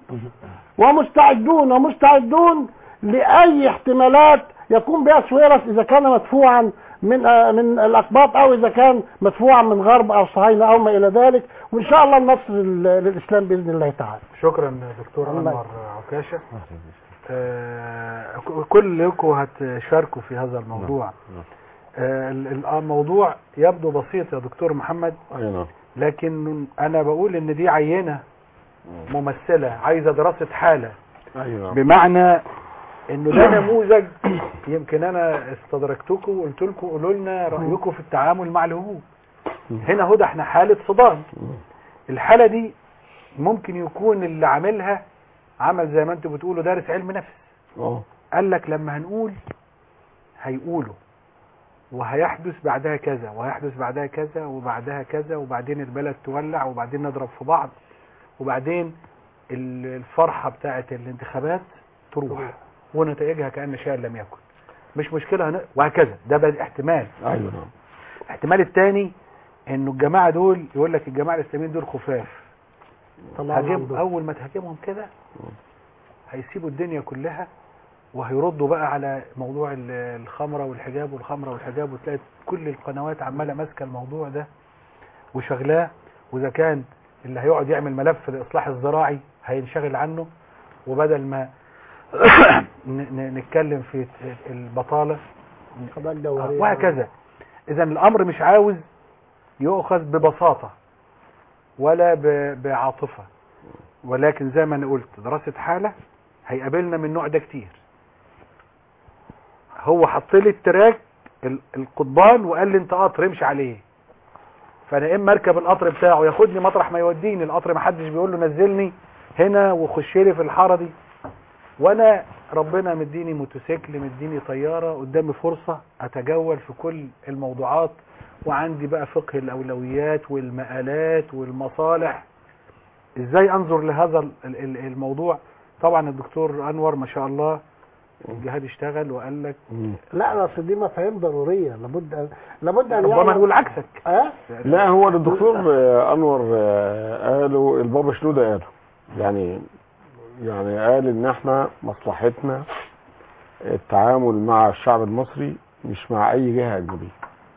ومستعدون ومستعدون لاي احتمالات يقوم بها سويرس اذا كان مدفوعا من آه، من الاقباط او اذا كان مدفوعا من غرب او صهاينه او ما الى ذلك وان شاء الله النصر لل- للاسلام باذن الله تعالى شكرا دكتور الله انور عكاشه آه، كلكم هتشاركوا في هذا الموضوع آه، ال- ال- الموضوع يبدو بسيط يا دكتور محمد اي نعم لكن انا بقول ان دي عينه ممثله عايزه دراسه حاله اي نعم بمعنى انه ده نموذج يمكن انا استدركتكم وقلت لكم قولوا لنا رايكم في التعامل مع الهجوم هنا هدى احنا حاله صدام الحاله دي ممكن يكون اللي عاملها عمل زي ما انتوا بتقولوا دارس علم نفس اه قال لك لما هنقول هيقولوا وهيحدث بعدها كذا وهيحدث بعدها كذا وبعدها كذا وبعدين البلد تولع وبعدين نضرب في بعض وبعدين ال- الفرحة بتاعت الانتخابات تروح ونتائجها كأن شيئا لم يكن مش مشكلة هن... وهكذا ده بقى احتمال ايوه نعم الاحتمال الثاني انه الجماعة دول يقول لك الجماعة الاسلاميين دول خفاف طلعوا هاجم عندهم. اول ما تهاجمهم كده هيسيبوا الدنيا كلها وهيردوا بقى على موضوع ال- الخمرة والحجاب والخمرة والحجاب وتلاقي كل القنوات عمالة ماسكة الموضوع ده وشغلاه واذا كان اللي هيقعد يعمل ملف الاصلاح الزراعي هينشغل عنه وبدل ما ن- ن- نتكلم في البطالة قضاء الجوهرية وهكذا اذا الامر مش عاوز يؤخذ ببساطة ولا ب- بعاطفة ولكن زي ما انا قلت دراسة حالة هيقابلنا من النوع ده كتير هو حط لي التراك ال- القضبان وقال لي انت قطر امشي عليه فانا اما اركب القطر بتاعه ياخدني مطرح ما يوديني القطر ما حدش بيقول له نزلني هنا وخش لي في الحاره دي وانا ربنا مديني موتوسيكل مديني طياره قدامي فرصه اتجول في كل الموضوعات وعندي بقى فقه الاولويات والمآلات والمصالح ازاي انظر لهذا ال- ال- الموضوع طبعا الدكتور انور ما شاء الله الجهاد اشتغل وقال لك لا انا اصل دي مفاهيم ضروريه لابد ان لابد ان ربما يعلم- نقول عكسك اه لا هو الدكتور آه، انور آه، قالوا البابا شنودة قاله يعني يعني قال ان احنا مصلحتنا التعامل مع الشعب المصري مش مع اي جهة اجنبية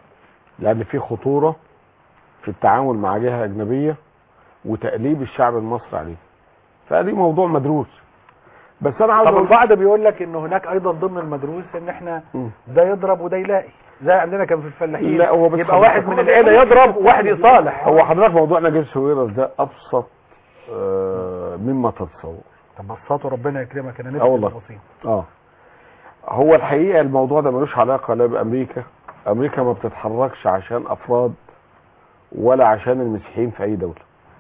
لان في خطورة في التعامل مع جهة اجنبية وتقليب الشعب المصري عليه فدي موضوع مدروس بس انا عاوز طب أقول- البعض بيقول لك انه هناك ايضا ضمن المدروس ان احنا مم. ده يضرب وده يلاقي زي عندنا كان في الفلاحين لا هو بس يبقى واحد من العيله يضرب وواحد يصالح هو حضرتك موضوع نجيب ساويرس ده ابسط آه، مما تتصور طب بسطوا ربنا يكرمك انا اه نفسي والله بسيط اه هو الحقيقه الموضوع ده ملوش علاقه لا بامريكا امريكا ما بتتحركش عشان افراد ولا عشان المسيحيين في اي دوله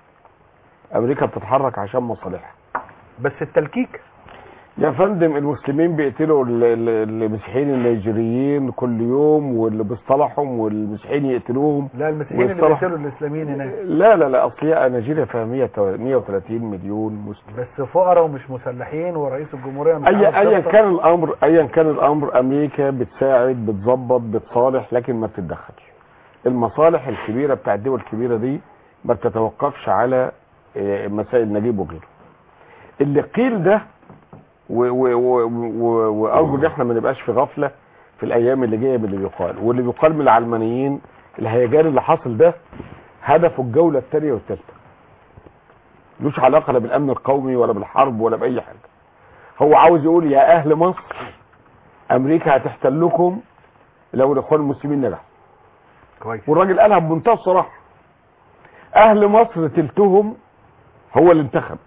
امريكا بتتحرك عشان مصالحها بس التلكيك يا فندم المسلمين بيقتلوا ال- ال- المسيحيين النيجيريين كل يوم واللي بيصطلحهم والمسيحيين يقتلوهم لا المسيحيين اللي والصلاح- بيقتلوا الاسلاميين هناك لا لا لا اصل هي نيجيريا فيها 100 130 مليون مسلم بس فقراء ومش مسلحين ورئيس الجمهوريه مش اي عارف ايا شرطة. كان الامر ايا كان الامر امريكا بتساعد بتظبط بتصالح لكن ما بتتدخلش المصالح الكبيره بتاع الدول الكبيره دي ما بتتوقفش على آه، مسائل نجيب وغيره اللي قيل ده و- و- و- و- وارجو ان احنا ما نبقاش في غفله في الايام اللي جايه باللي بيقال واللي بيقال من العلمانيين الهيجان اللي حاصل ده هدفه الجوله الثانيه والثالثه ملوش علاقه لا بالامن القومي ولا بالحرب ولا باي حاجه هو عاوز يقول يا اهل مصر امريكا هتحتلكم لو الاخوان المسلمين نجحوا كويس والراجل قالها بمنتهى الصراحه اهل مصر تلتهم هو اللي انتخب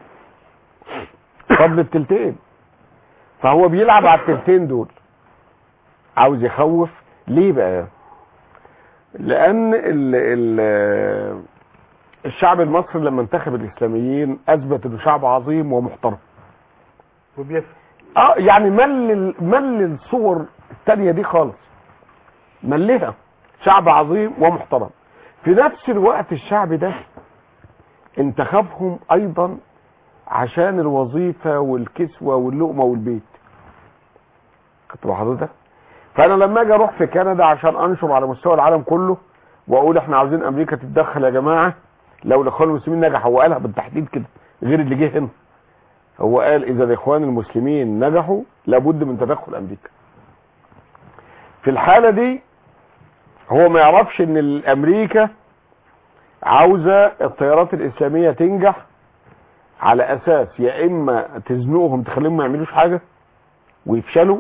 فضل التلتين فهو بيلعب على التلتين دول عاوز يخوف ليه بقى لان ال ال الشعب المصري لما انتخب الاسلاميين اثبت انه شعب عظيم ومحترم وبيفهم اه يعني مل مل الصور التانية دي خالص ملها شعب عظيم ومحترم في نفس الوقت الشعب ده انتخبهم ايضا عشان الوظيفة والكسوة واللقمة والبيت كنت مع حضرتك فانا لما اجي اروح في كندا عشان انشر على مستوى العالم كله واقول احنا عاوزين امريكا تتدخل يا جماعة لو الاخوان المسلمين نجحوا هو قالها بالتحديد كده غير اللي جه هنا هو قال اذا الاخوان المسلمين نجحوا لابد من تدخل امريكا في الحالة دي هو ما يعرفش ان الامريكا عاوزة الطيارات الاسلامية تنجح على اساس يا اما تزنقهم تخليهم ما يعملوش حاجة ويفشلوا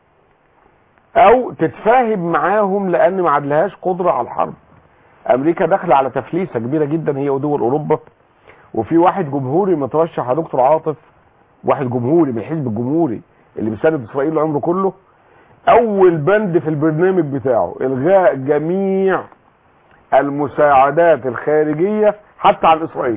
او تتفاهم معاهم لان ما عادلهاش قدرة على الحرب امريكا داخله على تفليسه كبيره جدا هي ودول اوروبا وفي واحد جمهوري مترشح يا دكتور عاطف واحد جمهوري من الحزب الجمهوري اللي بيساند اسرائيل العمر كله اول بند في البرنامج بتاعه الغاء جميع المساعدات الخارجيه حتى عن اسرائيل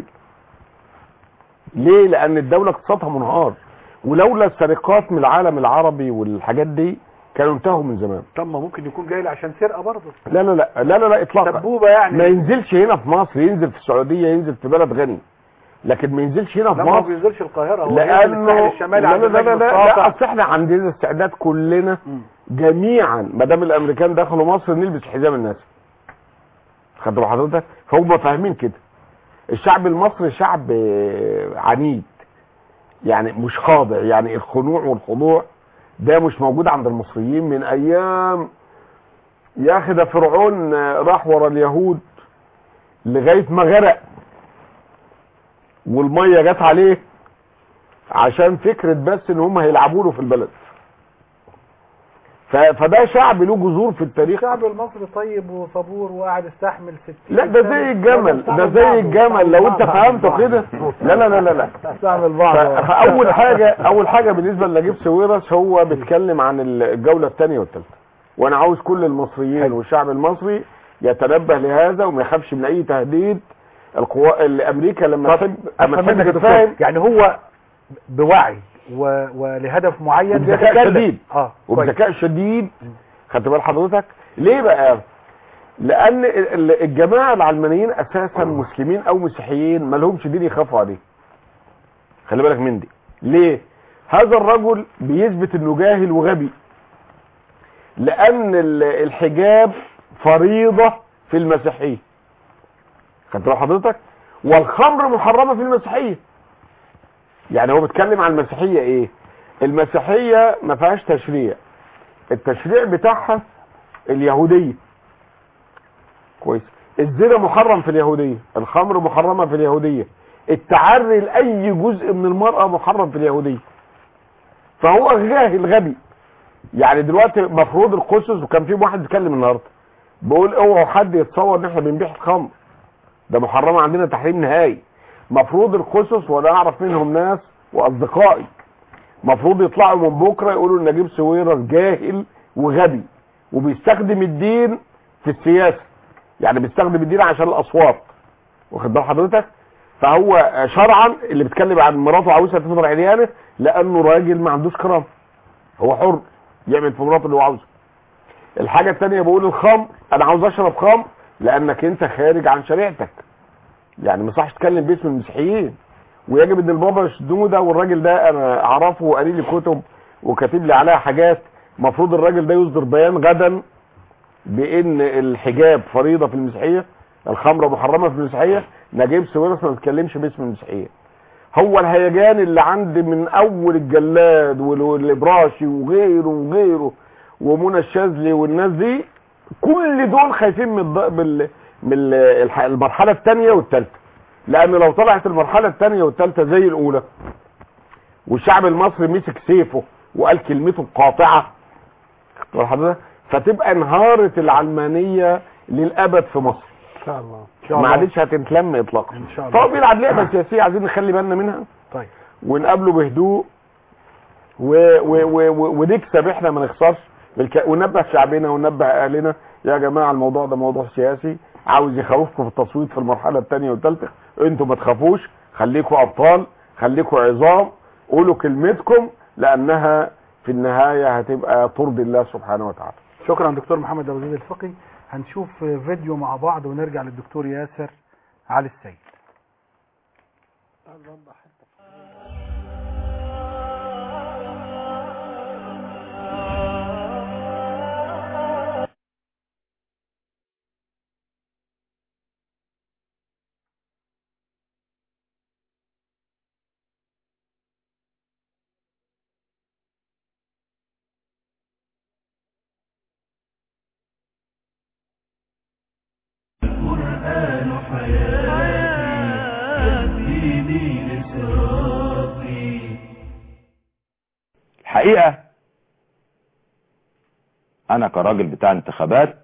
ليه لان الدوله اقتصادها منهار ولولا السرقات من العالم العربي والحاجات دي كانوا انتهوا من زمان طب ما ممكن يكون جاي لي عشان سرقه برضه لا لا لا لا لا, لا اطلاقا سبوبه يعني ما ينزلش هنا في مصر ينزل في السعوديه ينزل في بلد غني لكن ما ينزلش هنا في لا ما هو مصر بينزلش القاهره هو لانه الساحل الشمالي لا عند لا لا لا, النجم لا, لا الساطع. اصل احنا عندنا استعداد كلنا جميعا ما دام الامريكان دخلوا مصر نلبس حزام الناس خدوا بال حضرتك فهم فاهمين كده الشعب المصري شعب آه، عنيد يعني مش خاضع يعني الخنوع والخضوع ده مش موجود عند المصريين من ايام يا اخي ده فرعون آه، راح ورا اليهود لغايه ما غرق والميه جت عليه عشان فكره بس ان هم هيلعبوا له في البلد ف- فده شعب له جذور في التاريخ الشعب المصري طيب وصبور وقاعد يستحمل 60 لا ده زي الجمل ده زي الجمل لو انت فهمته كده لا لا لا لا لا استعمل بعض ف- فاول حاجه اول حاجه بالنسبه لنجيب ساويرس هو بيتكلم عن الجوله الثانيه والثالثه وانا عاوز كل المصريين والشعب المصري يتنبه لهذا وما يخافش من اي تهديد القوى امريكا لما تحب لما افهم منك تحب يا دكتور تتفاهم يعني هو بوعي و... ولهدف معين وبذكاء بيتكلم. شديد اه كويس. وبذكاء شديد خدت بال حضرتك ليه بقى لان ال- ال- الجماعه العلمانيين اساسا مسلمين او مسيحيين ما لهمش دين يخافوا عليه خلي بالك من دي ليه هذا الرجل بيثبت انه جاهل وغبي لان ال- الحجاب فريضه في المسيحيه خدت بال حضرتك والخمر محرمه في المسيحيه يعني هو بيتكلم عن المسيحيه ايه المسيحيه ما فيهاش تشريع التشريع بتاعها اليهوديه كويس الزنا محرم في اليهوديه الخمر محرمه في اليهوديه التعري لاي جزء من المراه محرم في اليهوديه فهو جاهل غبي يعني دلوقتي مفروض القسس وكان في واحد بيتكلم النهارده بيقول اوعوا حد يتصور ان احنا بنبيع الخمر ده محرمه عندنا تحريم نهائي مفروض القسس وانا اعرف منهم ناس واصدقائي مفروض يطلعوا من بكره يقولوا ان نجيب سويرس جاهل وغبي وبيستخدم الدين في السياسه يعني بيستخدم الدين عشان الاصوات واخد بال حضرتك فهو شرعا اللي بيتكلم عن مراته عاوزها تفضل عريانه لانه راجل ما عندوش كرامه هو حر يعمل في مراته اللي هو عاوزه الحاجه الثانيه بقول الخمر انا عاوز اشرب خمر لانك انت خارج عن شريعتك يعني ما يصحش تتكلم باسم المسيحيين ويجب ان البابا شنودة والراجل ده انا اعرفه وقاري لي كتب وكاتب لي عليها حاجات المفروض الراجل ده يصدر بيان غدا بان الحجاب فريضه في المسيحيه الخمره محرمه في المسيحيه نجيب سويرس ما بيتكلمش باسم المسيحيه هو الهيجان اللي عندي من اول الجلاد والابراشي وغيره وغيره ومنى الشاذلي والناس دي كل دول خايفين من الض- بال- من ال- الح- المرحله الثانيه والثالثه لان لو طلعت المرحله الثانيه والثالثه زي الاولى والشعب المصري مسك سيفه وقال كلمته القاطعه خدت بال حضرتك؟ فتبقى انهارت العلمانيه للابد في مصر ان شاء الله ما عادتش هتتلم اطلاقا ان شاء الله فهو بيلعب لعبه سياسيه عايزين نخلي بالنا منها طيب ونقابله بهدوء و- و- و- و- ونكسب احنا ما نخسرش بالك- وننبه شعبنا وننبه اهلنا يا جماعه الموضوع ده موضوع سياسي عاوز يخوفكم في التصويت في المرحله الثانيه والثالثه انتوا ما تخافوش خليكم ابطال خليكم عظام قولوا كلمتكم لانها في النهايه هتبقى ترضي الله سبحانه وتعالى شكرا دكتور محمد ابو زيد الفقي هنشوف فيديو مع بعض ونرجع للدكتور ياسر علي السيد القرآن حياتي يهديني لصراطي الحقيقة أنا كراجل بتاع انتخابات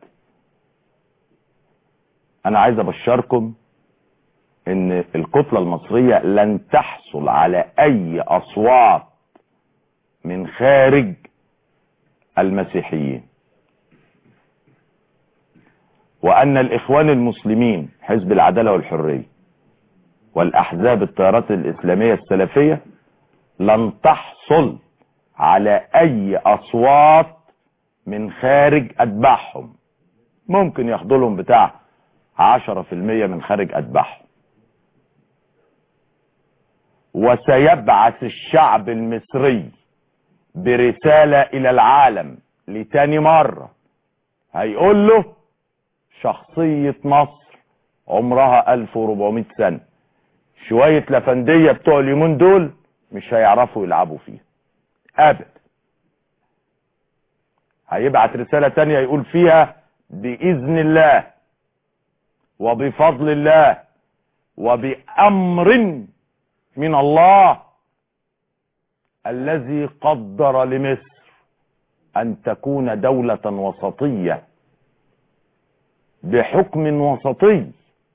أنا عايز أبشركم إن الكتلة المصرية لن تحصل على أي أصوات من خارج المسيحيين وأن الإخوان المسلمين حزب العدالة والحرية والأحزاب التيارات الإسلامية السلفية لن تحصل على أي أصوات من خارج اتباعهم ممكن ياخدوا لهم بتاع عشرة في المية من خارج اتباعهم وسيبعث الشعب المصري برسالة الى العالم لتاني مرة هيقول له شخصية مصر عمرها 1400 سنة شوية لفندية بتوع اليومين دول مش هيعرفوا يلعبوا فيها ابدا هيبعت رسالة تانية يقول فيها بإذن الله وبفضل الله وبأمر من الله الذي قدر لمصر أن تكون دولة وسطية بحكم وسطي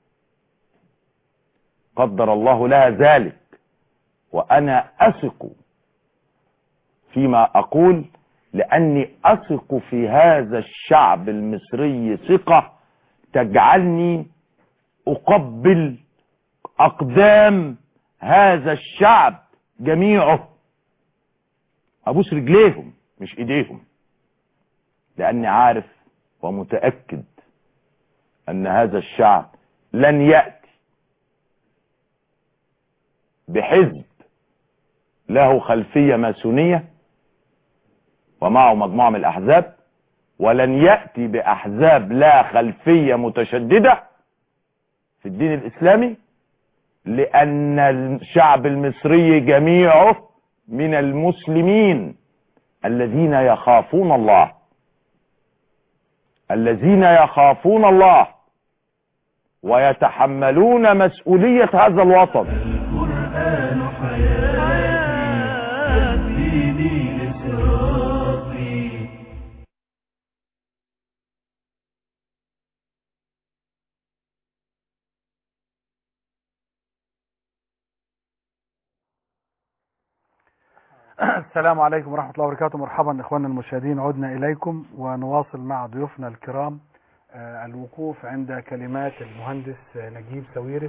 قدر الله لها ذلك وأنا أثق فيما أقول لأني أثق في هذا الشعب المصري ثقة تجعلني أقبل أقدام هذا الشعب جميعه أبوس رجليهم مش إيديهم لأني عارف ومتأكد أن هذا الشعب لن يأتي بحزب له خلفية ماسونية ومعه مجموعة من الأحزاب ولن يأتي بأحزاب لا خلفية متشددة في الدين الإسلامي لأن الشعب المصري جميعه من المسلمين الذين يخافون الله الذين يخافون الله ويتحملون مسؤولية هذا الوطن القرآن حياتي ديني لصراطي السلام عليكم ورحمة الله وبركاته مرحبا إخواننا المشاهدين عدنا إليكم ونواصل مع ضيوفنا الكرام آه، الوقوف عند كلمات المهندس آه، نجيب ساويرس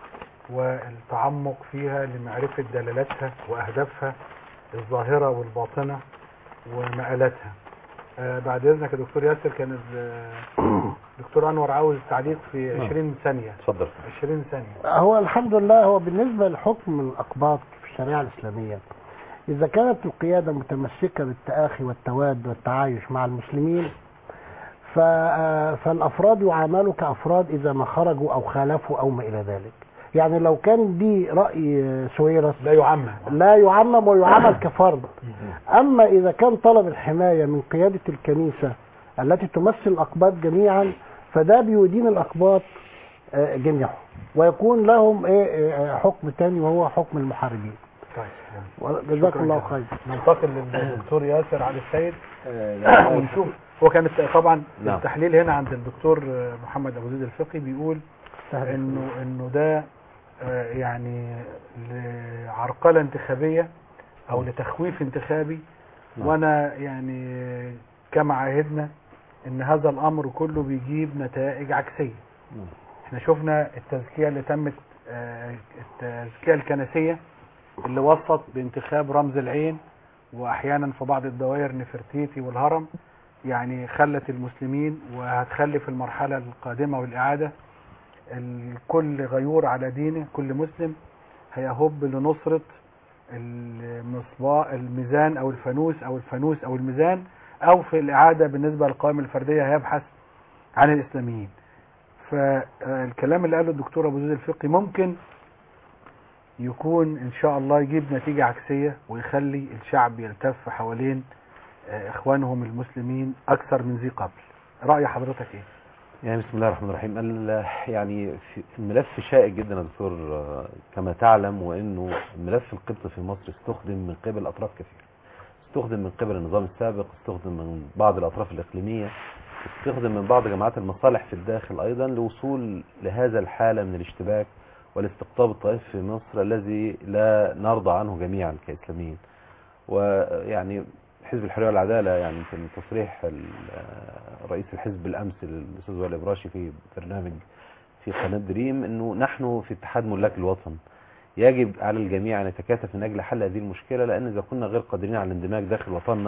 والتعمق فيها لمعرفة دلالاتها وأهدافها الظاهرة والباطنة ومآلاتها آه، بعد إذنك يا دكتور ياسر كان ال- دكتور أنور عاوز تعليق في نعم. 20 ثانية اتفضل 20 ثانية هو الحمد لله هو بالنسبة لحكم الأقباط في الشريعة الإسلامية إذا كانت القيادة متمسكة بالتآخي والتواد والتعايش مع المسلمين ف- آه، فالأفراد يعاملوا كأفراد إذا ما خرجوا أو خالفوا أو ما إلى ذلك يعني لو كان دي رأي آه، سويرس لا يعمم لا يعمم ويعامل كفرد أما إذا كان طلب الحماية من قيادة الكنيسة التي تمثل الأقباط جميعا فده بيدين الأقباط آه، جميعهم ويكون لهم إيه آه، حكم تاني وهو حكم المحاربين طيب جزاك شكراً الله جزيلاً. خير ننتقل للدكتور ياسر علي السيد يعني ونشوف هو كانت طبعا نعم. التحليل هنا عند الدكتور محمد ابو زيد الفقي بيقول انه انه ده آه، يعني لعرقله انتخابيه او لتخويف انتخابي نعم. وانا يعني كما عاهدنا ان هذا الامر كله بيجيب نتائج عكسيه نعم. احنا شفنا التزكيه اللي تمت آه، التزكيه الكنسيه اللي وصت بانتخاب رمز العين واحيانا في بعض الدوائر نفرتيتي والهرم يعني خلت المسلمين وهتخلي في المرحله القادمه والاعاده الكل غيور على دينه كل مسلم هيهب لنصره المصباح الميزان او الفانوس او الفانوس او الميزان او في الاعاده بالنسبه للقوائم الفرديه هيبحث عن الاسلاميين فالكلام اللي قاله الدكتور ابو زيد الفقي ممكن يكون ان شاء الله يجيب نتيجة عكسية ويخلي الشعب يلتف حوالين آه، اخوانهم المسلمين اكثر من ذي قبل رأي حضرتك ايه يعني بسم الله الرحمن الرحيم ال- يعني في الملف شائك جدا يا دكتور آه، كما تعلم وانه الملف القبطي في مصر استخدم من قبل اطراف كثيره استخدم من قبل النظام السابق استخدم من بعض الاطراف الاقليميه استخدم من بعض جماعات المصالح في الداخل ايضا لوصول لهذا الحاله من الاشتباك والاستقطاب الطائفي في مصر الذي لا نرضى عنه جميعا كاسلاميين ويعني حزب الحريه والعداله يعني يمكن تصريح ال- رئيس الحزب الامس الاستاذ وائل ابراشي في برنامج في قناه دريم انه نحن في اتحاد ملاك الوطن يجب على الجميع ان يتكاتف من اجل حل هذه المشكله لان اذا كنا غير قادرين على الاندماج داخل وطننا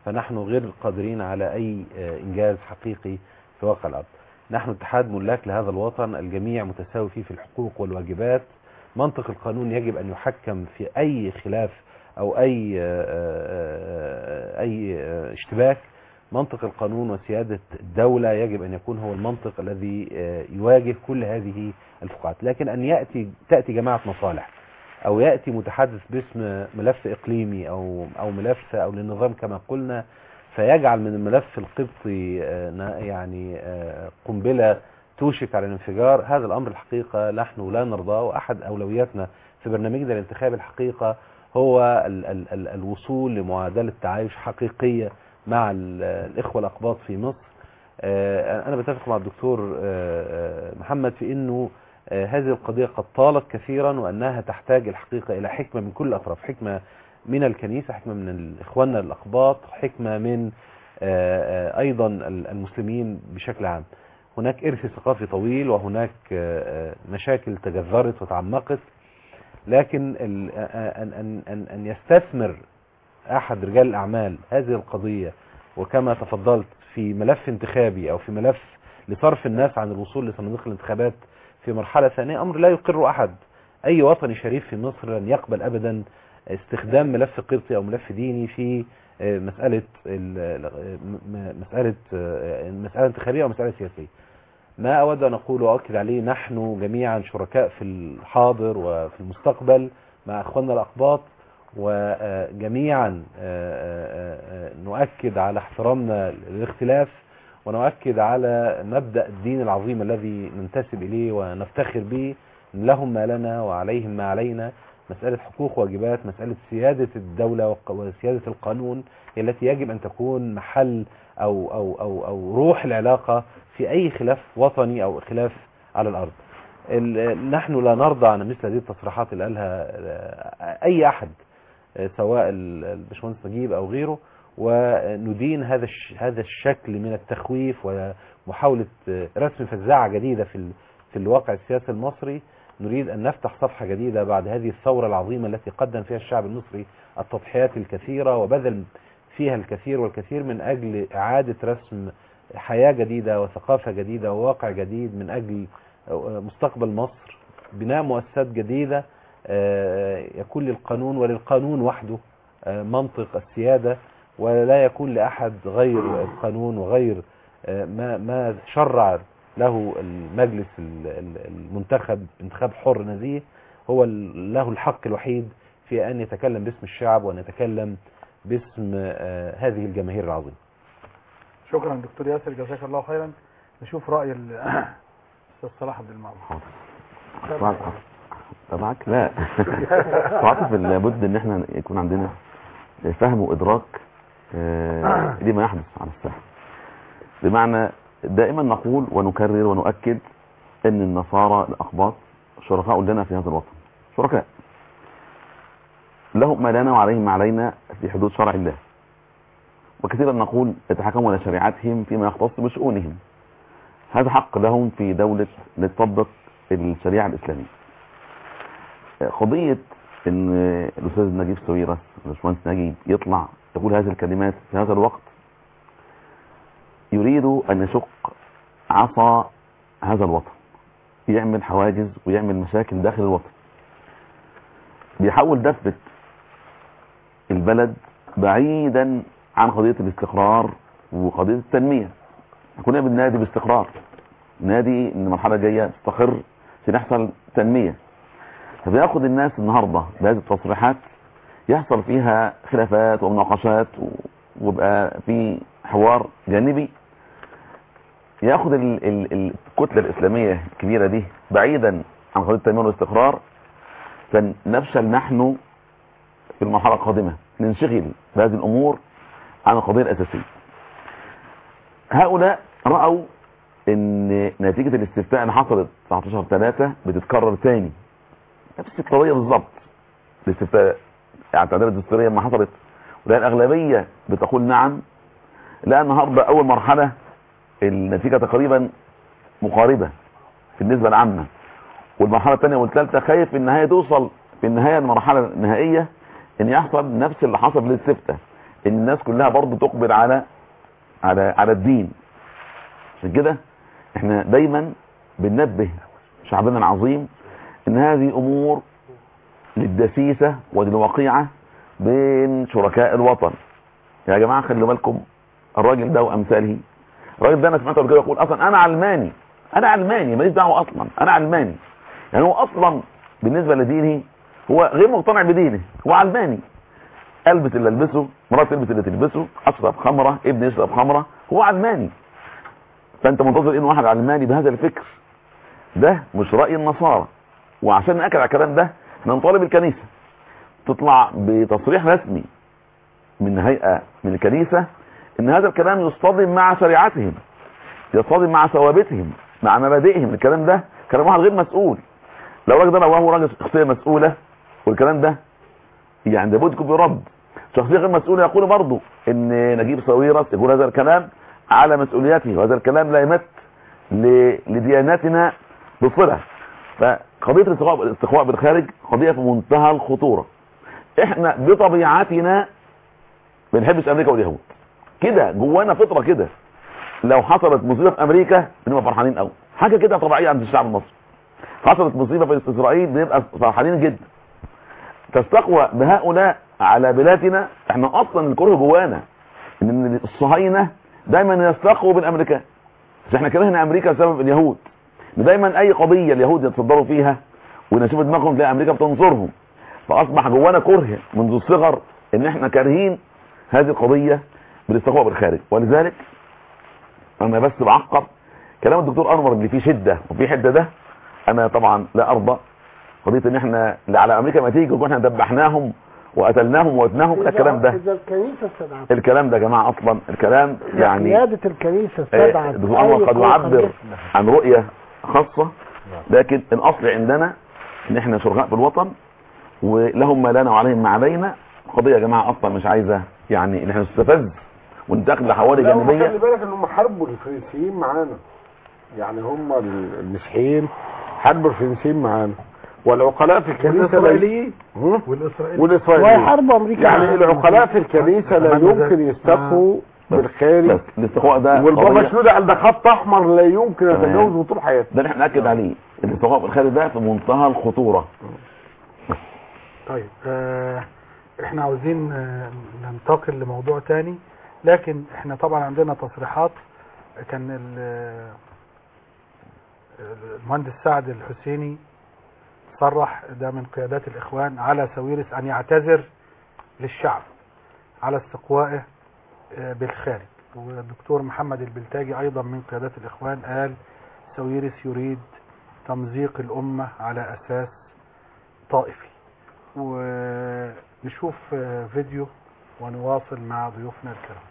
فنحن غير قادرين على أي آه، إنجاز حقيقي في واقع الأرض نحن اتحاد ملاك لهذا الوطن الجميع متساوي فيه في الحقوق والواجبات منطق القانون يجب أن يحكم في أي خلاف أو أي آه، آه، أي آه، اشتباك منطق القانون وسيادة الدولة يجب أن يكون هو المنطق الذي آه، يواجه كل هذه الفقاعات لكن أن يأتي تأتي جماعة مصالح أو يأتي متحدث باسم ملف إقليمي أو أو ملف أو للنظام كما قلنا فيجعل من الملف القبطي آه، نا- يعني آه، قنبلة توشك على الانفجار هذا الأمر الحقيقة نحن لا نرضاه وأحد أولوياتنا في برنامجنا الانتخابي الحقيقة هو ال ال ال الوصول لمعادلة تعايش حقيقية مع ال- الإخوة الأقباط في مصر آه، أنا بتفق مع الدكتور آه، آه، محمد في أنه آه، هذه القضية قد طالت كثيرا وأنها تحتاج الحقيقة إلى حكمة من كل الأطراف حكمة من الكنيسة حكمة من إخواننا الأقباط حكمة من آه، آه، أيضا ال- المسلمين بشكل عام هناك إرث ثقافي طويل وهناك آه، آه، مشاكل تجذرت وتعمقت لكن ال- آه، أن, أن, أن, أن يستثمر أحد رجال الأعمال هذه القضية وكما تفضلت في ملف انتخابي أو في ملف لصرف الناس عن الوصول لصناديق الانتخابات في مرحلة ثانية أمر لا يقر أحد أي وطني شريف في مصر لن يقبل أبدا استخدام ملف قبطي أو ملف ديني في آه، مسألة ال- آه، م- مسألة آه، مسألة انتخابية أو مسألة سياسية ما أود أن أقول وأؤكد عليه نحن جميعا شركاء في الحاضر وفي المستقبل مع أخواننا الأقباط وجميعا نؤكد على احترامنا للاختلاف ونؤكد على مبدأ الدين العظيم الذي ننتسب إليه ونفتخر به لهم ما لنا وعليهم ما علينا مسألة حقوق واجبات مسألة سيادة الدولة وق- وسيادة القانون هي التي يجب أن تكون محل أو, أو, أو, أو روح العلاقة في أي خلاف وطني أو خلاف على الأرض ال- نحن لا نرضى عن مثل هذه التصريحات اللي قالها آه، أي أحد آه، سواء ال- الباشمهندس نجيب أو غيره وندين هذا الش- هذا الشكل من التخويف ومحاولة آه، رسم فزاعة جديدة في ال- في الواقع السياسي المصري نريد أن نفتح صفحة جديدة بعد هذه الثورة العظيمة التي قدم فيها الشعب المصري التضحيات الكثيرة وبذل فيها الكثير والكثير من أجل إعادة رسم حياة جديدة وثقافة جديدة وواقع جديد من أجل مستقبل مصر بناء مؤسسات جديدة آه، يكون للقانون وللقانون وحده آه، منطق السيادة ولا يكون لأحد غير القانون وغير آه، ما ما شرع له المجلس ال- ال- المنتخب انتخاب حر نزيه هو ال- له الحق الوحيد في أن يتكلم باسم الشعب وأن يتكلم باسم آه، هذه الجماهير العظيمة شكرا دكتور ياسر جزاك الله خيرا نشوف رأي ال- الاستاذ صلاح عبد المعروف طبعا طبعا لا تعاطف لابد ان احنا يكون عندنا فهم وادراك آه، لما يحدث على الساحه بمعنى دائما نقول ونكرر ونؤكد ان النصارى الاقباط شركاء لنا في هذا الوطن شركاء لهم ما لنا وعليهم ما علينا في حدود شرع الله وكثيرا نقول يتحكمون على شريعتهم فيما يختص بشؤونهم هذا حق لهم في دولة لتطبق الشريعة الإسلامية قضية ان الأستاذ نجيب سويرس الباشمهندس نجيب يطلع يقول هذه الكلمات في هذا الوقت يريد أن يشق عصا هذا الوطن يعمل حواجز ويعمل مشاكل داخل الوطن بيحاول دفة البلد بعيدا عن قضية الاستقرار وقضية التنمية كنا بننادي باستقرار نادي ان المرحلة الجاية تستقر عشان يحصل تنمية فبياخد الناس النهاردة بهذه التصريحات يحصل فيها خلافات ومناقشات و- ويبقى في حوار جانبي ياخد ال- ال- الكتلة الإسلامية الكبيرة دي بعيدا عن قضية التنمية والاستقرار فنفشل نحن في المرحلة القادمة ننشغل بهذه الأمور عن القضية الأساسية هؤلاء رأوا ان نتيجة الاستفتاء اللي حصلت 19 3 بتتكرر تاني نفس القضية بالظبط الاستفتاء يعني التعديلات الدستورية لما حصلت ولا الأغلبية بتقول نعم لا النهاردة أول مرحلة النتيجة تقريبا مقاربة في النسبة العامة والمرحلة الثانية والثالثة خايف في النهاية توصل في النهاية المرحلة النهائية ان يحصل نفس اللي حصل في الاستفتاء الناس كلها برضه تقبل على على على الدين عشان كده احنا دايما بننبه شعبنا العظيم ان هذه امور للدسيسة وللوقيعة بين شركاء الوطن يا جماعة خلوا بالكم الراجل ده وامثاله الراجل ده انا سمعته قبل كده يقول اصلا انا علماني انا علماني ماليش دعوه اصلا انا علماني يعني هو اصلا بالنسبه لدينه هو غير مقتنع بدينه هو علماني البس اللي البسه مرات تلبس اللي تلبسه اشرب خمره ابني يشرب خمره هو علماني فانت منتظر ان واحد علماني بهذا الفكر ده مش راي النصارى وعشان ناكد على الكلام ده احنا نطالب الكنيسه تطلع بتصريح رسمي من هيئه من الكنيسه ان هذا الكلام يصطدم مع شريعتهم يصطدم مع ثوابتهم مع مبادئهم الكلام ده كلام واحد غير مسؤول لو راجل ده لو هو راجل شخصيه مسؤوله والكلام ده يعني لابد يكون برد شخصيه غير مسؤوله يقول برضه ان نجيب ساويرس يقول هذا الكلام على مسؤوليته وهذا الكلام لا يمت ل- لدياناتنا بصله فقضيه الاستقواء الاستقواء بالخارج قضيه في منتهى الخطوره احنا بطبيعتنا ما بنحبش امريكا واليهود كده جوانا فطره كده لو حصلت مصيبه في امريكا بنبقى فرحانين قوي حاجه كده طبيعيه عند الشعب المصري حصلت مصيبه في اسرائيل بنبقى فرحانين جدا تستقوى بهؤلاء على بلادنا احنا اصلا الكره جوانا ان الصهاينه دايما يستقوا بالامريكان بس احنا كرهنا امريكا بسبب اليهود إن دايما اي قضيه اليهود يتصدروا فيها ونشوف دماغهم تلاقي امريكا بتنصرهم فاصبح جوانا كره منذ الصغر ان احنا كارهين هذه القضيه بالاستقواء بالخارج ولذلك انا بس بعقب كلام الدكتور انور اللي فيه شده وفيه حده ده انا طبعا لا ارضى قضيه ان احنا اللي على امريكا ما تيجي واحنا دبحناهم وقتلناهم وموتناهم لا الكلام ده اذا الكنيسه استدعت الكلام ده يا جماعه اصلا الكلام يعني قياده الكنيسه آه، استدعت الدكتور انور أي قد قوة يعبر خارجية. عن رؤيه خاصه لكن الاصل عندنا ان احنا شركاء في الوطن ولهم ما لنا وعليهم ما علينا قضيه يا جماعه اصلا مش عايزه يعني ان احنا نستفز وننتقل لحوالي لا هم خلي جانبيه بالك ان هم حاربوا الفرنسيين معانا يعني هم ال- المسيحيين حاربوا الفرنسيين معانا والعقلاء في الكنيسه لا- والإسرائيليين هم؟ والإسرائيليين والاسرائيليين ويحاربوا امريكا يعني معانا. العقلاء في الكنيسه لا يمكن يستقوا بالخارج بس الاستقواء ده والبابا قضية- شنودة قال ده خط احمر لا يمكن تمام. يتجاوزه طول حياته ده اللي احنا ناكد عليه الاستقواء بالخارج ده في منتهى الخطوره طيب آه احنا عاوزين آه ننتقل لموضوع تاني لكن احنا طبعا عندنا تصريحات كان ال- آه، المهندس سعد الحسيني صرح ده من قيادات الاخوان على ساويرس ان يعتذر للشعب على استقوائه آه، بالخارج والدكتور محمد البلتاجي ايضا من قيادات الاخوان قال ساويرس يريد تمزيق الامه على اساس طائفي ونشوف آه، فيديو ونواصل مع ضيوفنا الكرام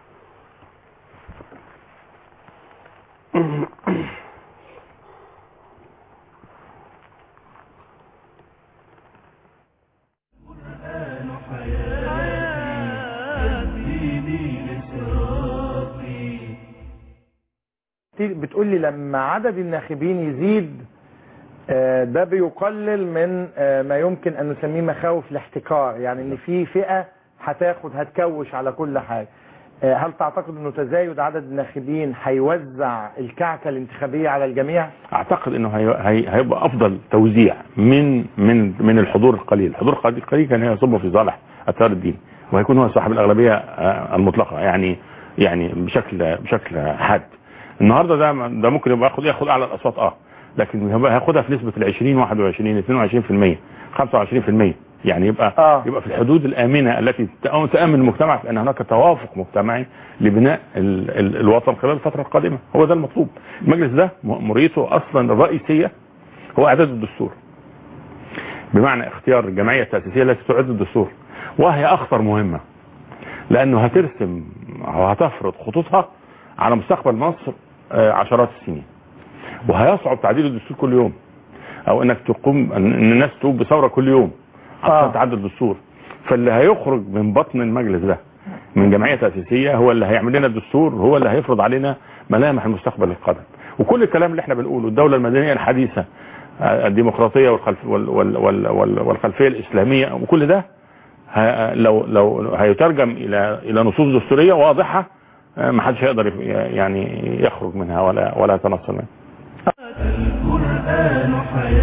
بتقول لي لما عدد الناخبين يزيد آه، ده بيقلل من آه، ما يمكن ان نسميه مخاوف الاحتكار يعني ان في فئة هتاخد هتكوش على كل حاجة آه، هل تعتقد انه تزايد عدد الناخبين هيوزع الكعكة الانتخابية على الجميع؟ اعتقد انه هي هي هيبقى افضل توزيع من من من الحضور القليل الحضور القليل القليل كان يصب في صالح التيار الديني وهيكون هو صاحب الاغلبيه آه، المطلقه يعني يعني بشكل بشكل حاد النهارده ده ده ممكن يبقى ياخد ياخد اعلى الاصوات اه لكن يبقى هياخدها في نسبه ال 20 21 22% 25% يعني يبقى آه. يبقى في الحدود الامنه التي تأ- تامن المجتمع في ان هناك توافق مجتمعي لبناء ال ال الوطن خلال الفتره القادمه هو ده المطلوب المجلس ده م- مريته اصلا الرئيسيه هو اعداد الدستور بمعنى اختيار الجمعيه التاسيسيه التي تعد الدستور وهي اخطر مهمه لانه هترسم او هتفرض خطوطها على مستقبل مصر آه، عشرات السنين وهيصعب تعديل الدستور كل يوم او انك تقوم ان إن الناس تقوم بثوره كل يوم عشان تعدل الدستور فاللي هيخرج من بطن المجلس ده من جمعيه تاسيسيه هو اللي هيعمل لنا الدستور هو اللي هيفرض علينا ملامح المستقبل القادم وكل الكلام اللي احنا بنقوله الدوله المدنيه الحديثه آه، الديمقراطيه والخلف وال وال وال وال والخلفيه الاسلاميه وكل ده ه- لو لو هيترجم الى الى نصوص دستوريه واضحه آه، ما حدش هيقدر يف- يعني يخرج منها ولا ولا يتنصل منها القرآن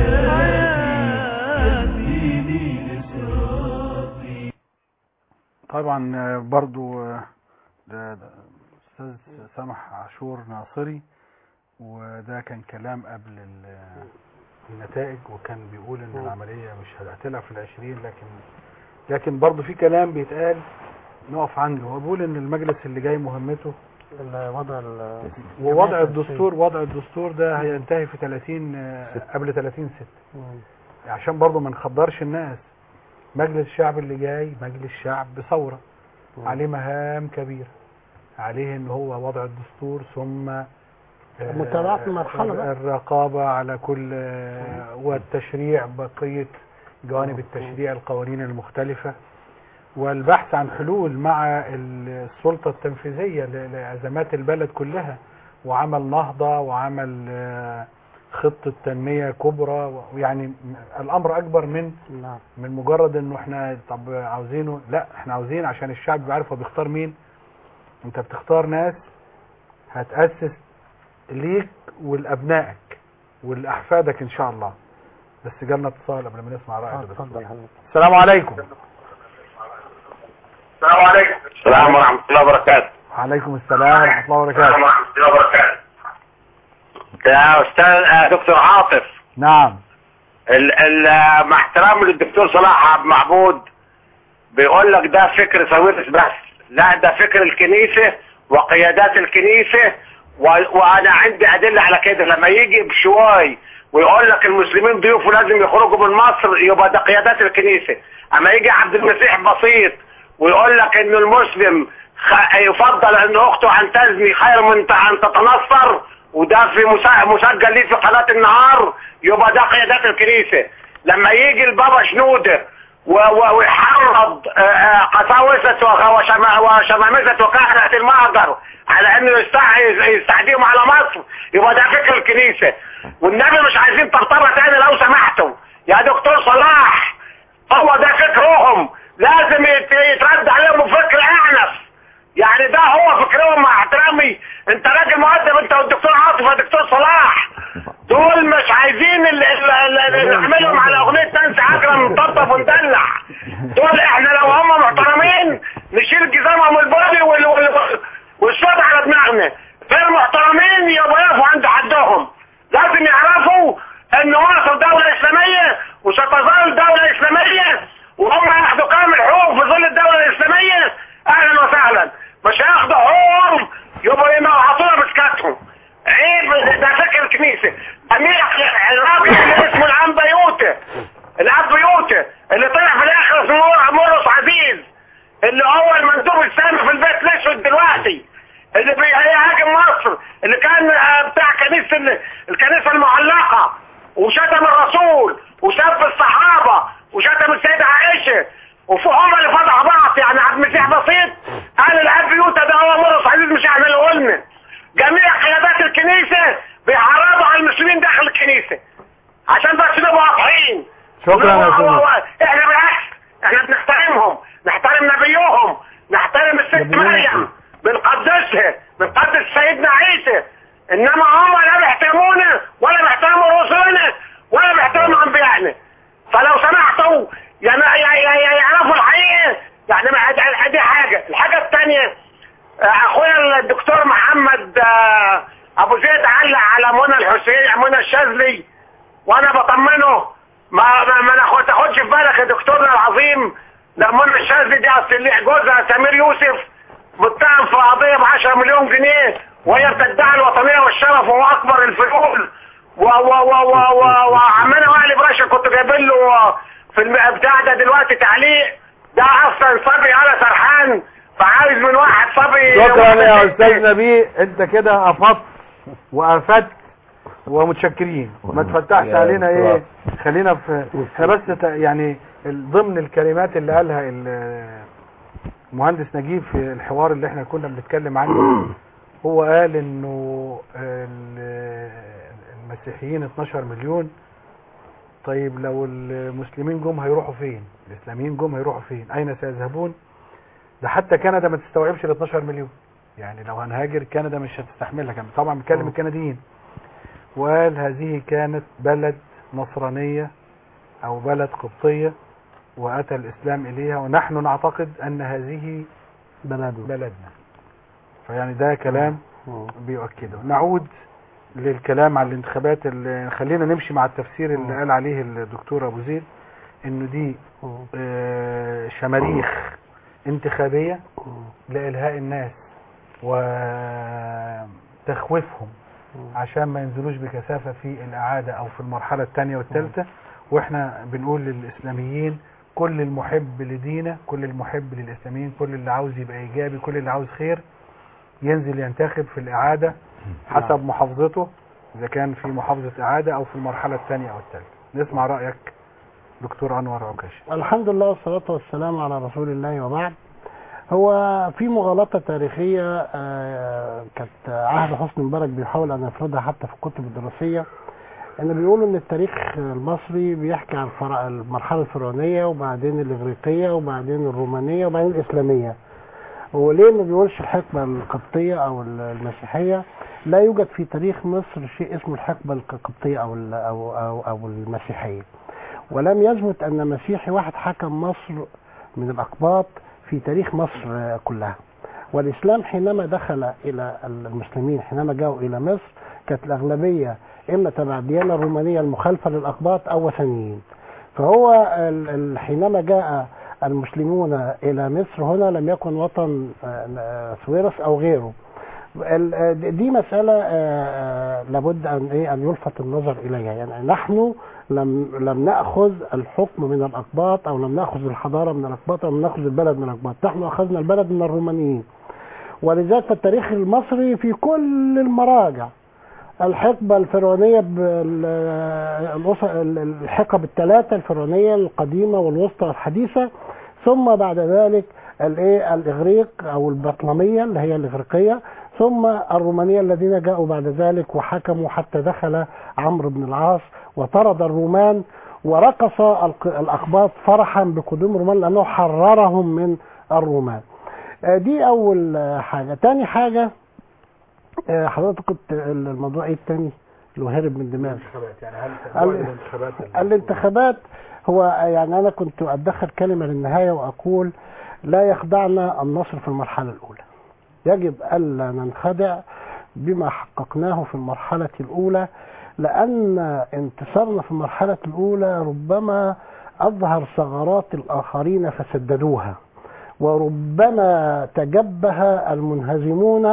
حياتي ديني لصراطي طبعا آه، برضو آه، ده ده استاذ سامح عاشور ناصري وده كان كلام قبل ال- النتائج وكان بيقول ان العمليه مش هتقتلها في العشرين لكن لكن برضو في كلام بيتقال نقف عنده هو بيقول ان المجلس اللي جاي مهمته وضع ال- ووضع الدستور وضع الدستور ده هينتهي في 30 آه، قبل 30 6 عشان برضو ما نخدرش الناس مجلس الشعب اللي جاي مجلس شعب بثورة عليه مهام كبيرة عليه ان هو وضع الدستور ثم آه، متابعة المرحلة بقى. الرقابة على كل آه، والتشريع بقية جوانب التشريع القوانين المختلفة والبحث عن حلول مع السلطة التنفيذية ل- لأزمات البلد كلها وعمل نهضة وعمل آه، خطة تنمية كبرى ويعني م- الأمر أكبر من نعم من مجرد انه احنا طب عاوزينه لا احنا عاوزين عشان الشعب يبقى عارف هو بيختار مين انت بتختار ناس هتأسس ليك ولأبنائك ولأحفادك ان شاء الله بس جالنا اتصال قبل ما نسمع رأي الدكتور. السلام عليكم السلام عليكم السلام ورحمة الله وبركاته وعليكم السلام ورحمة الله وبركاته ورحمة الله وبركاته يا أستاذ آه، دكتور عاطف نعم ال ال مع احترامي للدكتور صلاح عبد معبود بيقول لك ده فكر ساويرس بس لا ده فكر الكنيسة وقيادات الكنيسة و... وانا عندي ادلة على كده لما يجي بشوي ويقول لك المسلمين ضيوفه لازم يخرجوا من مصر يبقى ده قيادات الكنيسة اما يجي عبد المسيح بسيط ويقول لك ان المسلم خ... يفضل ان اخته ان تزني خير من ت- ان تتنصر وده في مسا- مسجل ليه في قناة النهار يبقى ده قيادات الكنيسة لما يجي البابا شنودة و- و- ويحرض آه، آه، قساوسة وخ- وشما- وشمامسة وكهنة المهجر على انه يستع- يستعديهم على مصر يبقى ده فكر الكنيسة والنبي مش عايزين طرطرة تاني لو سمحتوا يا دكتور صلاح هو ده فكرهم لازم يت- يترد عليهم بفكر اعنف يعني ده هو فكرهم مع احترامي انت راجل مؤدب انت والدكتور عاطف والدكتور صلاح دول مش عايزين ال- ال- ال- ال- نعملهم على اغنية نانسي عجرم نطبطب وندلع دول احنا لو هم محترمين نشيل جزامهم البولي وال- وال- والصوت على دماغنا غير محترمين يبقوا يقفوا عند حدهم لازم يعرفوا ان مصر دولة اسلامية وستظل دولة اسلامية وهم ياخدوا كامل حقوق في ظل الدولة الاسلامية اهلا وسهلا مش هياخدوا حقوقهم يبقوا ينعطونا بسكاتهم عيب ده فكر الكنيسة امير الراجل اللي اسمه العم بيوته الاب بيوته اللي طلع في الاخر اسمه مرقص عزيز اللي هو المندوب السامي في البيت الاسود دلوقتي اللي بيهاجم مصر اللي كان آه، بتاع كنيسة ال- الكنيسة المعلقة وشتم الرسول وسب الصحابة وشتم السيدة عائشة وفوق اللي فتحوا بعض يعني عبد المسيح بسيط قال العب بيوتا ده هو مرقص عزيز مش احنا اللي قلنا جميع قيادات الكنيسة بيحرضوا على المسلمين داخل الكنيسة عشان بس نبقى واضحين شكرا يا هو- سيدي. هو- احنا بالعكس احنا بنحترمهم نحترم نبيهم نحترم الست مريم بنقدسها بنقدس سيدنا عيسى انما هم لا بيحترمونا ولا بيحترموا رسلنا ولا بيحترموا انبيائنا فلو سمحتوا يعني يا- يا- يا- يعرفوا الحقيقه يعني ما- دي- دي حاجه الحاجه الثانيه اخويا الدكتور محمد آه، ابو زيد علق على منى الحسين منى الشاذلي وانا بطمنه ما ما, ما ناخد- تاخدش في بالك يا دكتورنا العظيم ده منى الشاذلي دي اصل اللي جوزها سمير يوسف متهم في قضيه ب 10 مليون جنيه وهي بتدعي الوطنيه والشرف وهو اكبر الفلول و و و و و وعمنا وائل براشا كنت جايب له في الم- بتاع ده دلوقتي تعليق ده اصلا صبي انا سرحان فعايز من واحد صبي شكرا واحد يا ست. استاذ نبيه انت كده افضت وافدت ومتشكرين ما تفتحش يا علينا ايه دكتور. خلينا في احنا بس ت- يعني ال- ضمن الكلمات اللي قالها ال- المهندس نجيب في الحوار اللي احنا كنا بنتكلم عنه هو قال انه ال- المسيحيين 12 مليون طيب لو المسلمين جم هيروحوا فين الاسلاميين جم هيروحوا فين اين سيذهبون ده حتى كندا ما تستوعبش ال 12 مليون يعني لو هنهاجر كندا مش هتستحملها كمان طبعا بنتكلم الكنديين وقال هذه كانت بلد نصرانية او بلد قبطية واتى الاسلام اليها ونحن نعتقد ان هذه بلدنا بلدنا فيعني ده كلام بيؤكده نعود للكلام على الانتخابات اللي خلينا نمشي مع التفسير اللي قال عليه الدكتور ابو زيد انه دي آه، شماريخ انتخابية لإلهاء الناس وتخويفهم عشان ما ينزلوش بكثافة في الإعادة أو في المرحلة الثانية والثالثة وإحنا بنقول للإسلاميين كل المحب لدينا كل المحب للإسلاميين كل اللي عاوز يبقى إيجابي كل اللي عاوز خير ينزل ينتخب في الإعادة حسب محافظته إذا كان في محافظة إعادة أو في المرحلة الثانية أو الثالثة نسمع رأيك دكتور أنور عكاش الحمد لله والصلاة والسلام على رسول الله وبعد هو في مغالطة تاريخية آه، كانت عهد حسني مبارك بيحاول أن يفرضها حتى في الكتب الدراسية إن بيقولوا إن التاريخ المصري بيحكي عن الفر- المرحلة الفرعونية وبعدين الإغريقية وبعدين الرومانية وبعدين الإسلامية وليه ما بيقولش الحقبة القبطية أو المسيحية لا يوجد في تاريخ مصر شيء اسمه الحقبة القبطية أو ال- أو أو, أو المسيحية ولم يثبت أن مسيحي واحد حكم مصر من الأقباط في تاريخ مصر آه، كلها والإسلام حينما دخل إلى المسلمين حينما جاءوا إلى مصر كانت الأغلبية إما تبع الديانة الرومانية المخالفة للأقباط أو وثنيين فهو ال- ال- حينما جاء المسلمون إلى مصر هنا لم يكن وطن آه، آه، سويرس أو غيره ال- آه، دي مسألة آه، آه، لابد أن إيه أن يلفت النظر إليها يعني نحن لم لم نأخذ الحكم من الأقباط أو لم نأخذ الحضارة من الأقباط أو لم نأخذ البلد من الأقباط نحن أخذنا البلد من الرومانيين ولذلك في التاريخ المصري في كل المراجع الحقبة الفرعونية بال- الأس- الحقب الثلاثة الفرعونية القديمة والوسطى والحديثة ثم بعد ذلك الايه الاغريق او البطلمية اللي هي الاغريقية ثم الرومانية الذين جاءوا بعد ذلك وحكموا حتى دخل عمرو بن العاص وطرد الرومان ورقص الق- الاقباط فرحا بقدوم الرومان لانه حررهم من الرومان آه، دي اول آه، حاجة تاني حاجة آه، حضرتك كنت الموضوع ايه التاني اللي هو هرب من دماغي الانتخابات يعني هل ال- تدعو الانتخابات الانتخابات هو يعني انا كنت ادخر كلمه للنهايه واقول لا يخدعنا النصر في المرحله الاولى يجب الا ننخدع بما حققناه في المرحله الاولى لان انتصارنا في المرحله الاولى ربما اظهر ثغرات الاخرين فسددوها وربما تجبه المنهزمون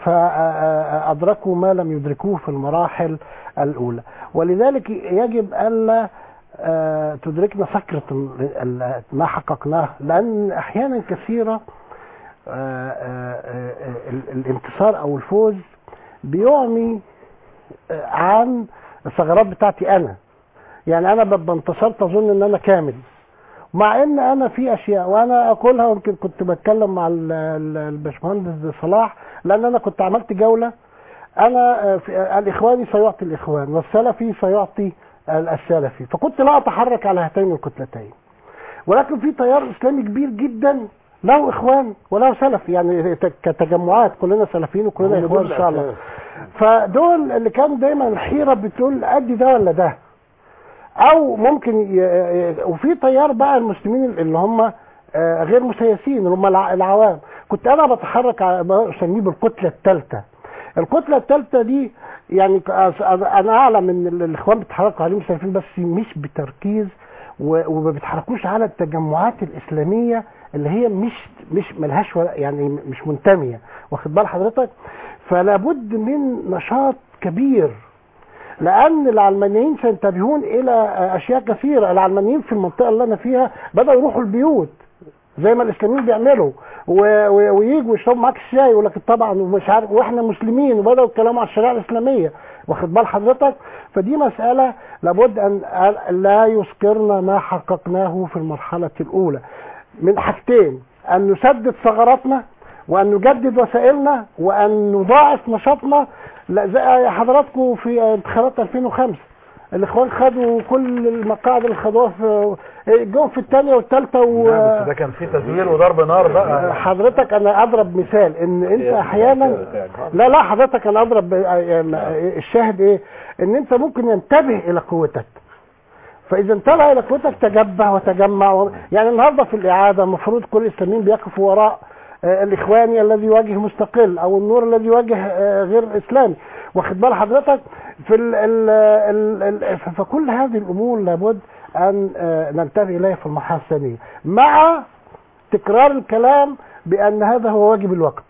فأدركوا ما لم يدركوه في المراحل الأولى ولذلك يجب ألا آه، تدركنا سكرة ال- ال- ما حققناه لأن أحيانا كثيرة آه، آه، آه، ال- الانتصار أو الفوز بيعمي آه، عن الثغرات بتاعتي أنا يعني أنا ببقى انتصرت أظن إن أنا كامل مع ان انا في اشياء وانا اقولها ويمكن كنت بتكلم مع ال- ال- الباشمهندس صلاح لان انا كنت عملت جوله انا آه، في- آه، الاخواني سيعطي الاخوان والسلفي سيعطي ال- السلفي فكنت لا اتحرك على هاتين الكتلتين ولكن في تيار اسلامي كبير جدا له اخوان وله سلف يعني ت- كتجمعات كلنا سلفيين وكلنا هم اخوان دول ان شاء الله الأساس. فدول اللي كان دايما الحيره بتقول ادي ده ولا ده او ممكن ي... ي- وفي تيار بقى المسلمين اللي هم آه، غير مسيسين اللي هم الع- العوام كنت انا بتحرك على ما اسميه بالكتله الثالثه الكتله الثالثه دي يعني ك- أس- انا اعلم ان ال- الاخوان بيتحركوا عليهم مسيسين بس مش بتركيز و- وما بيتحركوش على التجمعات الاسلاميه اللي هي مش مش ملهاش ولا- يعني مش منتميه واخد بال حضرتك فلا بد من نشاط كبير لان العلمانيين سينتبهون الى اشياء كثيره العلمانيين في المنطقه اللي انا فيها بداوا يروحوا البيوت زي ما الاسلاميين بيعملوا و- و- ويجوا يشربوا معاك الشاي يقول لك طبعا ومش عارف واحنا مسلمين وبداوا يتكلموا عن الشريعه الاسلاميه واخد بال حضرتك فدي مساله لابد ان أن لا يسكرنا ما حققناه في المرحله الاولى من حاجتين ان نسدد ثغراتنا وان نجدد وسائلنا وان نضاعف نشاطنا لا زي حضراتكم في انتخابات 2005 الاخوان خدوا كل المقاعد اللي خدوها في جم في الثانيه والثالثه و... لا بس ده كان فيه تزوير وضرب نار بقى حضرتك انا اضرب مثال ان انت احيانا لا لا حضرتك انا اضرب الشاهد ايه ان انت ممكن ينتبه الى قوتك فاذا انتبه الى قوتك تجبع وتجمع و... يعني النهارده في الاعاده المفروض كل الاسلاميين بيقفوا وراء آه، الاخواني الذي يواجه مستقل او النور الذي يواجه آه، غير اسلامي واخد بال حضرتك في ال ال ال ال فكل هذه الامور لابد ان آه، ننتبه اليها في المرحله الثانيه مع تكرار الكلام بان هذا هو واجب الوقت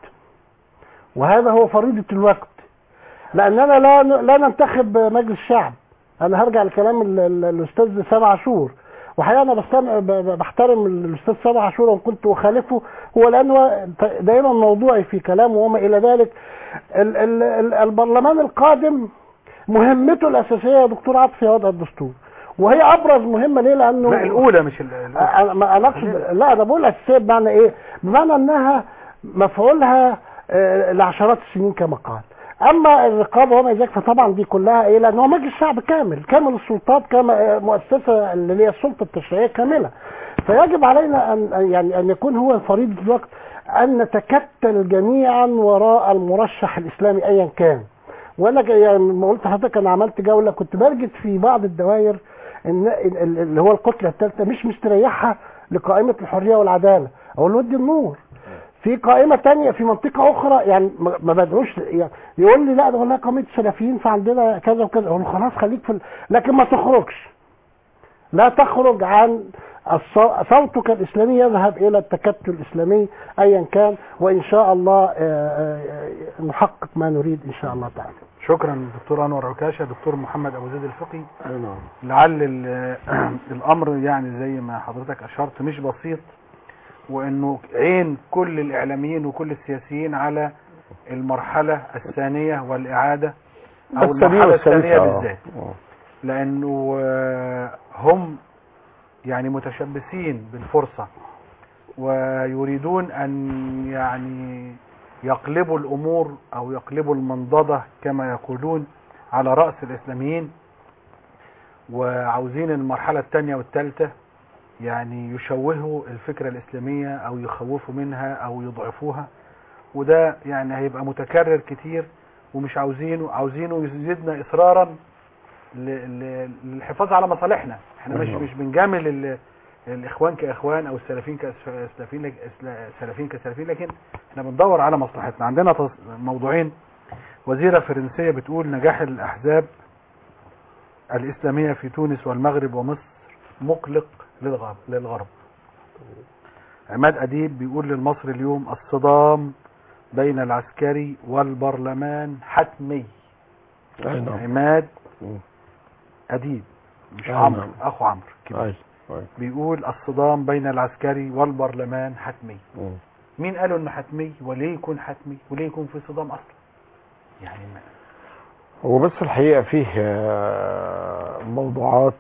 وهذا هو فريضه الوقت لاننا لا لا ننتخب مجلس الشعب انا هرجع لكلام ال- ال- الاستاذ سامع عاشور وحقيقه انا بستمع ب- ب- بحترم الاستاذ سامع عاشور وان كنت اخالفه هو لانه دائما موضوعي في كلامه وما الى ذلك ال ال ال البرلمان القادم مهمته الاساسيه يا دكتور عاطف هي وضع الدستور وهي ابرز مهمه ليه لانه لا الاولى مش ال- ال- انا ما- أنا اقصد لا انا بقول اساسيه بمعنى ايه؟ بمعنى انها مفعولها آه، لعشرات السنين كما قال. اما الرقابه وما ذلك فطبعا دي كلها ايه؟ لان هو مجلس الشعب كامل، كامل السلطات كما آه، مؤسسه اللي هي السلطه التشريعيه كامله. فيجب علينا ان أن- يعني ان يكون هو فريضه الوقت ان نتكتل جميعا وراء المرشح الاسلامي ايا كان. وانا ك- يعني ما قلت لحضرتك انا عملت جوله كنت برجد في بعض الدوائر ان ال- ال- اللي هو الكتله الثالثه مش مستريحه لقائمه الحريه والعداله او الود النور في قائمه تانية في منطقه اخرى يعني ما ما بدعوش يعني يقول لي لا ده والله قائمه السلفيين فعندنا كذا وكذا اقول له خلاص خليك في ال... لكن ما تخرجش لا تخرج عن الص- صوتك الاسلامي يذهب الى التكتل الاسلامي ايا كان وان شاء الله آه، آه، آه، نحقق ما نريد ان شاء الله تعالى شكرا دكتور انور عكاشه دكتور محمد ابو زيد الفقي نعم لعل ال- الامر يعني زي ما حضرتك اشرت مش بسيط وانه عين كل الاعلاميين وكل السياسيين على المرحله الثانيه والاعاده او الثانية المرحله والثالثة، الثانيه آه. بالذات لانه آه، هم يعني متشبثين بالفرصه ويريدون ان يعني يقلبوا الامور او يقلبوا المنضده كما يقولون على راس الاسلاميين وعاوزين المرحله الثانيه والثالثه يعني يشوهوا الفكره الاسلاميه او يخوفوا منها او يضعفوها وده يعني هيبقى متكرر كتير ومش عاوزينه عاوزينه يزيدنا اصرارا ل- ل- للحفاظ على مصالحنا احنا مش أيوة. مش بنجامل ال- الاخوان كاخوان او السلفيين كسلفيين لك- سلفيين كسلفيين لكن احنا بندور على مصلحتنا عندنا تص- موضوعين وزيره فرنسيه بتقول نجاح الاحزاب الاسلاميه في تونس والمغرب ومصر مقلق للغرب للغرب عماد اديب بيقول للمصري اليوم الصدام بين العسكري والبرلمان حتمي أي نعم. عماد اديب مش أي عمرو نعم. اخو عمرو كبير أي. أي. بيقول الصدام بين العسكري والبرلمان حتمي مم. مين قالوا انه حتمي وليه يكون حتمي وليه يكون في صدام اصلا يعني ما هو بس الحقيقة فيه آه، موضوعات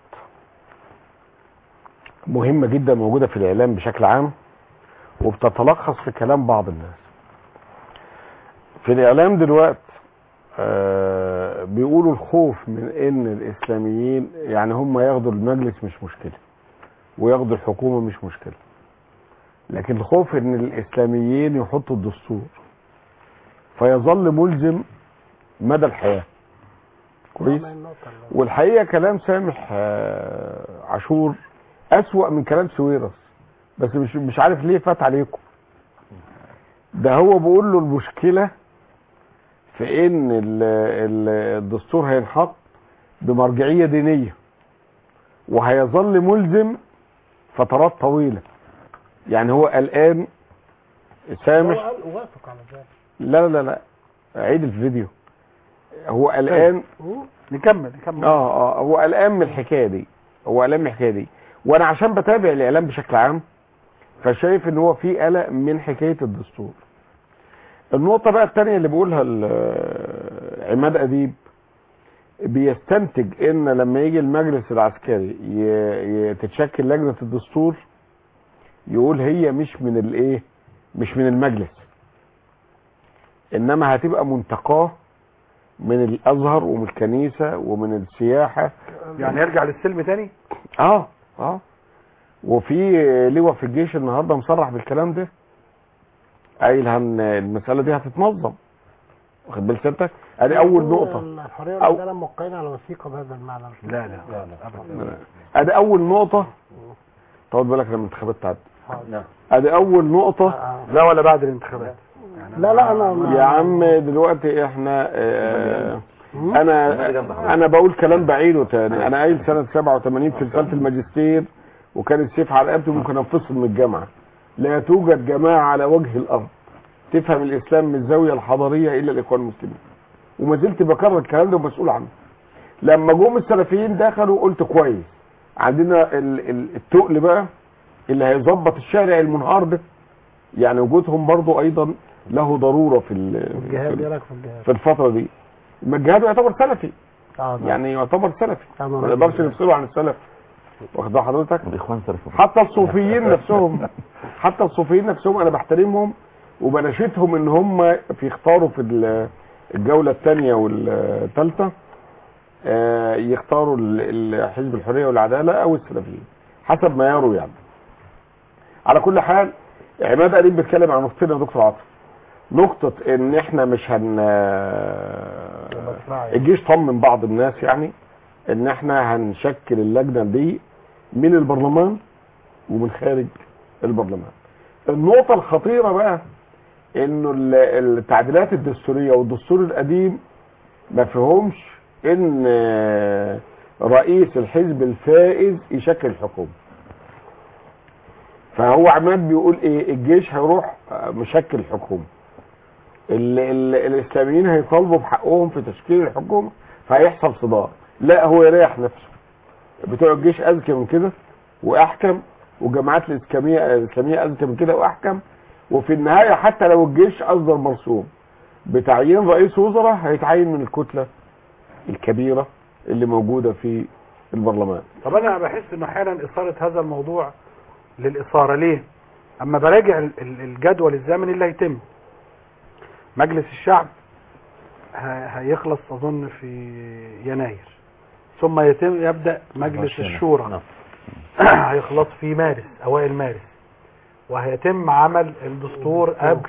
مهمة جدا موجودة في الإعلام بشكل عام وبتتلخص في كلام بعض الناس في الإعلام دلوقت آه، بيقولوا الخوف من إن الإسلاميين يعني هم ياخدوا المجلس مش مشكلة وياخدوا الحكومة مش مشكلة لكن الخوف إن الإسلاميين يحطوا الدستور فيظل ملزم مدى الحياة كويس والحقيقة كلام سامح آه، عاشور أسوأ من كلام سويرس بس مش مش عارف ليه فات عليكم ده هو بيقول له المشكلة في ان ال- ال- الدستور هينحط بمرجعية دينية وهيظل ملزم فترات طويلة يعني هو قلقان سامح هو وافق على ذلك لا لا لا عيد الفيديو هو قلقان نكمل نكمل اه اه هو قلقان من الحكايه دي هو قلقان من الحكايه دي وانا عشان بتابع الاعلام بشكل عام فشايف ان هو في قلق من حكايه الدستور النقطه بقى الثانيه اللي بيقولها ال- عماد اديب بيستنتج ان لما يجي المجلس العسكري ي- ي- تتشكل لجنه الدستور يقول هي مش من الايه مش من المجلس انما هتبقى منتقاه من الازهر ومن الكنيسه ومن السياحه يعني يرجع للسلم تاني اه اه وفي لواء في الجيش النهارده مصرح بالكلام ده قايل هن المساله دي هتتنظم واخد بال سيادتك ادي اول نقطه الحريه أو- والعداله موقعين على وثيقه بهذا المعنى لا لا لا, لا. ادي اول نقطه تاخد بالك لما الانتخابات تعدي نعم ادي اول نقطه لا ولا بعد الانتخابات لا لا انا يا عم دلوقتي احنا آه انا انا بقول كلام بعيده تاني انا قايل سنه 87 في رساله الماجستير وكان السيف على رقبتي ممكن انفصل من الجامعه لا توجد جماعه على وجه الارض تفهم الاسلام من الزاويه الحضاريه الا الاخوان المسلمين وما زلت بكرر الكلام ده ومسؤول عنه لما جم السلفيين دخلوا قلت كويس عندنا ال- ال- التقل بقى اللي هيظبط الشارع المنهار ده يعني وجودهم برضو ايضا له ضروره في ال- الجهاد في ايه ال- رايك في الجهاد؟ في الفتره دي ما الجهاد يعتبر سلفي اه نعم. يعني يعتبر سلفي أنا ما رأيي نقدرش كده. نفصله عن السلف واخد بال حضرتك الاخوان سلفوا حتى الصوفيين نفسهم حتى الصوفيين نفسهم انا بحترمهم وبناشدهم ان هم في يختاروا في ال- الجوله الثانيه والثالثه يختاروا ال- ال- حزب الحريه والعداله او السلفيين حسب ما يروا يعني على كل حال عماد قريب بيتكلم عن نقطتين يا دكتور عاطف نقطة ان احنا مش هن الجيش طمن بعض الناس يعني ان احنا هنشكل اللجنة دي من البرلمان ومن خارج البرلمان النقطة الخطيرة بقى انه ال- التعديلات الدستورية والدستور القديم ما فيهمش ان رئيس الحزب الفائز يشكل الحكومة فهو عماد بيقول ايه الجيش هيروح مشكل الحكومة ال ال الاسلاميين هيطالبوا بحقهم في تشكيل الحكومة فهيحصل صدام لا هو يريح نفسه بتوع الجيش اذكى من كده واحكم والجماعات الاسلاميه الاسلاميه اذكى من كده واحكم وفي النهايه حتى لو الجيش اصدر مرسوم بتعيين رئيس وزراء هيتعين من الكتله الكبيره اللي موجوده في البرلمان طب انا بحس انه احيانا اثاره هذا الموضوع للاثاره ليه اما براجع ال- ال- الجدول الزمني اللي هيتم مجلس الشعب ه- هيخلص اظن في يناير ثم يتم يبدا مجلس 20. الشورى هيخلص في مارس اوائل مارس وهيتم عمل الدستور قبل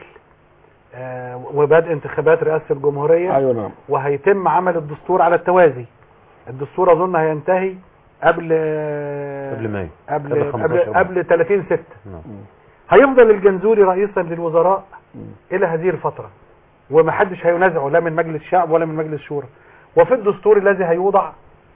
آه، وبدء انتخابات رئاسه الجمهوريه ايوه نعم وهيتم عمل الدستور على التوازي الدستور اظن هينتهي قبل قبل مايو قبل قبل قبل 15 قبل 30 6 نعم. هيفضل الجنزوري رئيسا للوزراء الى هذه الفتره ومحدش هينازعه لا من مجلس الشعب ولا من مجلس الشورى وفي الدستور الذي هيوضع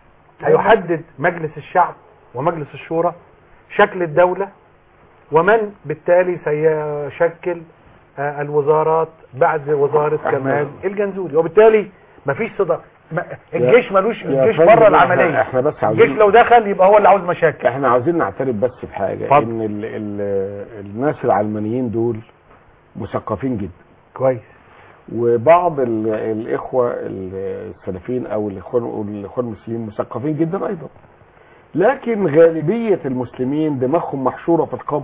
هيحدد مجلس الشعب ومجلس الشورى شكل الدولة ومن بالتالي سيشكل آه، الوزارات بعد وزارة كمال الجنزوري وبالتالي مفيش صدق ما- الجيش ملوش يا الجيش فندم، بره احنا- العملية احنا بس الجيش عاوزين لو دخل يبقى هو اللي عاوز مشاكل احنا عاوزين نعترف بس بحاجه اتفضل. ان ال ال الناس العلمانيين دول مثقفين جدا كويس وبعض ال- الاخوه ال- السلفيين او الاخوان الاخوان المسلمين مثقفين جدا ايضا لكن غالبيه المسلمين دماغهم محشوره في القبر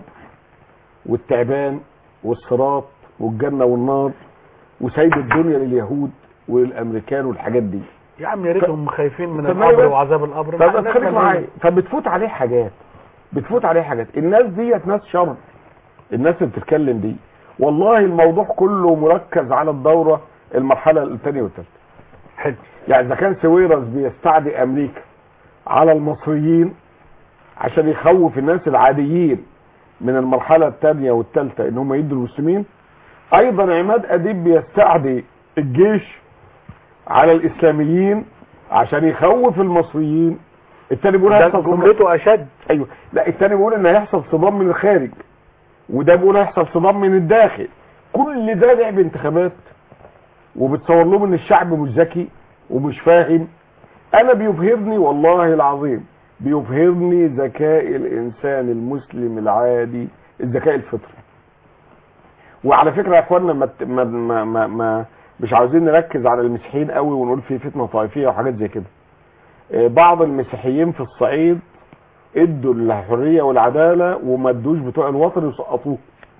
والتعبان والصراط والجنه والنار وسيد الدنيا لليهود وللامريكان والحاجات دي يا عم يا ريتهم خايفين من طب القبر بس- وعذاب القبر طب ما الناس خليك مالهم. معايا فبتفوت عليه حاجات بتفوت عليه حاجات الناس ديت ناس شر الناس اللي بتتكلم دي والله الموضوع كله مركز على الدوره المرحله الثانيه والثالثه حلو يعني اذا كان سويرس بيستعدي امريكا على المصريين عشان يخوف الناس العاديين من المرحله الثانيه والثالثه ان هم يدوا المسلمين ايضا عماد اديب بيستعدي الجيش على الاسلاميين عشان يخوف المصريين التاني بيقول ده هيحصل صدام. جملته اشد ايوه لا التاني بيقول ان هيحصل صدام من الخارج وده بيقول هيحصل صدام من الداخل كل ده لعب انتخابات وبتصور لهم ان الشعب مش ذكي ومش فاهم انا بيبهرني والله العظيم بيبهرني ذكاء الانسان المسلم العادي الذكاء الفطري وعلى فكره يا اخوانا ما ما ما, ما, ما مش عاوزين نركز على المسيحيين قوي ونقول في فتنه طائفيه وحاجات زي كده آه، بعض المسيحيين في الصعيد ادوا الحريه والعداله وما ادوش بتوع الوطن يسقطوه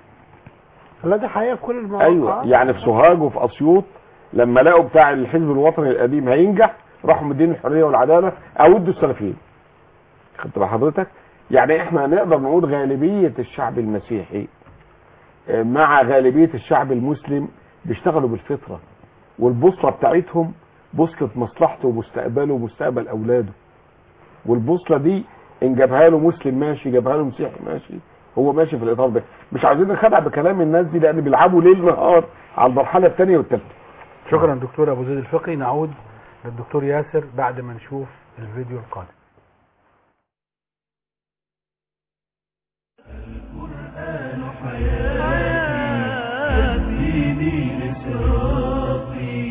لا دي حقيقه كل المواقع ايوه يعني في سوهاج وفي اسيوط لما لقوا بتاع الحزب الوطني القديم هينجح راحوا مدين الحريه والعداله او ادوا السلفيين خدت بال حضرتك يعني احنا نقدر نقول غالبيه الشعب المسيحي آه، مع غالبيه الشعب المسلم بيشتغلوا بالفطره والبوصله بتاعتهم بوصله مصلحته ومستقبله ومستقبل اولاده والبوصله دي ان جابها له مسلم ماشي جابها له مسيحي ماشي هو ماشي في الاطار ده مش عايزين نخدع بكلام الناس دي لان بيلعبوا ليل نهار على المرحله الثانيه والثالثه شكرا دكتور ابو زيد الفقي نعود للدكتور ياسر بعد ما نشوف الفيديو القادم ديني إسرافي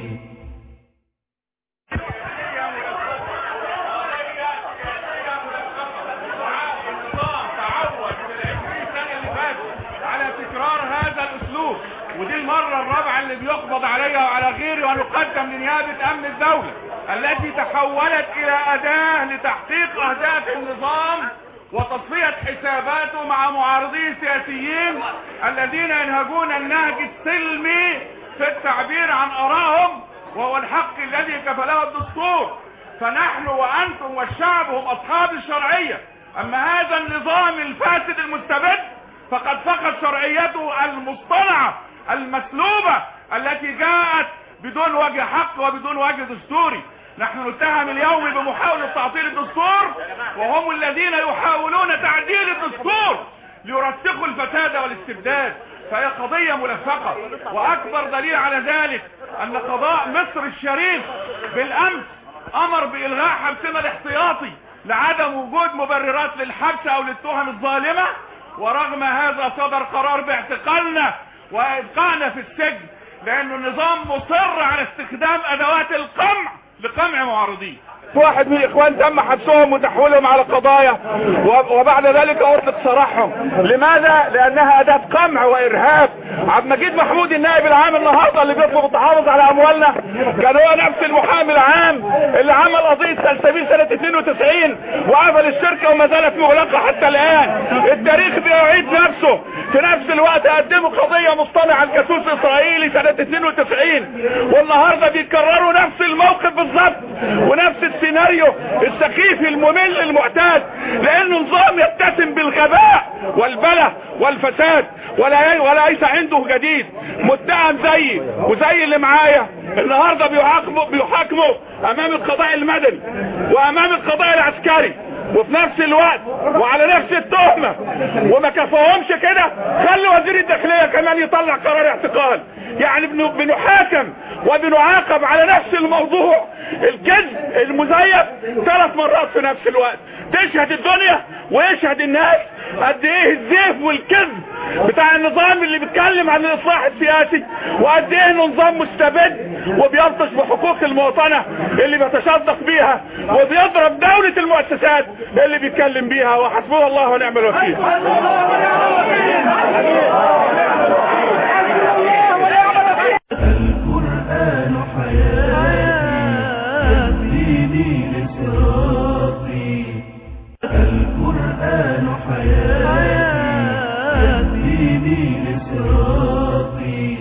على تكرار هذا الاسلوب ودي المرة الرابعة اللي بيقبض عليا وعلى غيري ونقدم لنيابة امن الدولة التي تحولت الى اداة لتحقيق اهداف النظام وتصفية حساباته مع معارضيه السياسيين الذين ينهجون النهج السلمي في التعبير عن ارائهم وهو الحق الذي كفله الدستور فنحن وانتم والشعب هم اصحاب الشرعية اما هذا النظام الفاسد المستبد فقد فقد شرعيته المصطنعة المسلوبة التي جاءت بدون وجه حق وبدون وجه دستوري نحن نتهم اليوم بمحاولة تعطيل الدستور وهم الذين يحاولون تعديل الدستور ليرسخوا الفساد والاستبداد فهي قضية ملفقة واكبر دليل على ذلك ان قضاء مصر الشريف بالامس امر بالغاء حبسنا الاحتياطي لعدم وجود مبررات للحبس او للتهم الظالمة ورغم هذا صدر قرار باعتقالنا وابقائنا في السجن لانه النظام مصر على استخدام ادوات القمع لقمع معارضين واحد من الاخوان تم حبسهم وتحويلهم على قضايا وبعد ذلك اطلق سراحهم لماذا لانها اداة قمع وارهاب عبد المجيد محمود النائب العام النهارده اللي بيطلب التحافظ على اموالنا كان هو نفس المحامي العام اللي عمل قضيه سلسبيل سنه 92 وقفل الشركه وما زالت مغلقه حتى الان التاريخ بيعيد نفسه في نفس الوقت قدموا قضيه مصطنعه الجاسوس الاسرائيلي سنه 92 والنهارده بيكرروا نفس الموقف بالظبط ونفس السيناريو السخيف الممل المعتاد لانه نظام يتسم بالغباء والبله والفساد ولا ولا ليس عنده جديد متهم زيي وزي اللي معايا النهارده بيحاكموا بيحاكموا امام القضاء المدني وامام القضاء العسكري وفي نفس الوقت وعلى نفس التهمة وما كفاهمش كده خلوا وزير الداخلية كمان يطلع قرار اعتقال يعني بن- بنحاكم وبنعاقب على نفس الموضوع الكذب المزيف ثلاث مرات في نفس الوقت تشهد الدنيا ويشهد الناس قد ايه الزيف والكذب بتاع النظام اللي بيتكلم عن الاصلاح السياسي وقد ايه انه نظام مستبد وبيبطش بحقوق المواطنة اللي بيتشدق بيها وبيضرب دولة المؤسسات اللي بيتكلم بيها وحسبنا الله ونعم الوكيل القرآن حياتي ديني إسرافي القرآن حياتي ديني إسرافي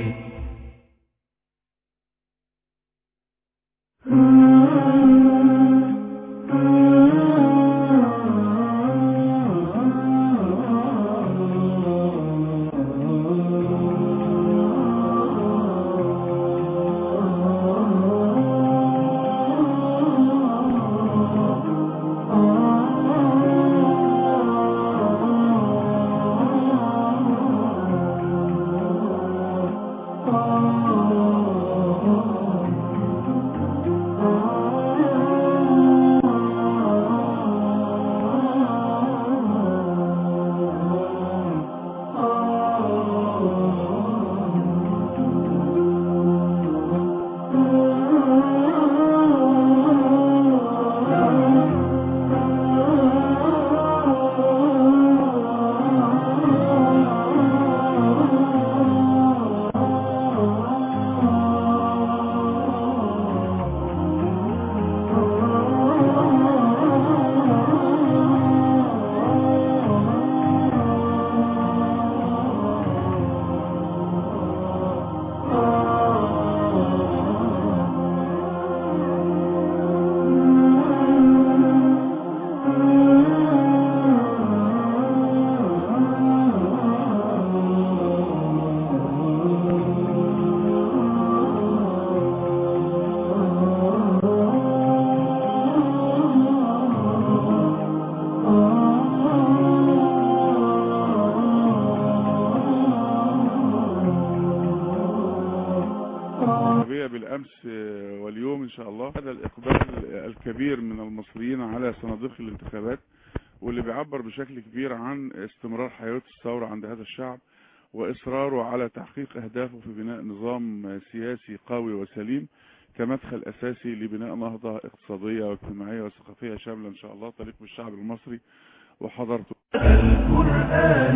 المصرية بالأمس آه، واليوم إن شاء الله هذا الإقبال الكبير من المصريين على صناديق الانتخابات واللي بيعبر بشكل كبير عن استمرار حياة الثورة عند هذا الشعب وإصراره على تحقيق أهدافه في بناء نظام آه، سياسي قوي وسليم كمدخل أساسي لبناء نهضة اقتصادية واجتماعية وثقافية شاملة إن شاء الله تليق بالشعب المصري وحضرته القرآن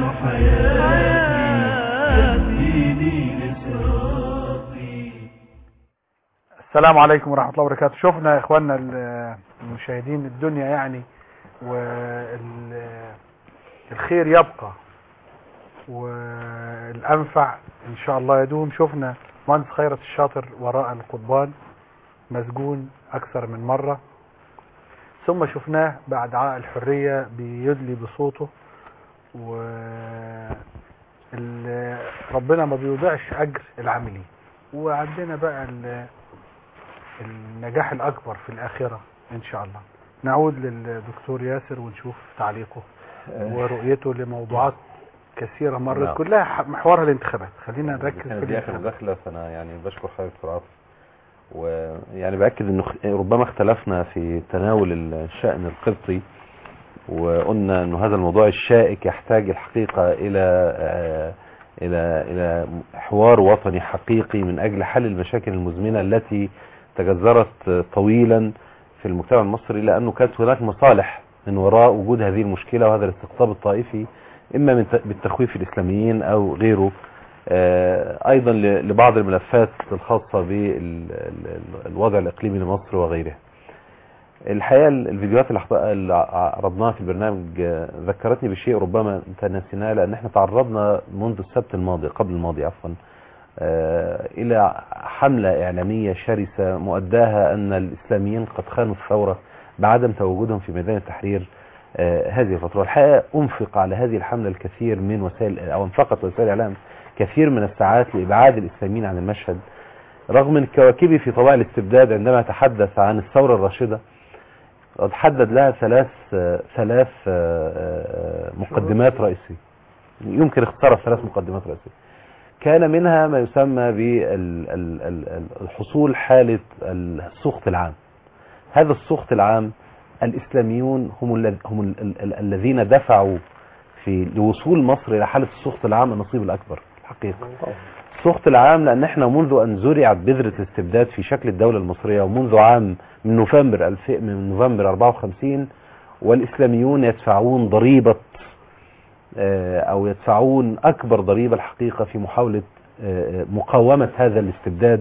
حياتي يهديني لصراطي السلام عليكم ورحمة الله وبركاته شفنا يا اخواننا ال- المشاهدين الدنيا يعني والخير يبقى والانفع ان شاء الله يدوم شفنا مهندس خيرت الشاطر وراء القضبان مسجون اكثر من مرة ثم شفناه بعد عاء الحرية بيدلي بصوته و ال- ربنا ما بيوضعش اجر العاملين وعندنا بقى ال- النجاح الأكبر في الآخرة إن شاء الله نعود للدكتور ياسر ونشوف تعليقه ورؤيته لموضوعات كثيرة مرت نعم. كلها ح- محورها الانتخابات خلينا نركز كانت في دي اخر الانتخابات مداخله فانا يعني بشكر حضرتك دكتور عاطف ويعني باكد انه خ- ربما اختلفنا في تناول الشان القبطي وقلنا انه هذا الموضوع الشائك يحتاج الحقيقه الى آه، الى الى حوار وطني حقيقي من اجل حل المشاكل المزمنه التي تجذرت طويلا في المجتمع المصري لانه كانت هناك مصالح من وراء وجود هذه المشكله وهذا الاستقطاب الطائفي اما من ت- بالتخويف الاسلاميين او غيره آه، ايضا ل- لبعض الملفات الخاصه بالوضع الاقليمي لمصر وغيرها الحقيقه ال- الفيديوهات اللي حط- اللي ع- عرضناها في البرنامج آه، ذكرتني بشيء ربما تناسيناه لان احنا تعرضنا منذ السبت الماضي قبل الماضي عفوا آه، الى حمله اعلاميه شرسه مؤداها ان الاسلاميين قد خانوا الثوره بعدم تواجدهم في ميدان التحرير آه، هذه الفتره الحقيقه انفق على هذه الحمله الكثير من وسائل او انفقت وسائل الاعلام كثير من الساعات لابعاد الاسلاميين عن المشهد رغم ان الكواكبي في طباع الاستبداد عندما تحدث عن الثوره الراشده قد حدد لها ثلاث آه، ثلاث آه، آه، مقدمات رئيسيه يمكن اختصارها ثلاث مقدمات رئيسيه كان منها ما يسمى بالحصول حالة السخط العام هذا السخط العام الإسلاميون هم, الذ- هم ال- ال- ال- الذين دفعوا في لوصول مصر إلى حالة السخط العام النصيب الأكبر الحقيقة السخط العام لأن احنا منذ أن زرعت بذرة الاستبداد في شكل الدولة المصرية ومنذ عام من نوفمبر 2000 من نوفمبر 54 والإسلاميون يدفعون ضريبة آه، او يدفعون اكبر ضريبة الحقيقة في محاولة آه، آه، مقاومة هذا الاستبداد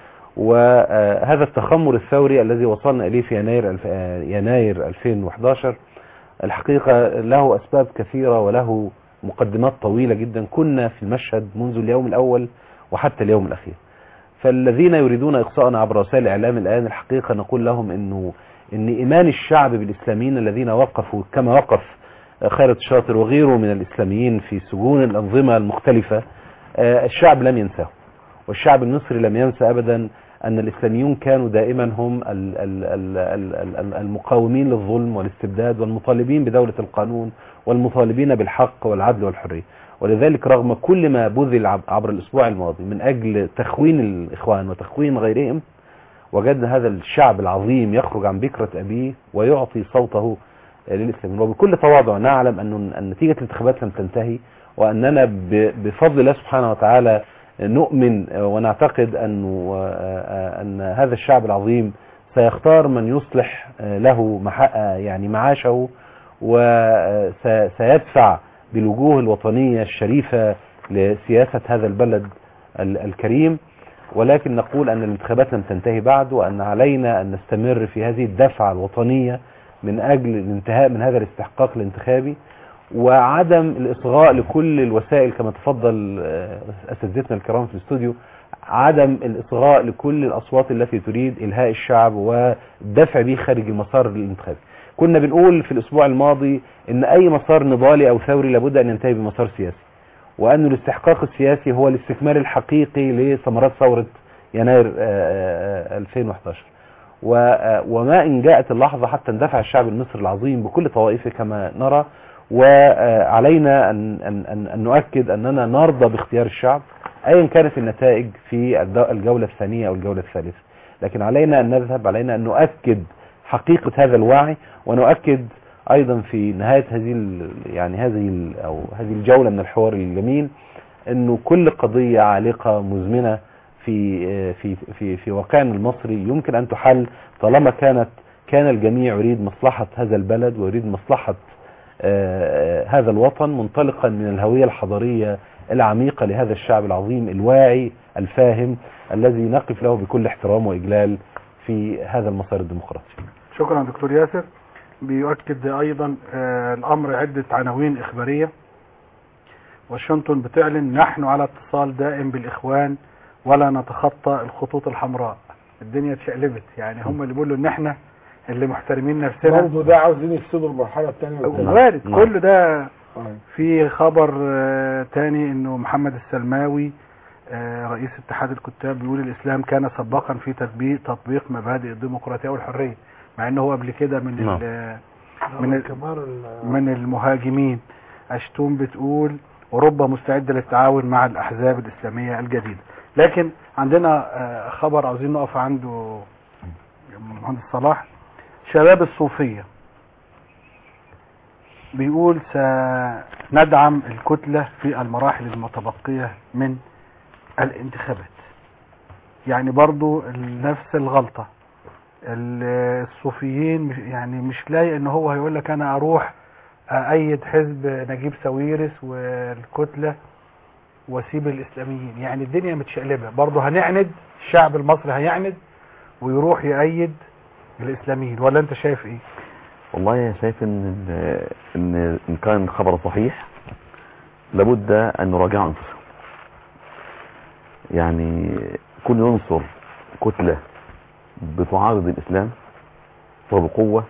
وهذا التخمر الثوري الذي وصلنا اليه في يناير الف- آه، يناير 2011 الحقيقة له اسباب كثيرة وله مقدمات طويلة جدا كنا في المشهد منذ اليوم الاول وحتى اليوم الاخير فالذين يريدون اقصاءنا عبر وسائل الاعلام الان الحقيقة نقول لهم انه ان ايمان الشعب بالاسلاميين الذين وقفوا كما وقف خالد شاطر وغيره من الإسلاميين في سجون الأنظمة المختلفة آه، الشعب لم ينساه والشعب المصري لم ينسى أبدا أن الإسلاميون كانوا دائما هم ال- ال- ال- ال- ال- المقاومين للظلم والاستبداد والمطالبين بدولة القانون والمطالبين بالحق والعدل والحرية ولذلك رغم كل ما بذل عب- عبر الأسبوع الماضي من أجل تخوين الإخوان وتخوين غيرهم وجدنا هذا الشعب العظيم يخرج عن بكرة أبيه ويعطي صوته للإسلاميين وبكل تواضع نعلم أن أن نتيجة الانتخابات لم تنتهي وأننا ب- بفضل الله سبحانه وتعالى نؤمن ونعتقد أنه أن هذا الشعب العظيم سيختار من يصلح له مح- يعني معاشه وسيدفع بالوجوه الوطنية الشريفة لسياسة هذا البلد ال- الكريم ولكن نقول أن الانتخابات لم تنتهي بعد وأن علينا أن نستمر في هذه الدفعة الوطنية من أجل الانتهاء من هذا الاستحقاق الانتخابي وعدم الإصغاء لكل الوسائل كما تفضل آه، أساتذتنا الكرام في الاستوديو عدم الإصغاء لكل الأصوات التي تريد إلهاء الشعب والدفع به خارج المسار الانتخابي كنا بنقول في الأسبوع الماضي إن أي مسار نضالي أو ثوري لابد أن ينتهي بمسار سياسي وأن الاستحقاق السياسي هو الاستكمال الحقيقي لثمرات ثورة يناير آه، آه، آه، 2011 و- آه، وما إن جاءت اللحظة حتى اندفع الشعب المصري العظيم بكل طوائفه كما نرى وعلينا أن, أن, أن, أن نؤكد أننا نرضى باختيار الشعب ايا كانت النتائج في الد- الجوله الثانيه او الجوله الثالثه لكن علينا ان نذهب علينا ان نؤكد حقيقه هذا الوعي ونؤكد ايضا في نهايه هذه ال- يعني هذه ال- او هذه الجوله من الحوار الجميل انه كل قضيه عالقه مزمنه في في في في واقعنا المصري يمكن ان تحل طالما كانت كان الجميع يريد مصلحه هذا البلد ويريد مصلحه آه، هذا الوطن منطلقا من الهويه الحضاريه العميقه لهذا الشعب العظيم الواعي الفاهم الذي نقف له بكل احترام واجلال في هذا المسار الديمقراطي. شكرا دكتور ياسر بيؤكد ايضا آه، الامر عدة عناوين اخبارية واشنطن بتعلن نحن على اتصال دائم بالاخوان ولا نتخطى الخطوط الحمراء الدنيا اتشقلبت يعني هم اللي بيقولوا ان احنا اللي محترمين نفسنا برضه ده عاوزين يفسدوا المرحله الثانيه وارد كل ده في خبر آه، تاني انه محمد السلماوي آه، رئيس اتحاد الكتاب بيقول الاسلام كان سباقا في تطبيق تطبيق مبادئ الديمقراطيه والحريه مع انه هو قبل كده من نعم. ال- من ال- كبار ال- من المهاجمين اشتون بتقول اوروبا مستعده للتعاون مع الاحزاب الاسلاميه الجديده لكن عندنا آه، خبر عاوزين نقف عنده مهندس صلاح شباب الصوفيه بيقول سندعم الكتلة في المراحل المتبقية من الانتخابات يعني برضو نفس الغلطة ال- الصوفيين مش- يعني مش لاقي ان هو هيقول لك انا اروح ايد حزب نجيب ساويرس والكتلة واسيب الاسلاميين يعني الدنيا متشقلبة برضو هنعند الشعب المصري هيعند ويروح يأيد الاسلاميين ولا انت شايف ايه والله أنا شايف ان ال- ان ان كان الخبر صحيح لابد ان نراجع انفسهم يعني كل ينصر كتلة بتعارض الاسلام وبقوة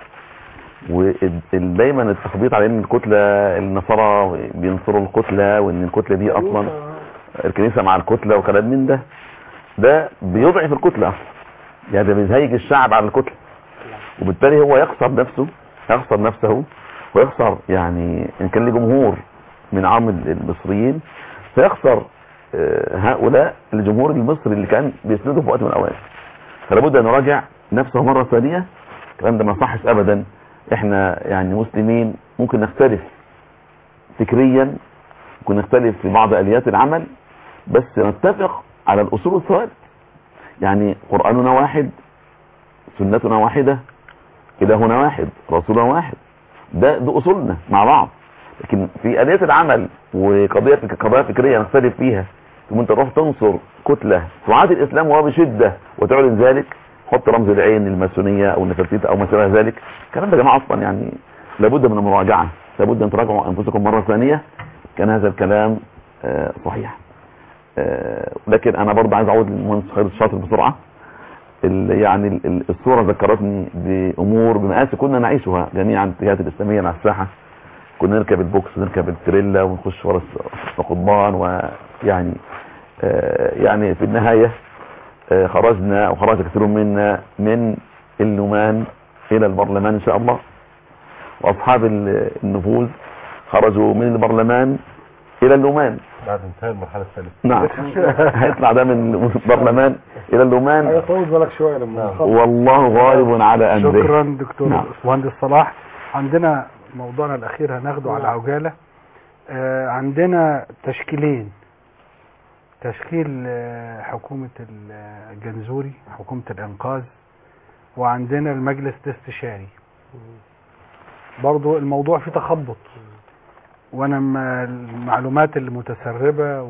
ودايما التخبيط على ان الكتلة النصارى بينصروا الكتلة وان الكتلة دي اصلا الكنيسة مع الكتلة وكلام من ده ده بيضعف الكتلة اصلا يعني ده بيزهيج الشعب على الكتلة وبالتالي هو يخسر نفسه يخسر نفسه ويخسر يعني ان كان له جمهور من عام المصريين فيخسر آه، هؤلاء الجمهور المصري اللي كان بيسنده في وقت من الاوقات فلا بد ان نراجع نفسه مره ثانيه الكلام ده ما يصحش ابدا احنا يعني مسلمين ممكن نختلف فكريا ممكن نختلف في بعض اليات العمل بس نتفق على الاصول والثوابت يعني قراننا واحد سنتنا واحدة إلهنا واحد رسولنا واحد ده ده أصولنا مع بعض لكن في آليات العمل وقضية قضايا فكرية نختلف فيها ثم انت تروح تنصر كتلة تعادي الإسلام وهو بشدة وتعلن ذلك حط رمز العين الماسونية أو النفرتيت أو ما شابه ذلك الكلام ده يا جماعة أصلا يعني لابد من المراجعة لابد أن تراجعوا أنفسكم مرة ثانية كان هذا الكلام آه، صحيح آه، لكن أنا برضه عايز أعود للمهندس خالد الشاطر بسرعة ال- يعني ال- ال- الصورة ذكرتني بأمور بمآسي كنا نعيشها جميعا الاتجاهات الإسلامية على الساحة كنا نركب البوكس ونركب التريلا ونخش ورا الس- القضبان ويعني آه، يعني في النهاية آه، خرجنا أو خرج كثير منا من اللومان إلى البرلمان إن شاء الله وأصحاب ال- النفوذ خرجوا من البرلمان إلى اللومان بعد انتهاء المرحله الثالثه نعم هيطلع ده من البرلمان إلى اللومان هيطول بالك شويه لما نخلص. والله غالب على أمره شكرا دكتور نعم. مهندس صلاح عندنا موضوعنا الاخير هناخده على عجاله آه، عندنا تشكيلين تشكيل آه، حكومة الجنزوري حكومة الإنقاذ وعندنا المجلس الاستشاري برضو الموضوع فيه تخبط وانا ما المعلومات المتسربة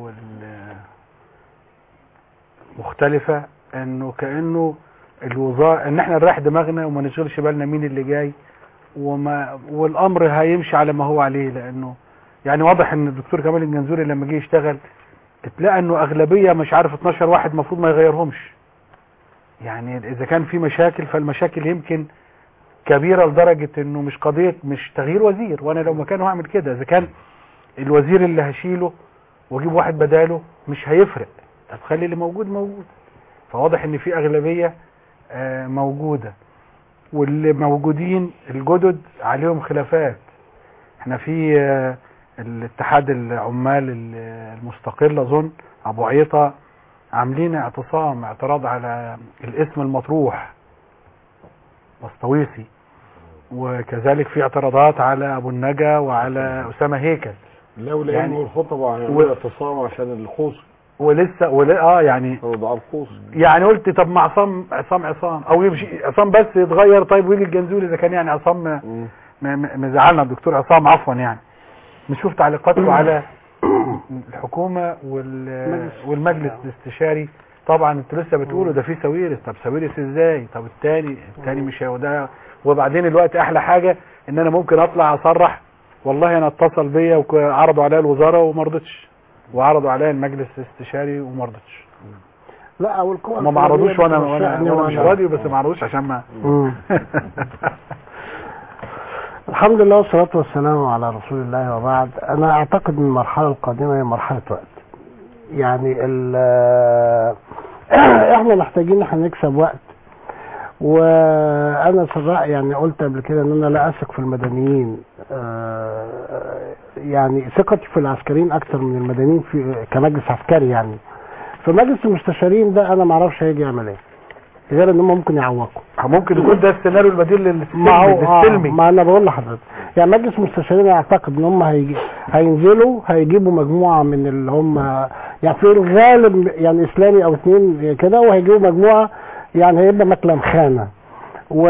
والمختلفة انه كأنه الوزارة ان احنا نريح دماغنا وما نشغلش بالنا مين اللي جاي وما والامر هيمشي على ما هو عليه لانه يعني واضح ان الدكتور كمال الجنزوري لما جه يشتغل تلاقي انه اغلبيه مش عارف 12 واحد المفروض ما يغيرهمش يعني اذا كان في مشاكل فالمشاكل يمكن كبيره لدرجه انه مش قضيه مش تغيير وزير وانا لو مكانه هعمل كده اذا كان الوزير اللي هشيله واجيب واحد بداله مش هيفرق طب خلي اللي موجود موجود فواضح ان في اغلبيه آه، موجوده واللي موجودين الجدد عليهم خلافات احنا في آه، الاتحاد العمال ال- المستقل اظن ابو عيطة عاملين اعتصام اعتراض على الاسم المطروح بسطويسي وكذلك في اعتراضات على ابو النجا وعلى اسامه هيكل لولا يعني- يعني الخطبة عن و- الاعتصام عشان الخوص ولسه ولا اه يعني وضع الخوص يعني قلت طب ما عصام عصام عصام او يمشي عصام بس يتغير طيب ويجي الجنزوري اذا كان يعني عصام م- م- مزعلنا الدكتور عصام عفوا يعني نشوف تعليقاته على الحكومه وال والمجلس الاستشاري طبعا انتوا لسه بتقولوا ده في سويرس طب سويرس ازاي طب التاني التاني مش هو ده وبعدين الوقت احلى حاجه ان انا ممكن اطلع اصرح والله انا اتصل بيا وعرضوا عليا الوزاره وما رضتش وعرضوا عليا المجلس الاستشاري وما رضتش لا او القوى ما معرضوش وانا الفلانية وانا, بترشحني وأنا مش وأنا- راضي بس ما عرضوش عشان ما مم. الحمد لله والصلاة والسلام على رسول الله وبعد أنا أعتقد أن المرحلة القادمة هي مرحلة وقت يعني ال- احنا محتاجين احنا نكسب وقت وانا في الرأي يعني قلت قبل كده ان انا لا اثق في المدنيين آه، يعني ثقتي في العسكريين اكثر من المدنيين في كمجلس عسكري يعني فمجلس المستشارين ده انا ما اعرفش هيجي يعمل ايه غير ان هم ممكن يعوقوا ممكن يكون ده السيناريو البديل للسلمي ما هو آه للسلمي ما انا بقول لحضرتك يعني مجلس المستشارين اعتقد ان هم هيجي هينزلوا هيجيبوا مجموعه من اللي هم يعني في الغالب يعني اسلامي او اثنين كده وهيجيبوا مجموعه يعني هيبقى مكلم خانه و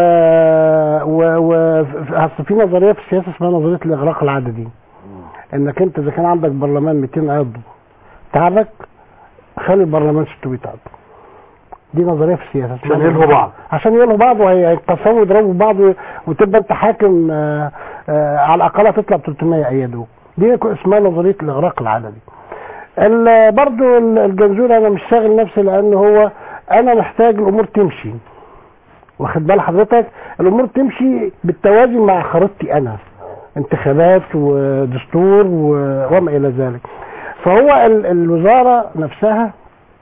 و و اصل في نظريه في السياسه اسمها نظريه الاغراق العددي انك انت اذا كان عندك برلمان 200 عضو تعبك خلي البرلمان 600 عضو دي نظريه في السياسه عشان يلهوا بعض. عشان يلهوا بعض وهيتقسموا ويضربوا بعض و- وتبقى انت حاكم آه، آه، على الاقل هتطلع ب 300 ايدوه دي اسمها نظريه الاغراق العددي ال- برضو ال- الجنزور انا مش شاغل نفسي لان هو انا محتاج الامور تمشي واخد بال حضرتك الامور تمشي بالتوازي مع خريطتي انا انتخابات ودستور و- وما الى ذلك فهو ال- الوزاره نفسها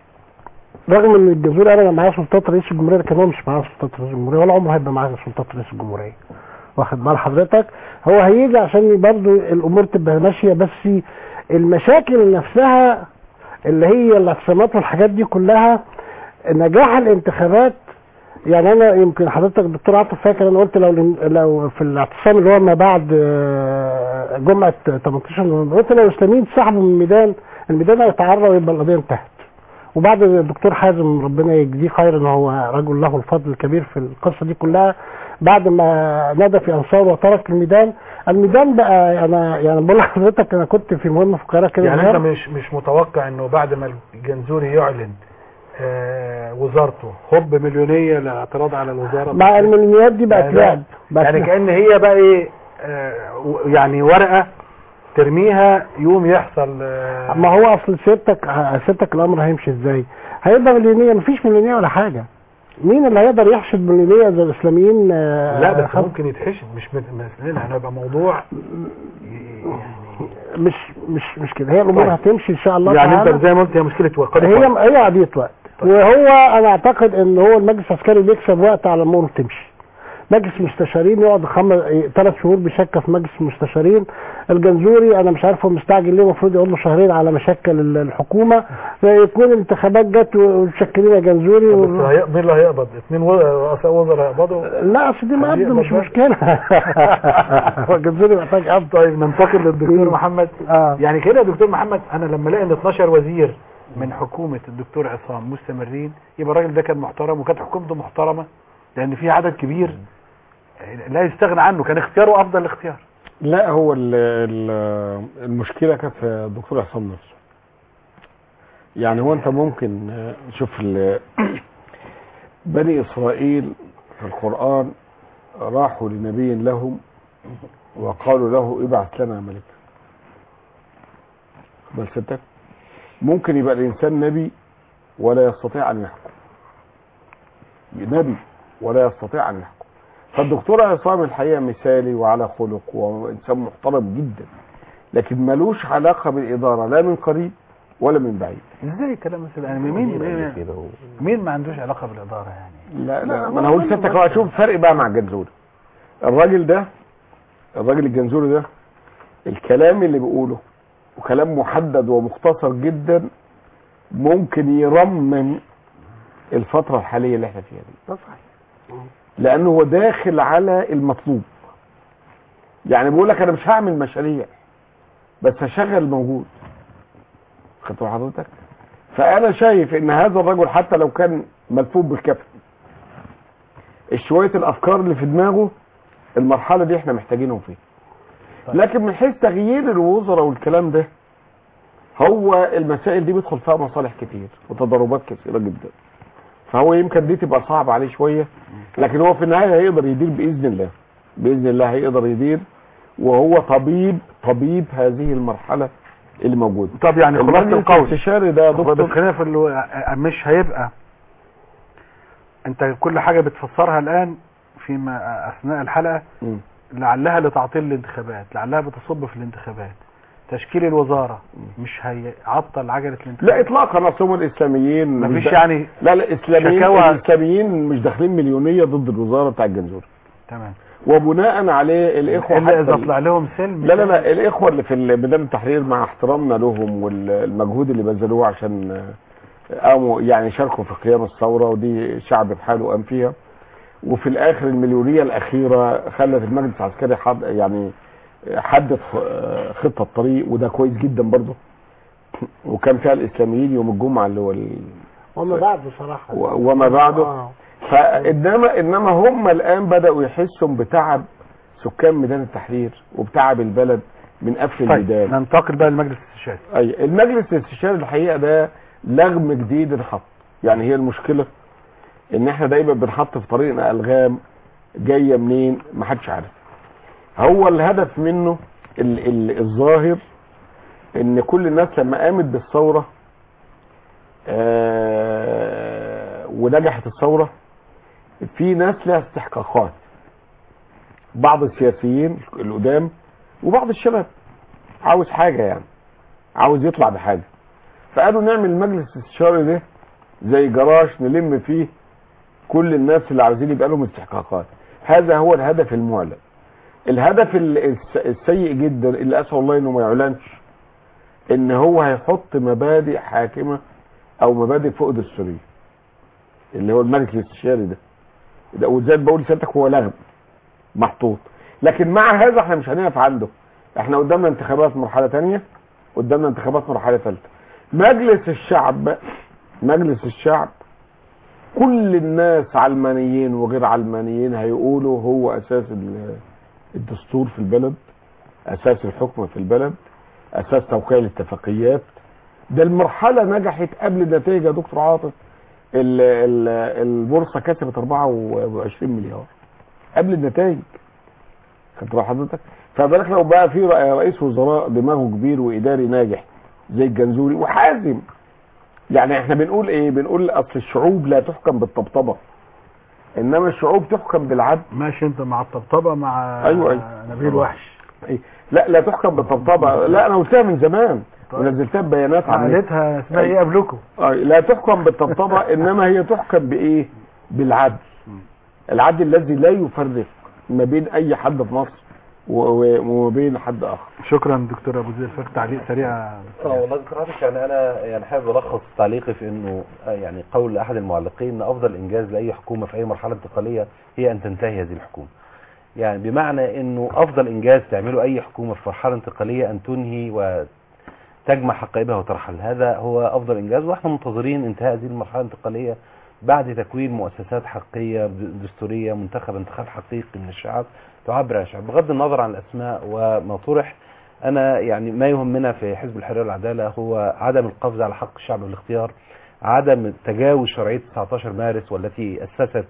رغم ان الجنزور انا معاه سلطات رئيس الجمهوريه لكن هو مش معاه سلطات رئيس الجمهوريه ولا عمره هيبقى معاه سلطات رئيس الجمهوريه واخد بال حضرتك هو هيجي عشان برضو الامور تبقى ماشيه بس المشاكل نفسها اللي هي الاعتصامات والحاجات دي كلها نجاح الانتخابات يعني انا يمكن حضرتك الدكتور عاطف فاكر انا قلت لو لو في الاعتصام اللي هو ما بعد آه، جمعه 18 نوفمبر قلت لو الاسلاميين سحبوا من الميدان الميدان هيتعرى ويبقى القضيه انتهت وبعد الدكتور حازم ربنا يجزيه خير ان هو رجل له الفضل الكبير في القصه دي كلها بعد ما نادى في انصار وترك الميدان الميدان بقى انا يعني بقول لحضرتك انا كنت في مهمه في القاهره كده يعني انت زمان. مش مش متوقع انه بعد ما الجنزوري يعلن آه وزارته هوب مليونيه لاعتراض على الوزاره مع المليونيات دي بقت يعني لعب بقت يعني لعب. كان هي بقى ايه آه و- يعني ورقه ترميها يوم يحصل آه ما هو اصل سيادتك سيادتك الامر هيمشي ازاي هيبقى مليونيه مفيش مليونيه ولا حاجه مين اللي هيقدر يحشد مليونيه زي الاسلاميين آه، لا بس خد- ممكن يتحشد مش مثلنا يعني هيبقى موضوع مش مش مش كده هي الامور طيب. هتمشي ان شاء الله يعني تعالى. انت زي ما قلت هي مشكله وقت هي هي عادية وقت وهو انا اعتقد ان هو المجلس العسكري بيكسب وقت على الامور تمشي مجلس مستشارين يقعد خمس ثلاث شهور بيشكل في مجلس المستشارين الجنزوري انا مش عارف هو مستعجل ليه المفروض يقعد له شهرين على مشاكل ال- الحكومه يكون الانتخابات جت ومشكلين يا جنزوري بس و... هي- مين اللي هيقبض اثنين رؤساء وزراء يقبضوا لا اصل دي ما خليه قبض مش يقبض بقى. مشكله هو الجنزوري محتاج قبض طيب ننتقل للدكتور محمد آه. يعني كده يا دكتور محمد انا لما الاقي ان 12 وزير من حكومه الدكتور عصام مستمرين يبقى الراجل ده كان محترم وكانت حكومته محترمه لان في عدد كبير لا يستغنى عنه كان اختياره افضل اختيار لا هو ال ال المشكله كانت في الدكتور عصام نفسه يعني هو انت ممكن آه، شوف ال- بني اسرائيل في القران راحوا لنبي لهم وقالوا له ابعث لنا ملكا بل ستك ممكن يبقى الانسان نبي ولا يستطيع ان يحكم نبي ولا يستطيع ان يحكم فالدكتور عصام الحقيقه مثالي وعلى خلق وانسان محترم جدا لكن ملوش علاقه بالاداره لا من قريب ولا من بعيد ازاي الكلام مثل يعني مين مين, مين ما عندوش علاقه بالاداره يعني لا لا، لا ما ما انا هقول هو لسيادتك بس- بقى شوف الفرق بقى مع الجنزوري الراجل ده الراجل الجنزوري ده الكلام اللي بيقوله وكلام محدد ومختصر جدا ممكن يرمم الفترة الحالية اللي احنا فيها دي ده صحيح لانه هو داخل على المطلوب يعني بيقول لك انا مش هعمل مشاريع بس هشغل الموجود خدت بال حضرتك فانا شايف ان هذا الرجل حتى لو كان ملفوف بالكفن شويه الافكار اللي في دماغه المرحله دي احنا محتاجينهم فيها لكن من حيث تغيير الوزراء والكلام ده هو المسائل دي بيدخل فيها مصالح كتير وتضاربات كثيره جدا فهو يمكن دي تبقى صعبه عليه شويه لكن هو في النهايه هيقدر يدير باذن الله باذن الله هيقدر يدير وهو طبيب طبيب هذه المرحله اللي موجوده طب يعني خلاصه المجلس القول الاستشاري ده يا بس دكتور خلينا في اللي مش هيبقى انت كل حاجه بتفسرها الان فيما اثناء الحلقه مم. لعلها لتعطيل الانتخابات لعلها بتصب في الانتخابات تشكيل الوزاره مش هيعطل عجله الانتخابات لا اطلاقا اصل هم الاسلاميين مفيش مش دا- يعني لا لا الاسلاميين شكاوى- الاسلاميين مش داخلين مليونيه ضد الوزاره بتاع الجنزوري تمام وبناء عليه الاخوه الا حتى اذا ال- طلع لهم سلم لا لا لا الاخوه اللي في ال- ميدان التحرير مع احترامنا لهم والمجهود اللي بذلوه عشان آه، قاموا يعني شاركوا في قيام الثوره ودي شعب بحاله قام فيها وفي الاخر المليونيه الاخيره خلت المجلس العسكري حد يعني حدد خ- خطه طريق وده كويس جدا برضه وكان فيها الاسلاميين يوم الجمعه اللي هو ال- وما بعد بصراحه و- وما بعده آه. فانما انما هم الان بداوا يحسوا بتعب سكان ميدان التحرير وبتعب البلد من قفل طيب الميدان ننتقل بقى للمجلس الاستشاري اي المجلس الاستشاري الحقيقه ده لغم جديد انحط يعني هي المشكله ان احنا دايما بنحط في طريقنا الغام جايه منين ما حدش عارف هو الهدف منه ال ال الظاهر ان كل الناس لما قامت بالثوره آه ونجحت الثوره في ناس لها استحقاقات بعض السياسيين القدام وبعض الشباب عاوز حاجه يعني عاوز يطلع بحاجه فقالوا نعمل المجلس الاستشاري ده زي جراج نلم فيه كل الناس اللي عاوزين يبقى لهم استحقاقات هذا هو الهدف المعلن الهدف ال- الس- السيء جدا اللي اسال الله انه ما يعلنش ان هو هيحط مبادئ حاكمه او مبادئ فوق دستوريه اللي هو المجلس الاستشاري ده ده وزي ما بقول لسيادتك هو لغم محطوط لكن مع هذا احنا مش هنقف عنده احنا قدامنا انتخابات مرحله تانية قدامنا انتخابات مرحله ثالثه مجلس الشعب مجلس الشعب كل الناس علمانيين وغير علمانيين هيقولوا هو اساس ال- الدستور في البلد اساس الحكم في البلد اساس توقيع الاتفاقيات ده المرحله نجحت قبل النتائج يا دكتور عاطف ال- ال- البورصه كسبت 24 مليار قبل النتائج خدت بال حضرتك فبالك لو بقى في رئ- رئيس وزراء دماغه كبير واداري ناجح زي الجنزوري وحازم يعني احنا بنقول ايه بنقول اصل الشعوب لا تحكم بالطبطبه انما الشعوب تحكم بالعدل ماشي انت مع الطبطبه مع ايوه ايوه نبيل وحش إيه. لا لا تحكم بالطبطبه لا انا قلتها من زمان ونزلتها ببيانات عن عائلتها اسمها ايه قبلكم آه، لا تحكم بالطبطبه انما هي تحكم بايه بالعدل العدل الذي لا يفرق ما بين اي حد في مصر و- و- وما بين حد اخر شكرا دكتور ابو زيد فك تعليق سريع اه والله دكتور عاطف يعني انا يعني حابب الخص تعليقي في انه آه، يعني قول احد المعلقين ان افضل انجاز لاي حكومه في اي مرحله انتقاليه هي ان تنتهي هذه الحكومه. يعني بمعنى انه افضل انجاز تعمله اي حكومه في مرحله انتقاليه ان تنهي وتجمع حقائبها وترحل هذا هو افضل انجاز واحنا منتظرين انتهاء هذه المرحله الانتقاليه بعد تكوين مؤسسات حقيقيه دستوريه منتخب انتخاب حقيقي من الشعب تعبر عن الشعب بغض النظر عن الاسماء وما طرح انا يعني ما يهمنا في حزب الحريه والعداله هو عدم القفز على حق الشعب بالاختيار عدم تجاوز شرعيه 19 مارس والتي اسست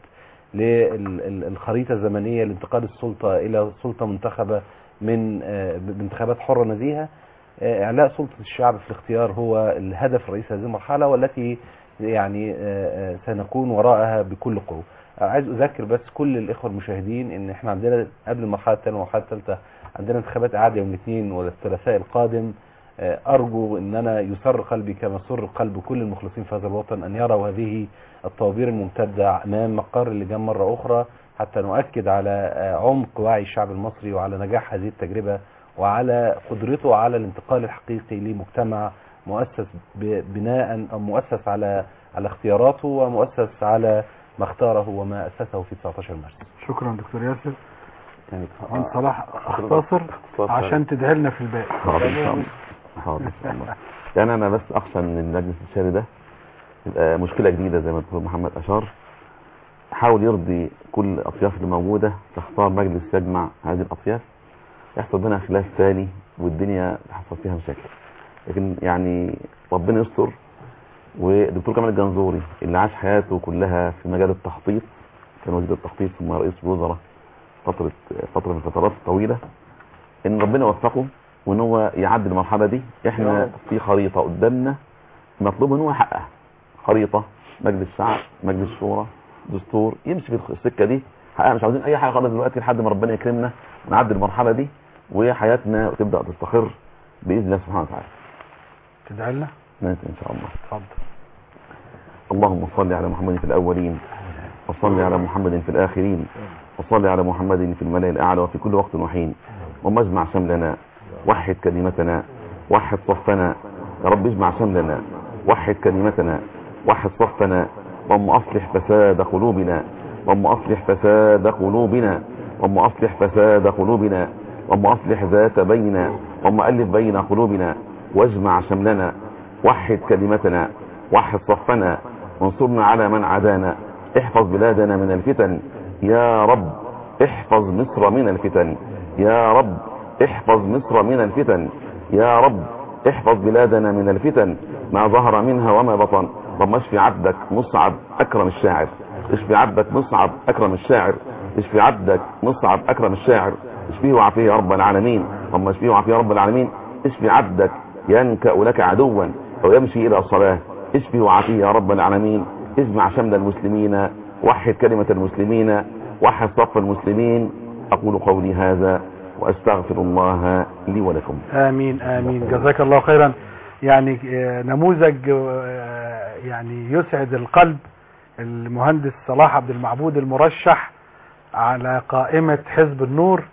للخريطه الزمنيه لانتقال السلطه الى سلطه منتخبه من آه، بانتخابات حره نزيهه آه، اعلاء سلطه الشعب في الاختيار هو الهدف الرئيسي هذه المرحله والتي يعني آه، آه، سنكون وراءها بكل قوه عايز اذكر بس كل الاخوه المشاهدين ان احنا عندنا قبل المرحله الثانيه والمرحله الثالثه عندنا انتخابات اعاده يوم الاثنين والثلاثاء القادم آه، ارجو ان انا يسر قلبي كما سر قلب كل المخلصين في هذا الوطن ان يروا هذه الطوابير الممتده امام مقر اللجان مره اخرى حتى نؤكد على آه، عمق وعي الشعب المصري وعلى نجاح هذه التجربه وعلى قدرته على الانتقال الحقيقي لمجتمع مؤسس ب- بناء او مؤسس على على اختياراته ومؤسس على ما اختاره وما اسسه في 19 مارس شكرا دكتور ياسر يعني عن صلاح اختصر عشان تدعي لنا في الباقي حاضر ان شاء الله حاضر ان شاء الله يعني انا بس اخشى ان المجلس الشاري ده يبقى مشكله جديده زي ما الدكتور محمد اشار حاول يرضي كل الاطياف اللي موجوده تختار مجلس يجمع هذه الاطياف يحصل بينها خلاف تاني والدنيا تحصل فيها مشاكل لكن يعني ربنا يستر والدكتور كمال الجنزوري اللي عاش حياته كلها في مجال التخطيط كان وزير التخطيط ثم رئيس الوزراء فترة فترة من الفترات الطويلة ان ربنا يوفقه وان هو يعدي المرحلة دي احنا في خريطة قدامنا مطلوب ان هو يحققها خريطة مجلس شعب مجلس شورى دستور يمشي في السكة دي حقيقة مش عاوزين اي حاجة خالص دلوقتي لحد ما ربنا يكرمنا نعدي المرحلة دي وحياتنا تبدأ تستقر بإذن الله سبحانه وتعالى تدعي لنا ماشي ان شاء الله اتفضل اللهم صل على محمد في الأولين وصل على محمد في الآخرين وصل على محمد في الملأ الأعلى وفي كل وقت وحين اللهم اجمع شملنا وحد كلمتنا وحد صفنا يا رب اجمع شملنا وحد كلمتنا وحد صفنا اللهم أصلح فساد قلوبنا اللهم أصلح فساد قلوبنا اللهم أصلح فساد قلوبنا اللهم أصلح ذات بيننا اللهم ألف بين قلوبنا واجمع شملنا وحد كلمتنا وحد صفنا وانصرنا على من عادانا احفظ بلادنا من الفتن يا رب احفظ مصر من الفتن يا رب احفظ مصر من الفتن يا رب احفظ بلادنا من الفتن ما ظهر منها وما بطن اللهم اشفي عبدك مصعب اكرم الشاعر اشفي عبدك مصعب اكرم الشاعر اشفي عبدك مصعب اكرم الشاعر اشفيه وعافيه يا رب العالمين اللهم اشفيه وعافيه يا رب العالمين اشفي عبدك ينكأ لك عدوا او يمشي الى الصلاة اشفي وعافيه يا رب العالمين اجمع شمل المسلمين وحد كلمة المسلمين وحد صف المسلمين اقول قولي هذا واستغفر الله لي ولكم امين امين جزاك الله خيرا يعني آه، نموذج آه، يعني يسعد القلب المهندس صلاح عبد المعبود المرشح على قائمة حزب النور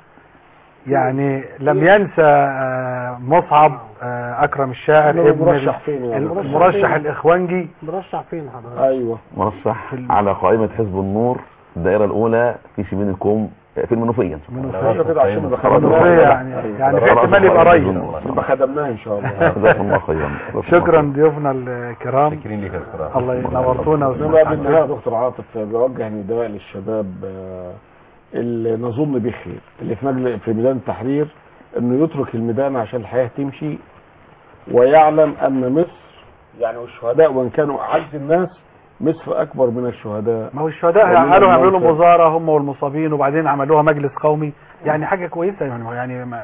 يعني لم ينسى آه، مصعب آه، اكرم الشاعر اللي هو ابن مرشح فين يعني؟ المرشح الاخوانجي مرشح فين حضرتك ايوه مرشح على قائمة حزب النور الدائرة الاولى في شبين الكوم في المنوفية ايوه كده عشان نبقى خلاص. خدمناها يعني يعني في احتمال يبقى رئيس نبقى خدمناها ان شاء الله جزاكم الله خيرا شكرا ضيوفنا الكرام الله ينورتونا انا بقى وسمعتنا بالنهايه يا دكتور عاطف بوجه نداء للشباب آه، اللي نظن به خير اللي في مجل في ميدان التحرير انه يترك الميدان عشان الحياه تمشي ويعلم ان مصر يعني والشهداء وان كانوا اعز الناس مصر اكبر من الشهداء ما هو الشهداء ومن قالوا يعملوا الموتى. مظاهره هم والمصابين وبعدين عملوها مجلس قومي يعني حاجه كويسه يعني يعني ما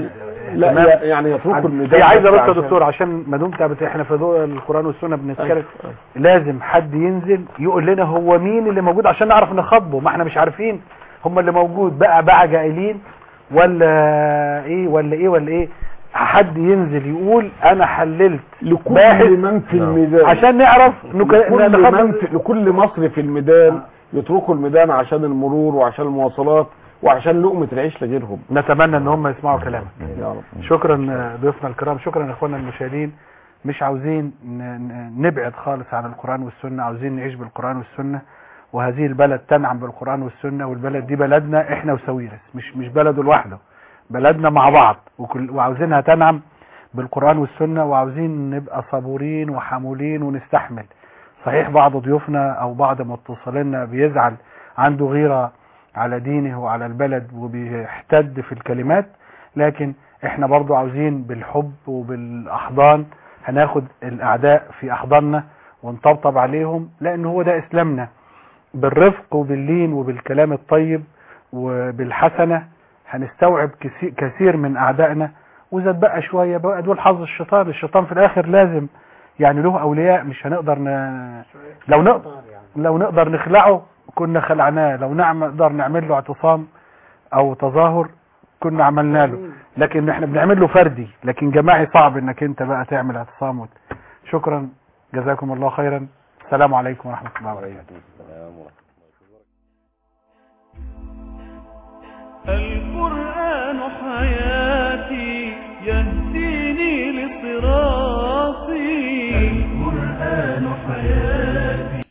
لا تمام. يا- يعني يتركوا عن- الميدان هي عايزه بس بس يا عشان- دكتور عشان ما دمت بت- احنا في ضوء القران والسنه بنتكلم أيوة. لازم حد ينزل يقول لنا هو مين اللي موجود عشان نعرف نخاطبه ما احنا مش عارفين هم اللي موجود بقى بقى جائلين ولا ايه ولا ايه ولا ايه حد ينزل يقول انا حللت لكل من في الميدان عشان نعرف نك... لكل, نخاطب- من في لكل مصري في الميدان يتركوا الميدان عشان المرور وعشان المواصلات وعشان لقمة العيش لغيرهم نتمنى ان هم يسمعوا كلامك يا رب شكرا آه، ضيوفنا الكرام شكرا اخواننا المشاهدين مش عاوزين ن- ن- نبعد خالص عن القرآن والسنة عاوزين نعيش بالقرآن والسنة وهذه البلد تنعم بالقرآن والسنة والبلد دي بلدنا احنا وسويرس مش مش بلده لوحده بلدنا مع بعض وكل وعاوزينها تنعم بالقرآن والسنة وعاوزين نبقى صبورين وحمولين ونستحمل صحيح بعض ضيوفنا او بعض متصلينا بيزعل عنده غيرة على دينه وعلى البلد وبيحتد في الكلمات لكن احنا برضو عاوزين بالحب وبالاحضان هناخد الاعداء في احضاننا ونطبطب عليهم لان هو ده اسلامنا بالرفق وباللين وبالكلام الطيب وبالحسنة هنستوعب كثي- كثير من اعدائنا واذا اتبقى شوية بقى دول حظ الشيطان الشيطان في الاخر لازم يعني له اولياء مش هنقدر ن... لو نقدر لو نقدر نخلعه كنا خلعناه لو نعم نقدر نعمل له اعتصام او تظاهر كنا عملنا له لكن احنا بنعمل له فردي لكن جماعي صعب انك انت بقى تعمل اعتصام وت- شكرا جزاكم الله خيرا السلام عليكم ورحمة الله وبركاته القرآن حياة